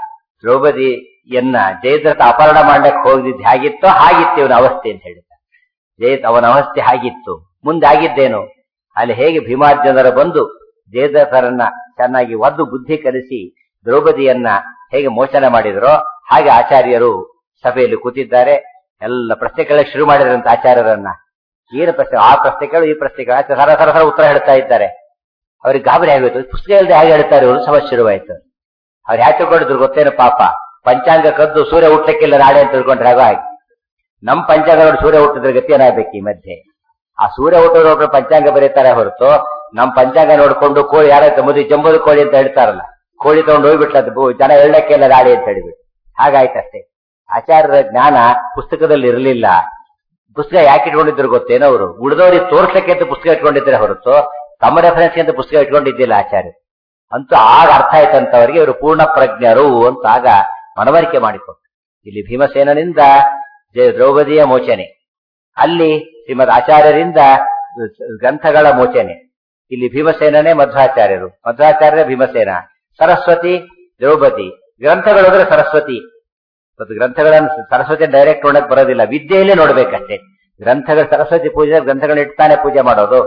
ದ್ರೌಪದಿಯನ್ನ ಜಯದ್ರಥ ಅಪಹರಣ ಮಾಡಕ್ ಹೋಗಿದ್ದು ಹೇಗಿತ್ತೋ ಹಾಗಿತ್ತು ಇವನ ಅವಸ್ಥೆ ಅಂತ ಹೇಳ್ತಾರೆ ಜಯ ಅವನ ಅವಸ್ಥೆ ಹಾಗಿತ್ತು ಮುಂದೆ ಆಗಿದ್ದೇನು ಅಲ್ಲಿ ಹೇಗೆ ಭೀಮಾರ್ಜುನರು ಬಂದು ಜಯದ್ರಥರನ್ನ ಚೆನ್ನಾಗಿ ಒದ್ದು ಬುದ್ಧಿ ಕಲಿಸಿ ದ್ರೌಪದಿಯನ್ನ ಹೇಗೆ ಮೋಚನ ಮಾಡಿದರೋ ಹಾಗೆ ಆಚಾರ್ಯರು ಸಭೆಯಲ್ಲಿ ಕೂತಿದ್ದಾರೆ ಎಲ್ಲ ಪ್ರಶ್ನೆ ಕೇಳಕ್ಕೆ ಶುರು ಮಾಡಿದ್ರಂತ ಆಚಾರ್ಯರನ್ನ ಏನು ಪ್ರಶ್ನೆ ಆ ಪ್ರಶ್ನೆಗಳು ಈ ಪ್ರಶ್ನೆಗಳು ಆಚಾರ್ಯ ಸರ ಸರ ಸರ ಉತ್ತರ ಹೇಳ್ತಾ ಇದ್ದಾರೆ ಅವ್ರಿಗೆ ಗಾಬರಿ ಆಗೋಯ್ತು ಪುಸ್ತಕ ಇಲ್ಲದೆ ಹೇಗೆ ಹೇಳ್ತಾರೆ ಇವರು ಸಮಸ್ಯೆ ಶುರುವಾಯ್ತು ಅವ್ರು ಯಾಕೆ ತಿಳ್ಕೊಂಡಿದ್ರು ಗೊತ್ತೇನು ಪಾಪ ಪಂಚಾಂಗ ಕದ್ದು ಸೂರ್ಯ ಹುಟ್ಟಕ್ಕಿಲ್ಲ ನಾಳೆ ಅಂತ ತಿಳ್ಕೊಂಡ್ರೆ ಆಗೋ ಹಾಗೆ ನಮ್ ಪಂಚಾಂಗ ನೋಡಿ ಸೂರ್ಯ ಹುಟ್ಟಿದ್ರೆ ಗತಿ ಏನಾಗ್ಬೇಕು ಈ ಮಧ್ಯೆ ಆ ಸೂರ್ಯ ಹುಟ್ಟೋರು ಪಂಚಾಂಗ ಬರೀತಾರೆ ಹೊರತು ನಮ್ ಪಂಚಾಂಗ ನೋಡ್ಕೊಂಡು ಕೋಳಿ ಯಾರ ಮದುವೆ ಜಂಬೂದು ಕೋಳಿ ಅಂತ ಹೇಳ್ತಾರಲ್ಲ ಕೋಳಿ ತಗೊಂಡು ಹೋಗ್ಬಿಟ್ಲದ್ದು ಜನ ಹೇಳಕ್ಕೆಲ್ಲ ನಾಳೆ ಅಂತ ಹೇಳಿಬಿಟ್ಟು ಹಾಗಾಯ್ತಷ್ಟೇ ಆಚಾರ್ಯರ ಜ್ಞಾನ ಪುಸ್ತಕದಲ್ಲಿ ಇರಲಿಲ್ಲ ಪುಸ್ತಕ ಯಾಕೆ ಇಟ್ಕೊಂಡಿದ್ರು ಗೊತ್ತೇನೋ ಅವರು ಉಳಿದವ್ರಿಗೆ ತೋರ್ಸಕ್ಕೆ ಅಂತ ಪುಸ್ತಕ ಇಟ್ಕೊಂಡಿದ್ರೆ ಹೊರತು ತಮ್ಮ ರೆಫರೆನ್ಸ್ ಅಂತ ಪುಸ್ತಕ ಇಟ್ಕೊಂಡಿದ್ದಿಲ್ಲ ಆಚಾರ್ಯ ಅಂತೂ ಆಗ ಅರ್ಥ ಆಯ್ತಂತವರಿಗೆ ಇವರು ಪೂರ್ಣ ಪ್ರಜ್ಞರು ಅಂತ ಆಗ ಮನವರಿಕೆ ಮಾಡಿಕೊಟ್ರು ಇಲ್ಲಿ ಭೀಮಸೇನನಿಂದ ಜಯ ದ್ರೌಪದಿಯ ಮೋಚನೆ ಅಲ್ಲಿ ಶ್ರೀಮದ್ ಆಚಾರ್ಯರಿಂದ ಗ್ರಂಥಗಳ ಮೋಚನೆ ಇಲ್ಲಿ ಭೀಮಸೇನನೇ ಮಧ್ವಾಚಾರ್ಯರು ಮಧ್ವಾಚಾರ್ಯ ಭೀಮಸೇನ ಸರಸ್ವತಿ ದ್ರೌಪದಿ ಗ್ರಂಥಗಳು ಅಂದ್ರೆ ಸರಸ್ವತಿ ಮತ್ತು ಗ್ರಂಥಗಳನ್ನು ಸರಸ್ವತಿ ಡೈರೆಕ್ಟ್ ನೋಡಕ್ ಬರೋದಿಲ್ಲ ವಿದ್ಯೆಯಲ್ಲೇ ನೋಡ್ಬೇಕಷ್ಟೇ ಗ್ರಂಥಗಳ ಸರಸ್ವತಿ ಪೂಜೆ ಗ್ರಂಥಗಳನ್ನ ಇಟ್ತಾನೆ ಪೂಜೆ ಮಾಡೋದು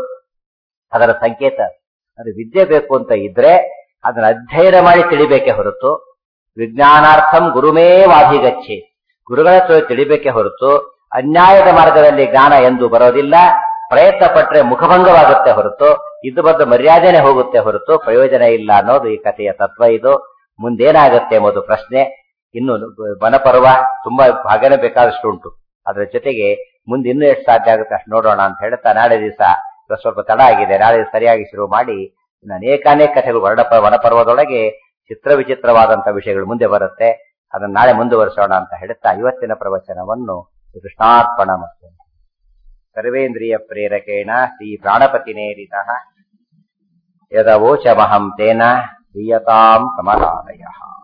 ಅದರ ಸಂಕೇತ ಅದು ವಿದ್ಯೆ ಬೇಕು ಅಂತ ಇದ್ರೆ ಅದನ್ನ ಅಧ್ಯಯನ ಮಾಡಿ ತಿಳಿಬೇಕೆ ಹೊರತು ವಿಜ್ಞಾನಾರ್ಥಂ ಗುರುಮೇ ವಾಧಿಗಚ್ಚೆ ಗುರುಗಳ ಹತ್ರ ತಿಳಿಬೇಕೆ ಹೊರತು ಅನ್ಯಾಯದ ಮಾರ್ಗದಲ್ಲಿ ಜ್ಞಾನ ಎಂದು ಬರೋದಿಲ್ಲ ಪ್ರಯತ್ನ ಪಟ್ರೆ ಮುಖಭಂಗವಾಗುತ್ತೆ ಹೊರತು ಇದು ಬಂದು ಮರ್ಯಾದೆನೆ ಹೋಗುತ್ತೆ ಹೊರತು ಪ್ರಯೋಜನ ಇಲ್ಲ ಅನ್ನೋದು ಈ ಕಥೆಯ ತತ್ವ ಇದು ಮುಂದೇನಾಗುತ್ತೆ ಎಂಬುದು ಪ್ರಶ್ನೆ ಇನ್ನು ವನಪರ್ವ ತುಂಬಾ ಭಾಗನೇ ಬೇಕಾದಷ್ಟು ಉಂಟು ಅದರ ಜೊತೆಗೆ ಮುಂದೆ ಇನ್ನೂ ಎಷ್ಟು ಸಾಧ್ಯ ಆಗುತ್ತೆ ಅಷ್ಟು ನೋಡೋಣ ಅಂತ ಹೇಳ್ತಾ ನಾಳೆ ದಿವಸ ಸ್ವಲ್ಪ ತಡ ಆಗಿದೆ ನಾಳೆ ದಿವಸ ಸರಿಯಾಗಿ ಶುರು ಮಾಡಿ ಇನ್ನು ಅನೇಕಾನೇಕ ಕಥೆಗಳು ವರ್ಣಪ ವನಪರ್ವದೊಳಗೆ ಚಿತ್ರ ವಿಚಿತ್ರವಾದಂತ ವಿಷಯಗಳು ಮುಂದೆ ಬರುತ್ತೆ ಅದನ್ನ ನಾಳೆ ಮುಂದುವರಿಸೋಣ ಅಂತ ಹೇಳ್ತಾ ಇವತ್ತಿನ ಪ್ರವಚನವನ್ನು ಕೃಷ್ಣಾರ್ಪಣ ಮತ್ತು ಸರ್ವೇಂದ್ರಿಯ ಪ್ರೇರಕೇಣ ಶ್ರೀ ಪ್ರಾಣಪತಿನೇರಿತ ಯದವೋಚಮಹಂ ತೇನ ದೀಯತಾಂ ಕಮಲಾಲಯ